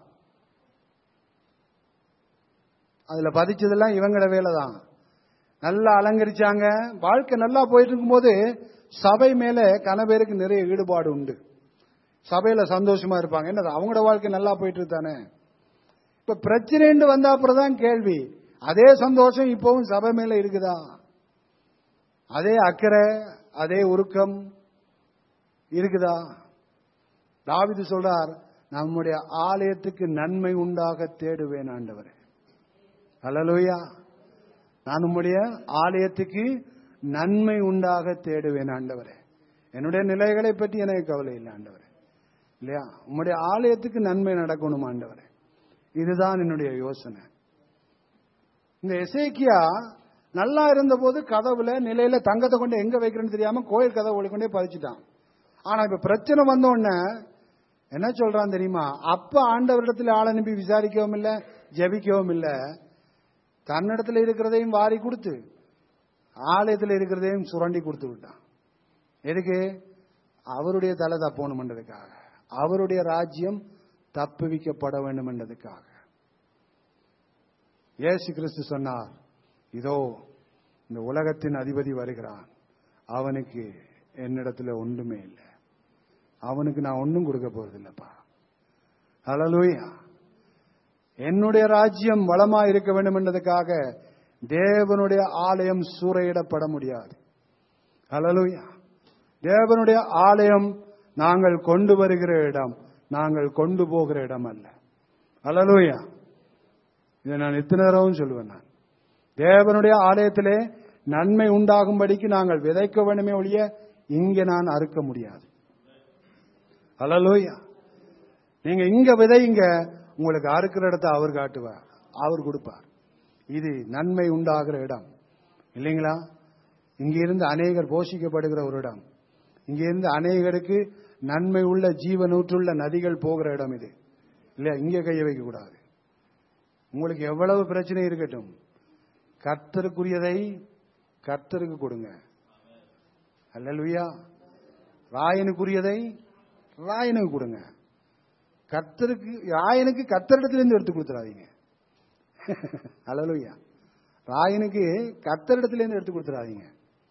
அதுல பதிச்சதெல்லாம் இவங்களோட வேலை தான் நல்லா அலங்கரிச்சாங்க வாழ்க்கை நல்லா போயிட்டு இருக்கும்போது சபை மேல கனபேருக்கு நிறைய ஈடுபாடு உண்டு சபையில சந்தோஷமா இருப்பாங்க என்னது அவங்களோட வாழ்க்கை நல்லா போயிட்டு இருக்கானே இப்ப பிரச்சனைன்னு வந்த அப்புறம் தான் கேள்வி அதே சந்தோஷம் இப்பவும் சபை மேல இருக்குதா அதே அக்கறை அதே உருக்கம் இருக்குதா தாவிது சொல்றார் நம்முடைய ஆலயத்துக்கு நன்மை உண்டாக தேடுவேன் ஆண்டவரே ஹalleluya நான் உம்முடைய ஆலயத்துக்கு நன்மை உண்டாக தேடுவேன் ஆண்டவரே என்னுடைய நிலைகளை பற்றி எனக்கு கவலை இல்லை ஆண்டவரே இல்லையா உம்முடைய ஆலயத்துக்கு நன்மை நடக்கணும் ஆண்டவரே இதுதான் என்னுடைய யோசனை இந்த எசேக்கியா நல்லா இருந்தபோது கதவுல நிலையில தங்கத்தை கொண்டு எங்க வைக்கிறேன்னு தெரியாம கோயில் கதவு கொண்டே பதிச்சுட்டான் ஆனா இப்ப பிரச்சனை வந்த உடனே என்ன சொல்றான் தெரியுமா அப்ப ஆண்டவரிடத்துல ஆள் அனுப்பி விசாரிக்கவும் இல்ல ஜெபிக்கவும் இல்ல தன்னிடத்துல இருக்கிறதையும் வாரி கொடுத்து ஆலயத்தில் இருக்கிறதையும் சுரண்டி கொடுத்து விட்டான் எதுக்கு அவருடைய தலை தப்போணும்ன்றதுக்காக அவருடைய ராஜ்யம் தப்புவிக்கப்பட வேண்டும் என்றதுக்காக இயேசு கிறிஸ்து சொன்னார் இதோ இந்த உலகத்தின் அதிபதி வருகிறான் அவனுக்கு என்னிடத்துல ஒன்றுமே இல்லை அவனுக்கு நான் ஒன்றும் கொடுக்க போறதில்லப்பா ஹalleluya என்னுடைய ராஜ்யம் வளமா இருக்க வேண்டும் என்றதுக்காக தேவனுடைய ஆலயம் சூறையிடப்பட முடியாது ஹalleluya தேவனுடைய ஆலயம் நாங்கள் கொண்டு வருகிற இடம் நாங்கள் கொண்டு போகிற இடம் அல்ல ஹalleluya இதை நான் இத்தனை தடவும் சொல்லுவேன் நான் தேவனுடைய ஆலயத்திலே நன்மை உண்டாகும்படிக்கு நாங்கள் விதைக்க வேண்டுமே ஒழிய இங்கே நான் அறுக்க முடியாது ஹalleluya நீங்க இங்க விதைங்க உங்களுக்கு அறுக்கிற இடத்தை அவர் காட்டுவார் அவர் கொடுப்பார் இது நன்மை உண்டாகிற இடம் இல்லைங்களா இங்கிருந்து அநேகர் போஷிக்கப்படுகிற ஒரு இடம் இங்கிருந்து அநேகருக்கு நன்மை உள்ள ஜீவனூற்றுள்ள நதிகள் போகிற இடம் இது இல்லையா இங்கே கைய வைக்க கூடாது உங்களுக்கு எவ்வளவு பிரச்சனை இருக்கட்டும் கர்த்தருக்குரியதை கர்த்தருக்கு கொடுங்க அல்லலுயா ராயனுக்குரியதை ராயனுக்கு கொடுங்க கர்த்தருக்கு ராயனுக்கு கர்த்தரிடத்திலிருந்து எடுத்து கொடுத்துறாதீங்க அல்லலுயா ராயனுக்கு கர்த்தரிடத்திலிருந்து எடுத்து கொடுத்துறாதீங்க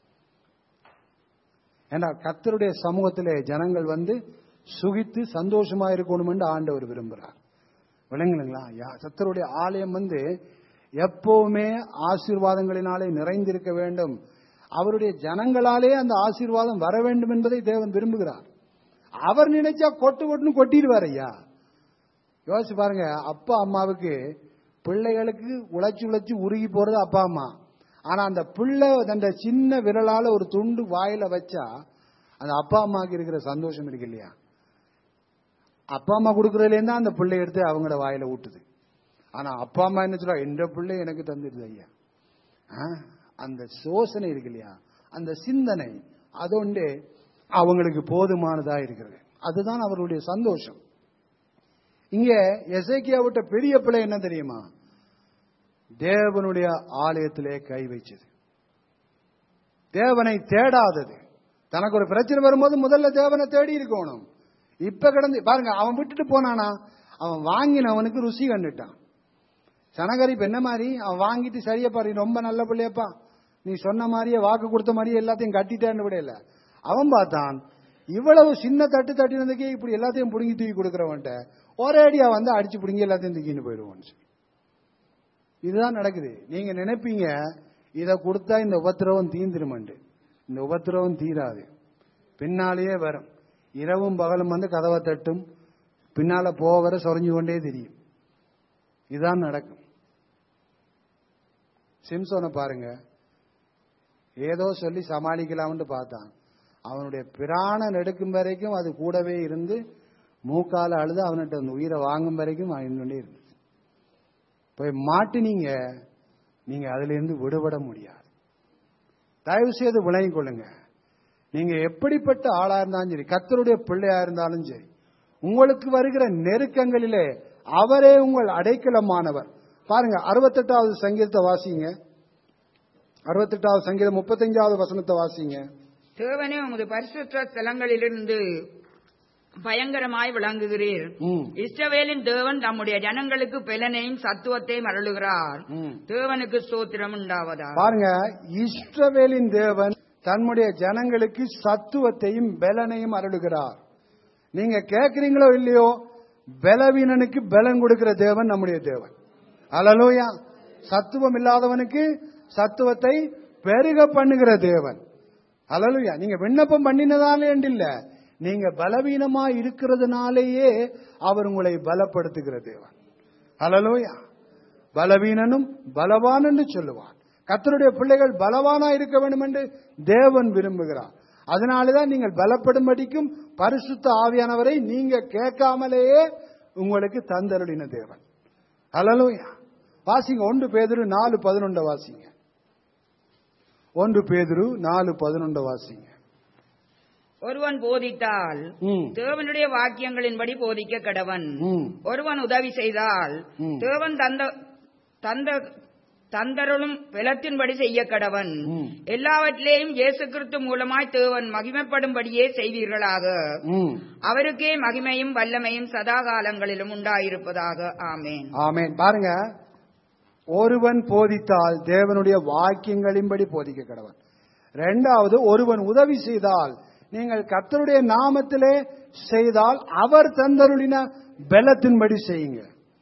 ஏன்னா கர்த்தருடைய சமூகத்திலே ஜனங்கள் வந்து சுகித்து சந்தோஷமா இருக்கணும் என்று ஆண்டவர் விரும்புகிறார் விளங்குங்களா யா- கர்த்தருடைய ஆலயம் வந்து எப்பவுமே ஆசீர்வாதங்களினாலே நிறைந்திருக்க வேண்டும் அவருடைய ஜனங்களாலே அந்த ஆசீர்வாதம் வர வேண்டும் என்பதை தேவன் விரும்புகிறார் அவர் நினைச்சா கொட்டு கொட்டுன்னு கொட்டிடுவார் ஐயா யோசிச்சு பாருங்க அப்பா அம்மாவுக்கு பிள்ளைகளுக்கு உழைச்சு உழைச்சு உருகி போறது அப்பா அம்மா ஆனா அந்த பிள்ளை அந்த சின்ன விரலால ஒரு துண்டு வாயில வச்சா அந்த அப்பா அம்மாவுக்கு இருக்கிற சந்தோஷம் இருக்கு இல்லையா அப்பா அம்மா கொடுக்கறதுலேருந்து அந்த பிள்ளை எடுத்து அவங்களோட வாயில ஊட்டுது ஆனா அப்பா அம்மா என்ன சொல்றா என்ற பிள்ளை எனக்கு தந்துடுது ஐயா ஆ? அந்த சோசனை இருக்கு இல்லையா அந்த சிந்தனை அதொண்டே அவங்களுக்கு போதுமானதா இருக்கிறது அதுதான் அவர்களுடைய சந்தோஷம் இங்க எசேக்கியா விட்ட பெரிய பிள்ளை என்ன தெரியுமா தேவனுடைய ஆலயத்திலே கை வைச்சது தேவனை தேடாதது தனக்கு ஒரு பிரச்சனை வரும்போது முதல்ல தேவனை தேடி இருக்கணும் இப்ப கிடந்து பாருங்க அவன் விட்டுட்டு போனானா அவன் வாங்கினவனுக்கு ருசி கண்டுட்டான் சனகரி இப்ப என்ன மாதிரி அவன் வாங்கிட்டு சரியா பாரு ரொம்ப நல்ல பிள்ளையப்பா நீ சொன்ன மாதிரியே வாக்கு கொடுத்த மாதிரியே எல்லாத்தையும் கட்டிட்டேன்னு விட இல்ல அவன் பார்த்தான் இவ்வளவு சின்ன தட்டு தட்டினதுக்கே இப்படி எல்லாத்தையும் புடுங்கி தூக்கி கொடுக்கறவன்ட்ட ஒரேடியா வந்து அடிச்சு புடுங்கி எல்லாத்தையும் தூக்கின்னு போயிடுவான்னு சொல்லி. இதுதான் நடக்குது நீங்க நினைப்பீங்க இதை கொடுத்தா இந்த உபத்திரவம் தீந்துருமண்டு இந்த உபத்திரவம் தீராது பின்னாலேயே வரும் இரவும் பகலும் வந்து கதவை தட்டும் பின்னால போக வர சொரிஞ்சு கொண்டே தெரியும் இதுதான் நடக்கும் சிம்சோனை பாருங்க ஏதோ சொல்லி சமாளிக்கலாம்னு பார்த்தான் அவனுடைய பிராணம் எடுக்கும் வரைக்கும் அது கூடவே இருந்து மூக்கால அழுது அவன்கிட்ட அந்த உயிரை வாங்கும் வரைக்கும் அவனுடைய இருந்துச்சு போய் மாட்டினீங்க நீங்க அதுல இருந்து விடுபட முடியாது தயவு செய்து விளங்கிக் கொள்ளுங்க நீங்க எப்படிப்பட்ட ஆளா இருந்தாலும் சரி கத்தருடைய பிள்ளையா இருந்தாலும் சரி உங்களுக்கு வருகிற நெருக்கங்களிலே அவரே உங்கள் அடைக்கலமானவர் பாருங்க அறுபத்தெட்டாவது சங்கீதத்தை வாசிங்க அறுபத்தெட்டாவது சங்கீதம் முப்பத்தஞ்சாவது வசனத்தை வாசிங்க தேவனே உமது பரிசுத்த ஸ்தலங்களிலிருந்து பயங்கரமாய் விளங்குகிறீர் ம், இஸ்ரவேலின் தேவன் தம்முடைய ஜனங்களுக்கு பெலனையும் சத்துவத்தையும் அருளுகிறார் ம். தேவனுக்கு ஸ்தோத்திரம் உண்டாவதா பாருங்க இஸ்ரவேலின் தேவன் தன்னுடைய ஜனங்களுக்கு சத்துவத்தையும் பலனையும் அருளுகிறார் நீங்க கேட்கிறீங்களோ இல்லையோ பலவீனனுக்கு பலன் கொடுக்கிற தேவன் நம்முடைய தேவன் அலலோயா சத்துவம் இல்லாதவனுக்கு சத்துவத்தை பெருக பண்ணுகிற தேவன் அலலுயா நீங்க விண்ணப்பம் பண்ணினதாலே இல்ல நீங்க பலவீனமா இருக்கிறதுனாலேயே அவர் உங்களை பலப்படுத்துகிற தேவன் அலலோயா பலவீனனும் பலவான் என்று சொல்லுவான் கர்த்தருடைய பிள்ளைகள் பலவானா இருக்க வேண்டும் என்று தேவன் விரும்புகிறார் அதனாலதான் நீங்கள் பலப்படும்படிக்கும் பரிசுத்த ஆவியானவரை நீங்க கேட்காமலேயே உங்களுக்கு தந்தருளின தேவன் அலலோயா வாசிங்க ஒன்று பேதுரு நாலு பதினொண்ட வாசிங்க ஒன்று பேதுரு நாலு பதினொண்ட வாசிங்க ஒருவன் போதித்தால் ம், தேவனுடைய வாக்கியங்களின்படி போதிக்க கடவன் ம், ஒருவன் உதவி செய்தால் ம். தேவன் தந்த தந்த தந்தருளும் பலத்தின்படி செய்ய கடவன் ம். எல்லாவற்றிலேயும் இயேசு கிறிஸ்து மூலமாய் தேவன் மகிமைப்படும்படியே செய்வீர்களாக ம். அவருக்கே மகிமையும் வல்லமையும் சதா காலங்களிலும் உண்டாயிருப்பதாக ஆமேன் ஆமென் பாருங்க ஒருவன் போதித்தால் தேவனுடைய வாக்கியங்களின்படி போதிக்க கடவன் இரண்டாவது ஒருவன் உதவி செய்தால் நீங்கள் கர்த்தருடைய நாமத்திலே செய்தால் அவர் தந்தருளின பலத்தின்படி செய்யுங்க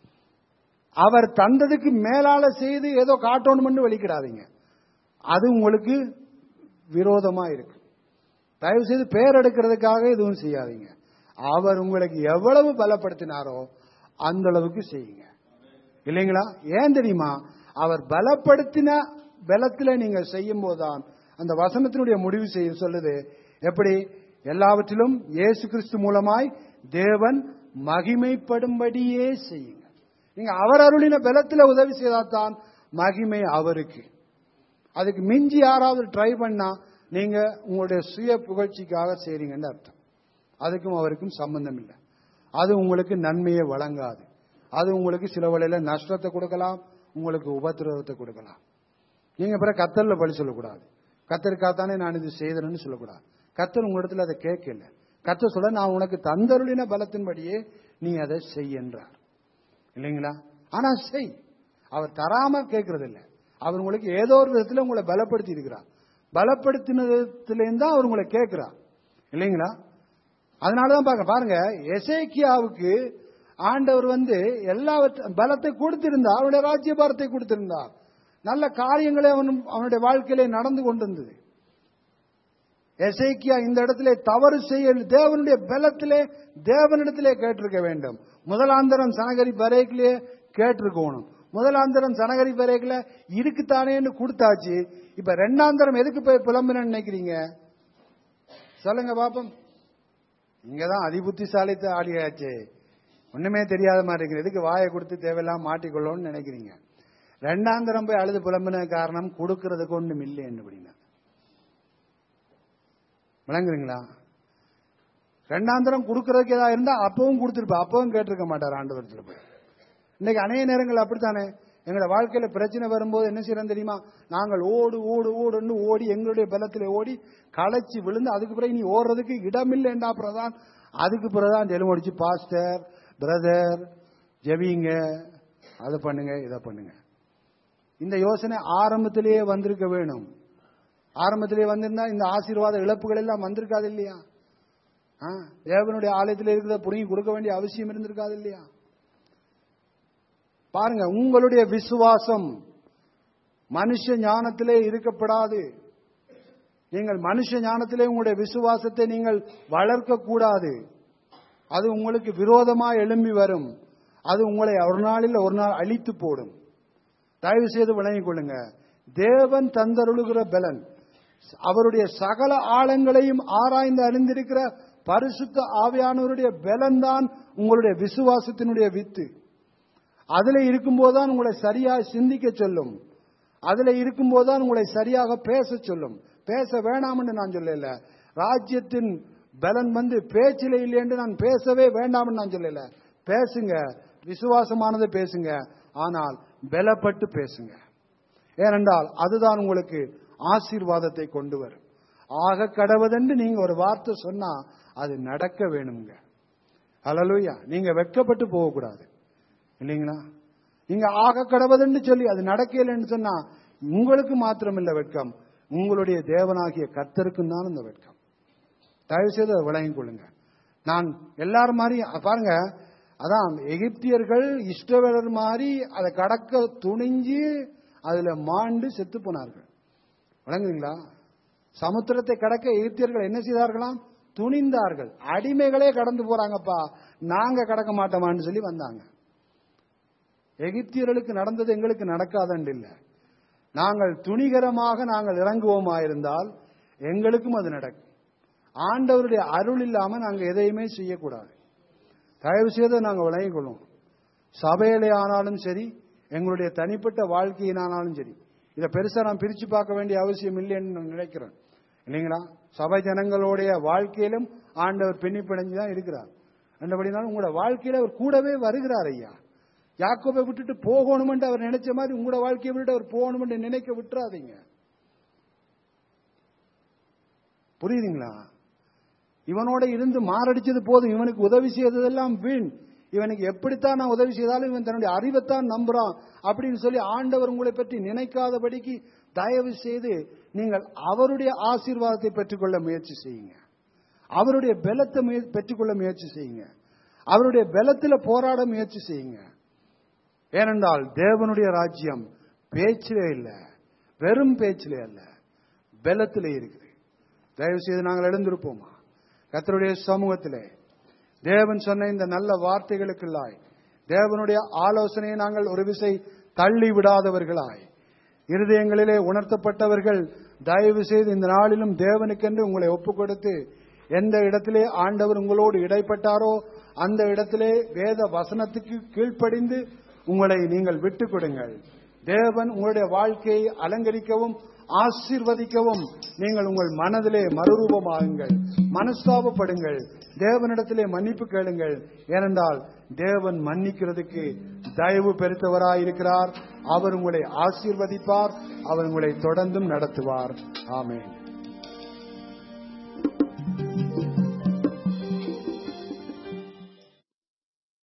அவர் தந்ததுக்கு மேலால செய்து ஏதோ காட்டணும்னு வலிக்கிடாதீங்க அது உங்களுக்கு விரோதமா இருக்கு தயவு செய்து பேர் எடுக்கிறதுக்காக எதுவும் செய்யாதீங்க அவர் உங்களுக்கு எவ்வளவு பலப்படுத்தினாரோ அந்த அளவுக்கு செய்யுங்க இல்லைங்களா ஏன் தெரியுமா அவர் பலப்படுத்தின பலத்துல நீங்க செய்யும் போதுதான் அந்த வசனத்தினுடைய முடிவு செய்ய சொல்லுது எப்படி எல்லாவற்றிலும் இயேசு கிறிஸ்து மூலமாய் தேவன் மகிமைப்படும்படியே செய்யுங்க நீங்க அவர் அருளின பலத்துல உதவி செய்தால்தான் மகிமை அவருக்கு அதுக்கு மிஞ்சி யாராவது ட்ரை பண்ணா நீங்க உங்களுடைய சுய புகழ்ச்சிக்காக செய்றீங்கன்னு அர்த்தம் அதுக்கும் அவருக்கும் சம்பந்தம் இல்லை அது உங்களுக்கு நன்மையை வழங்காது அது உங்களுக்கு சில வேளையில நஷ்டத்தை கொடுக்கலாம் உங்களுக்கு உபத்திரவத்தை கொடுக்கலாம் நீங்க பிறகு கத்தல்ல பழி சொல்லக்கூடாது கத்தருக்காத்தானே நான் இது செய்தேன்னு சொல்லக்கூடாது கத்தர் உங்களிடத்துல அதை கேட்கல கத்தர் சொல்ல நான் உனக்கு தந்தருளின பலத்தின்படியே நீ அதை செய் என்றார் இல்லைங்களா ஆனா செய் அவர் தராம கேட்கறது இல்ல அவர் உங்களுக்கு ஏதோ ஒரு விதத்துல உங்களை பலப்படுத்தி இருக்கிறார் பலப்படுத்தினதுலேருந்து தான் அவர் உங்களை கேட்கிறார் இல்லைங்களா அதனாலதான் பாக்க பாருங்க எசேக்கியாவுக்கு ஆண்டவர் வந்து எல்லாவற்ற பலத்தை கொடுத்திருந்தார் அவருடைய ராஜ்ய பாரத்தை கொடுத்திருந்தார் நல்ல காரியங்களே அவன் அவனுடைய வாழ்க்கையிலே நடந்து கொண்டிருந்தது எசேக்கியா இந்த இடத்திலே தவறு செய்ய தேவனுடைய பலத்திலே தேவனிடத்திலே கேட்டிருக்க வேண்டும் முதலாந்தரம் சனகரி பரேக்கிலே கேட்டிருக்கணும் முதலாந்தரம் சனகரி பரேக்கில இருக்குத்தானேன்னு கொடுத்தாச்சு இப்ப ரெண்டாந்தரம் எதுக்கு போய் புலம்புன்னு நினைக்கிறீங்க சொல்லுங்க பாப்போம் இங்கதான் அதிபுத்திசாலித்த ஆளியாச்சே ஒண்ணுமே தெரியாத மாதிரி இருக்குது எதுக்கு வாயை கொடுத்து தேவையில்லாம மாட்டிக்கொள்ளணும்னு நினைக்கிறீங்க ரெண்டாந்தரம் போய் அழுது புலம்பின காரணம் கொடுக்கறதுக்கு ஒண்ணும் இல்லை அப்படின்னா விளங்குறீங்களா ரெண்டாந்தரம் கொடுக்கறதுக்கு ஏதாவது இருந்தா அப்பவும் கொடுத்துருப்பா அப்பவும் கேட்டிருக்க மாட்டார் ஆண்டவரத்துல போய் இன்னைக்கு அநேக நேரங்கள் அப்படித்தானே எங்களோட வாழ்க்கையில பிரச்சனை வரும்போது என்ன செய்யறோம் தெரியுமா நாங்கள் ஓடு ஓடு ஓடுன்னு ஓடி எங்களுடைய பலத்திலே ஓடி களைச்சு விழுந்து அதுக்கு பிறகு நீ ஓடுறதுக்கு இடமில்லைண்டா அப்புறம் அதுக்கு பிறகுதான் டெலிமடிச்சு பாஸ்டர் பிரதர் ஜெவிங்க அதை பண்ணுங்க இதை பண்ணுங்க இந்த யோசனை ஆரம்பத்திலேயே வந்திருக்க வேணும் ஆரம்பத்திலே வந்திருந்தா இந்த ஆசீர்வாத இழப்புகள் எல்லாம் வந்திருக்காது இல்லையா ஆ, தேவனுடைய ஆலயத்தில் இருக்கிறத புரிஞ்சு கொடுக்க வேண்டிய அவசியம் இருந்திருக்காது இல்லையா பாருங்க உங்களுடைய விசுவாசம் மனுஷ ஞானத்திலே இருக்கப்படாது நீங்கள் மனுஷ ஞானத்திலே உங்களுடைய விசுவாசத்தை நீங்கள் வளர்க்க கூடாது அது உங்களுக்கு விரோதமாக எழும்பி வரும் அது உங்களை ஒரு நாளில் ஒரு நாள் அழித்து போடும் தயவு செய்து விளங்கிக் கொள்ளுங்க தேவன் தந்தருளுகிற பலன் அவருடைய சகல ஆழங்களையும் ஆராய்ந்து அறிந்திருக்கிற பரிசுத்த ஆவியானவருடைய பலன் தான் உங்களுடைய விசுவாசத்தினுடைய வித்து அதுல இருக்கும்போதுதான் உங்களை சரியாக சிந்திக்க சொல்லும் அதுல இருக்கும்போதுதான் உங்களை சரியாக பேச சொல்லும் பேச வேணாம்னு நான் சொல்லல ராஜ்யத்தின் பலன் வந்து பேச்சில இல்லை என்று நான் பேசவே வேண்டாம்னு நான் சொல்லல பேசுங்க விசுவாசமானதை பேசுங்க ஆனால் பலப்பட்டு பேசுங்க ஏனென்றால் அதுதான் உங்களுக்கு ஆசீர்வாதத்தை கொண்டு வரும் ஆக கடவுதென்று நீங்க ஒரு வார்த்தை சொன்னா அது நடக்க வேணுங்க ஹalleluya நீங்க வெட்கப்பட்டு போகக்கூடாது இல்லைங்களா நீங்க ஆக கடவுதென்று சொல்லி அது நடக்கலைன்னு சொன்னா உங்களுக்கு மாத்திரம் இல்ல வெட்கம் உங்களுடைய தேவனாகிய கர்த்தருக்கும் தான் இந்த வெட்கம் தயவு செய்து அதை விளங்கிக் கொள்ளுங்க நான் எல்லாரும் மாதிரி பாருங்க அதான் எகிப்தியர்கள் இஷ்டவேலர் மாதிரி அதை கடக்க துணிஞ்சு அதுல மாண்டு செத்து போனார்கள் விளங்குறீங்களா சமுத்திரத்தை கடக்க எகிப்தியர்கள் என்ன செய்தார்களாம் துணிந்தார்கள் அடிமைகளே கடந்து போறாங்கப்பா நாங்க கடக்க மாட்டோமான்னு சொல்லி வந்தாங்க எகிப்தியர்களுக்கு நடந்தது எங்களுக்கு நடக்காதண்டு இல்ல நாங்கள் துணிகரமாக நாங்கள் இறங்குவோமாயிருந்தால் எங்களுக்கும் அது நடக்கும் ஆண்டவருடைய அருள் இல்லாம நாங்க எதையுமே செய்யக்கூடாது தயவு செய்து நாங்கள் விளங்கிக் கொள்வோம் சபையிலே ஆனாலும் சரி எங்களுடைய தனிப்பட்ட வாழ்க்கையினாலும் சரி இதை பெருசா நான் பிரிச்சு பார்க்க வேண்டிய அவசியம் இல்லைன்னு நான் நினைக்கிறேன் இல்லைங்களா சபை ஜனங்களுடைய வாழ்க்கையிலும் ஆண்டவர் பின்னி பிணைஞ்சு தான் இருக்கிறார் என்றபடினாலும் உங்களோட வாழ்க்கையில அவர் கூடவே வருகிறார் ஐயா யாக்கோபை விட்டுட்டு போகணுமென்று அவர் நினைச்ச மாதிரி உங்களோட வாழ்க்கையை விட்டு அவர் போகணுமென்று நினைக்க விட்டுறாதீங்க புரியுதுங்களா இவனோட இருந்து மாரடிச்சது போதும் இவனுக்கு உதவி செய்ததெல்லாம் வீண் இவனுக்கு எப்படித்தான் நான் உதவி செய்தாலும் இவன் தன்னுடைய அறிவைத்தான் நம்புறான் அப்படின்னு சொல்லி ஆண்டவர் உங்களை பற்றி நினைக்காதபடிக்கு தயவு செய்து நீங்கள் அவருடைய ஆசீர்வாதத்தை பெற்றுக்கொள்ள முயற்சி செய்யுங்க அவருடைய பலத்தை முய- பெற்றுக்கொள்ள முயற்சி செய்யுங்க அவருடைய பலத்துல போராட முயற்சி செய்யுங்க ஏனென்றால் தேவனுடைய ராஜ்யம் பேச்சிலே இல்ல வெறும் பேச்சிலே அல்ல பலத்திலே இருக்குது தயவு செய்து நாங்கள் எழுந்திருப்போமா கர்த்தருடைய சமூகத்திலே தேவன் சொன்ன இந்த நல்ல வார்த்தைகளுக்குள்ளாய் தேவனுடைய ஆலோசனையை நாங்கள் ஒரு விசை தள்ளி விடாதவர்களாய் இருதயங்களிலே உணர்த்தப்பட்டவர்கள் தயவு செய்து இந்த நாளிலும் தேவனுக்கென்று உங்களை ஒப்புக் கொடுத்து எந்த இடத்திலே ஆண்டவர் உங்களோடு இடைப்பட்டாரோ அந்த இடத்திலே வேத வசனத்துக்கு கீழ்ப்படிந்து உங்களை நீங்கள் விட்டுக் கொடுங்கள் தேவன் உங்களுடைய வாழ்க்கையை அலங்கரிக்கவும் ஆசீர்வதிக்கவும் நீங்கள் உங்கள் மனதிலே மறுரூபமாகுங்கள் மனஸ்தாபப்படுங்கள் தேவனிடத்திலே மன்னிப்பு கேளுங்கள் ஏனென்றால் தேவன் மன்னிக்கிறதுக்கு தயவு பெருத்தவராயிருக்கிறார் அவர் உங்களை ஆசீர்வதிப்பார் அவர் உங்களை தொடர்ந்தும் நடத்துவார் ஆமென்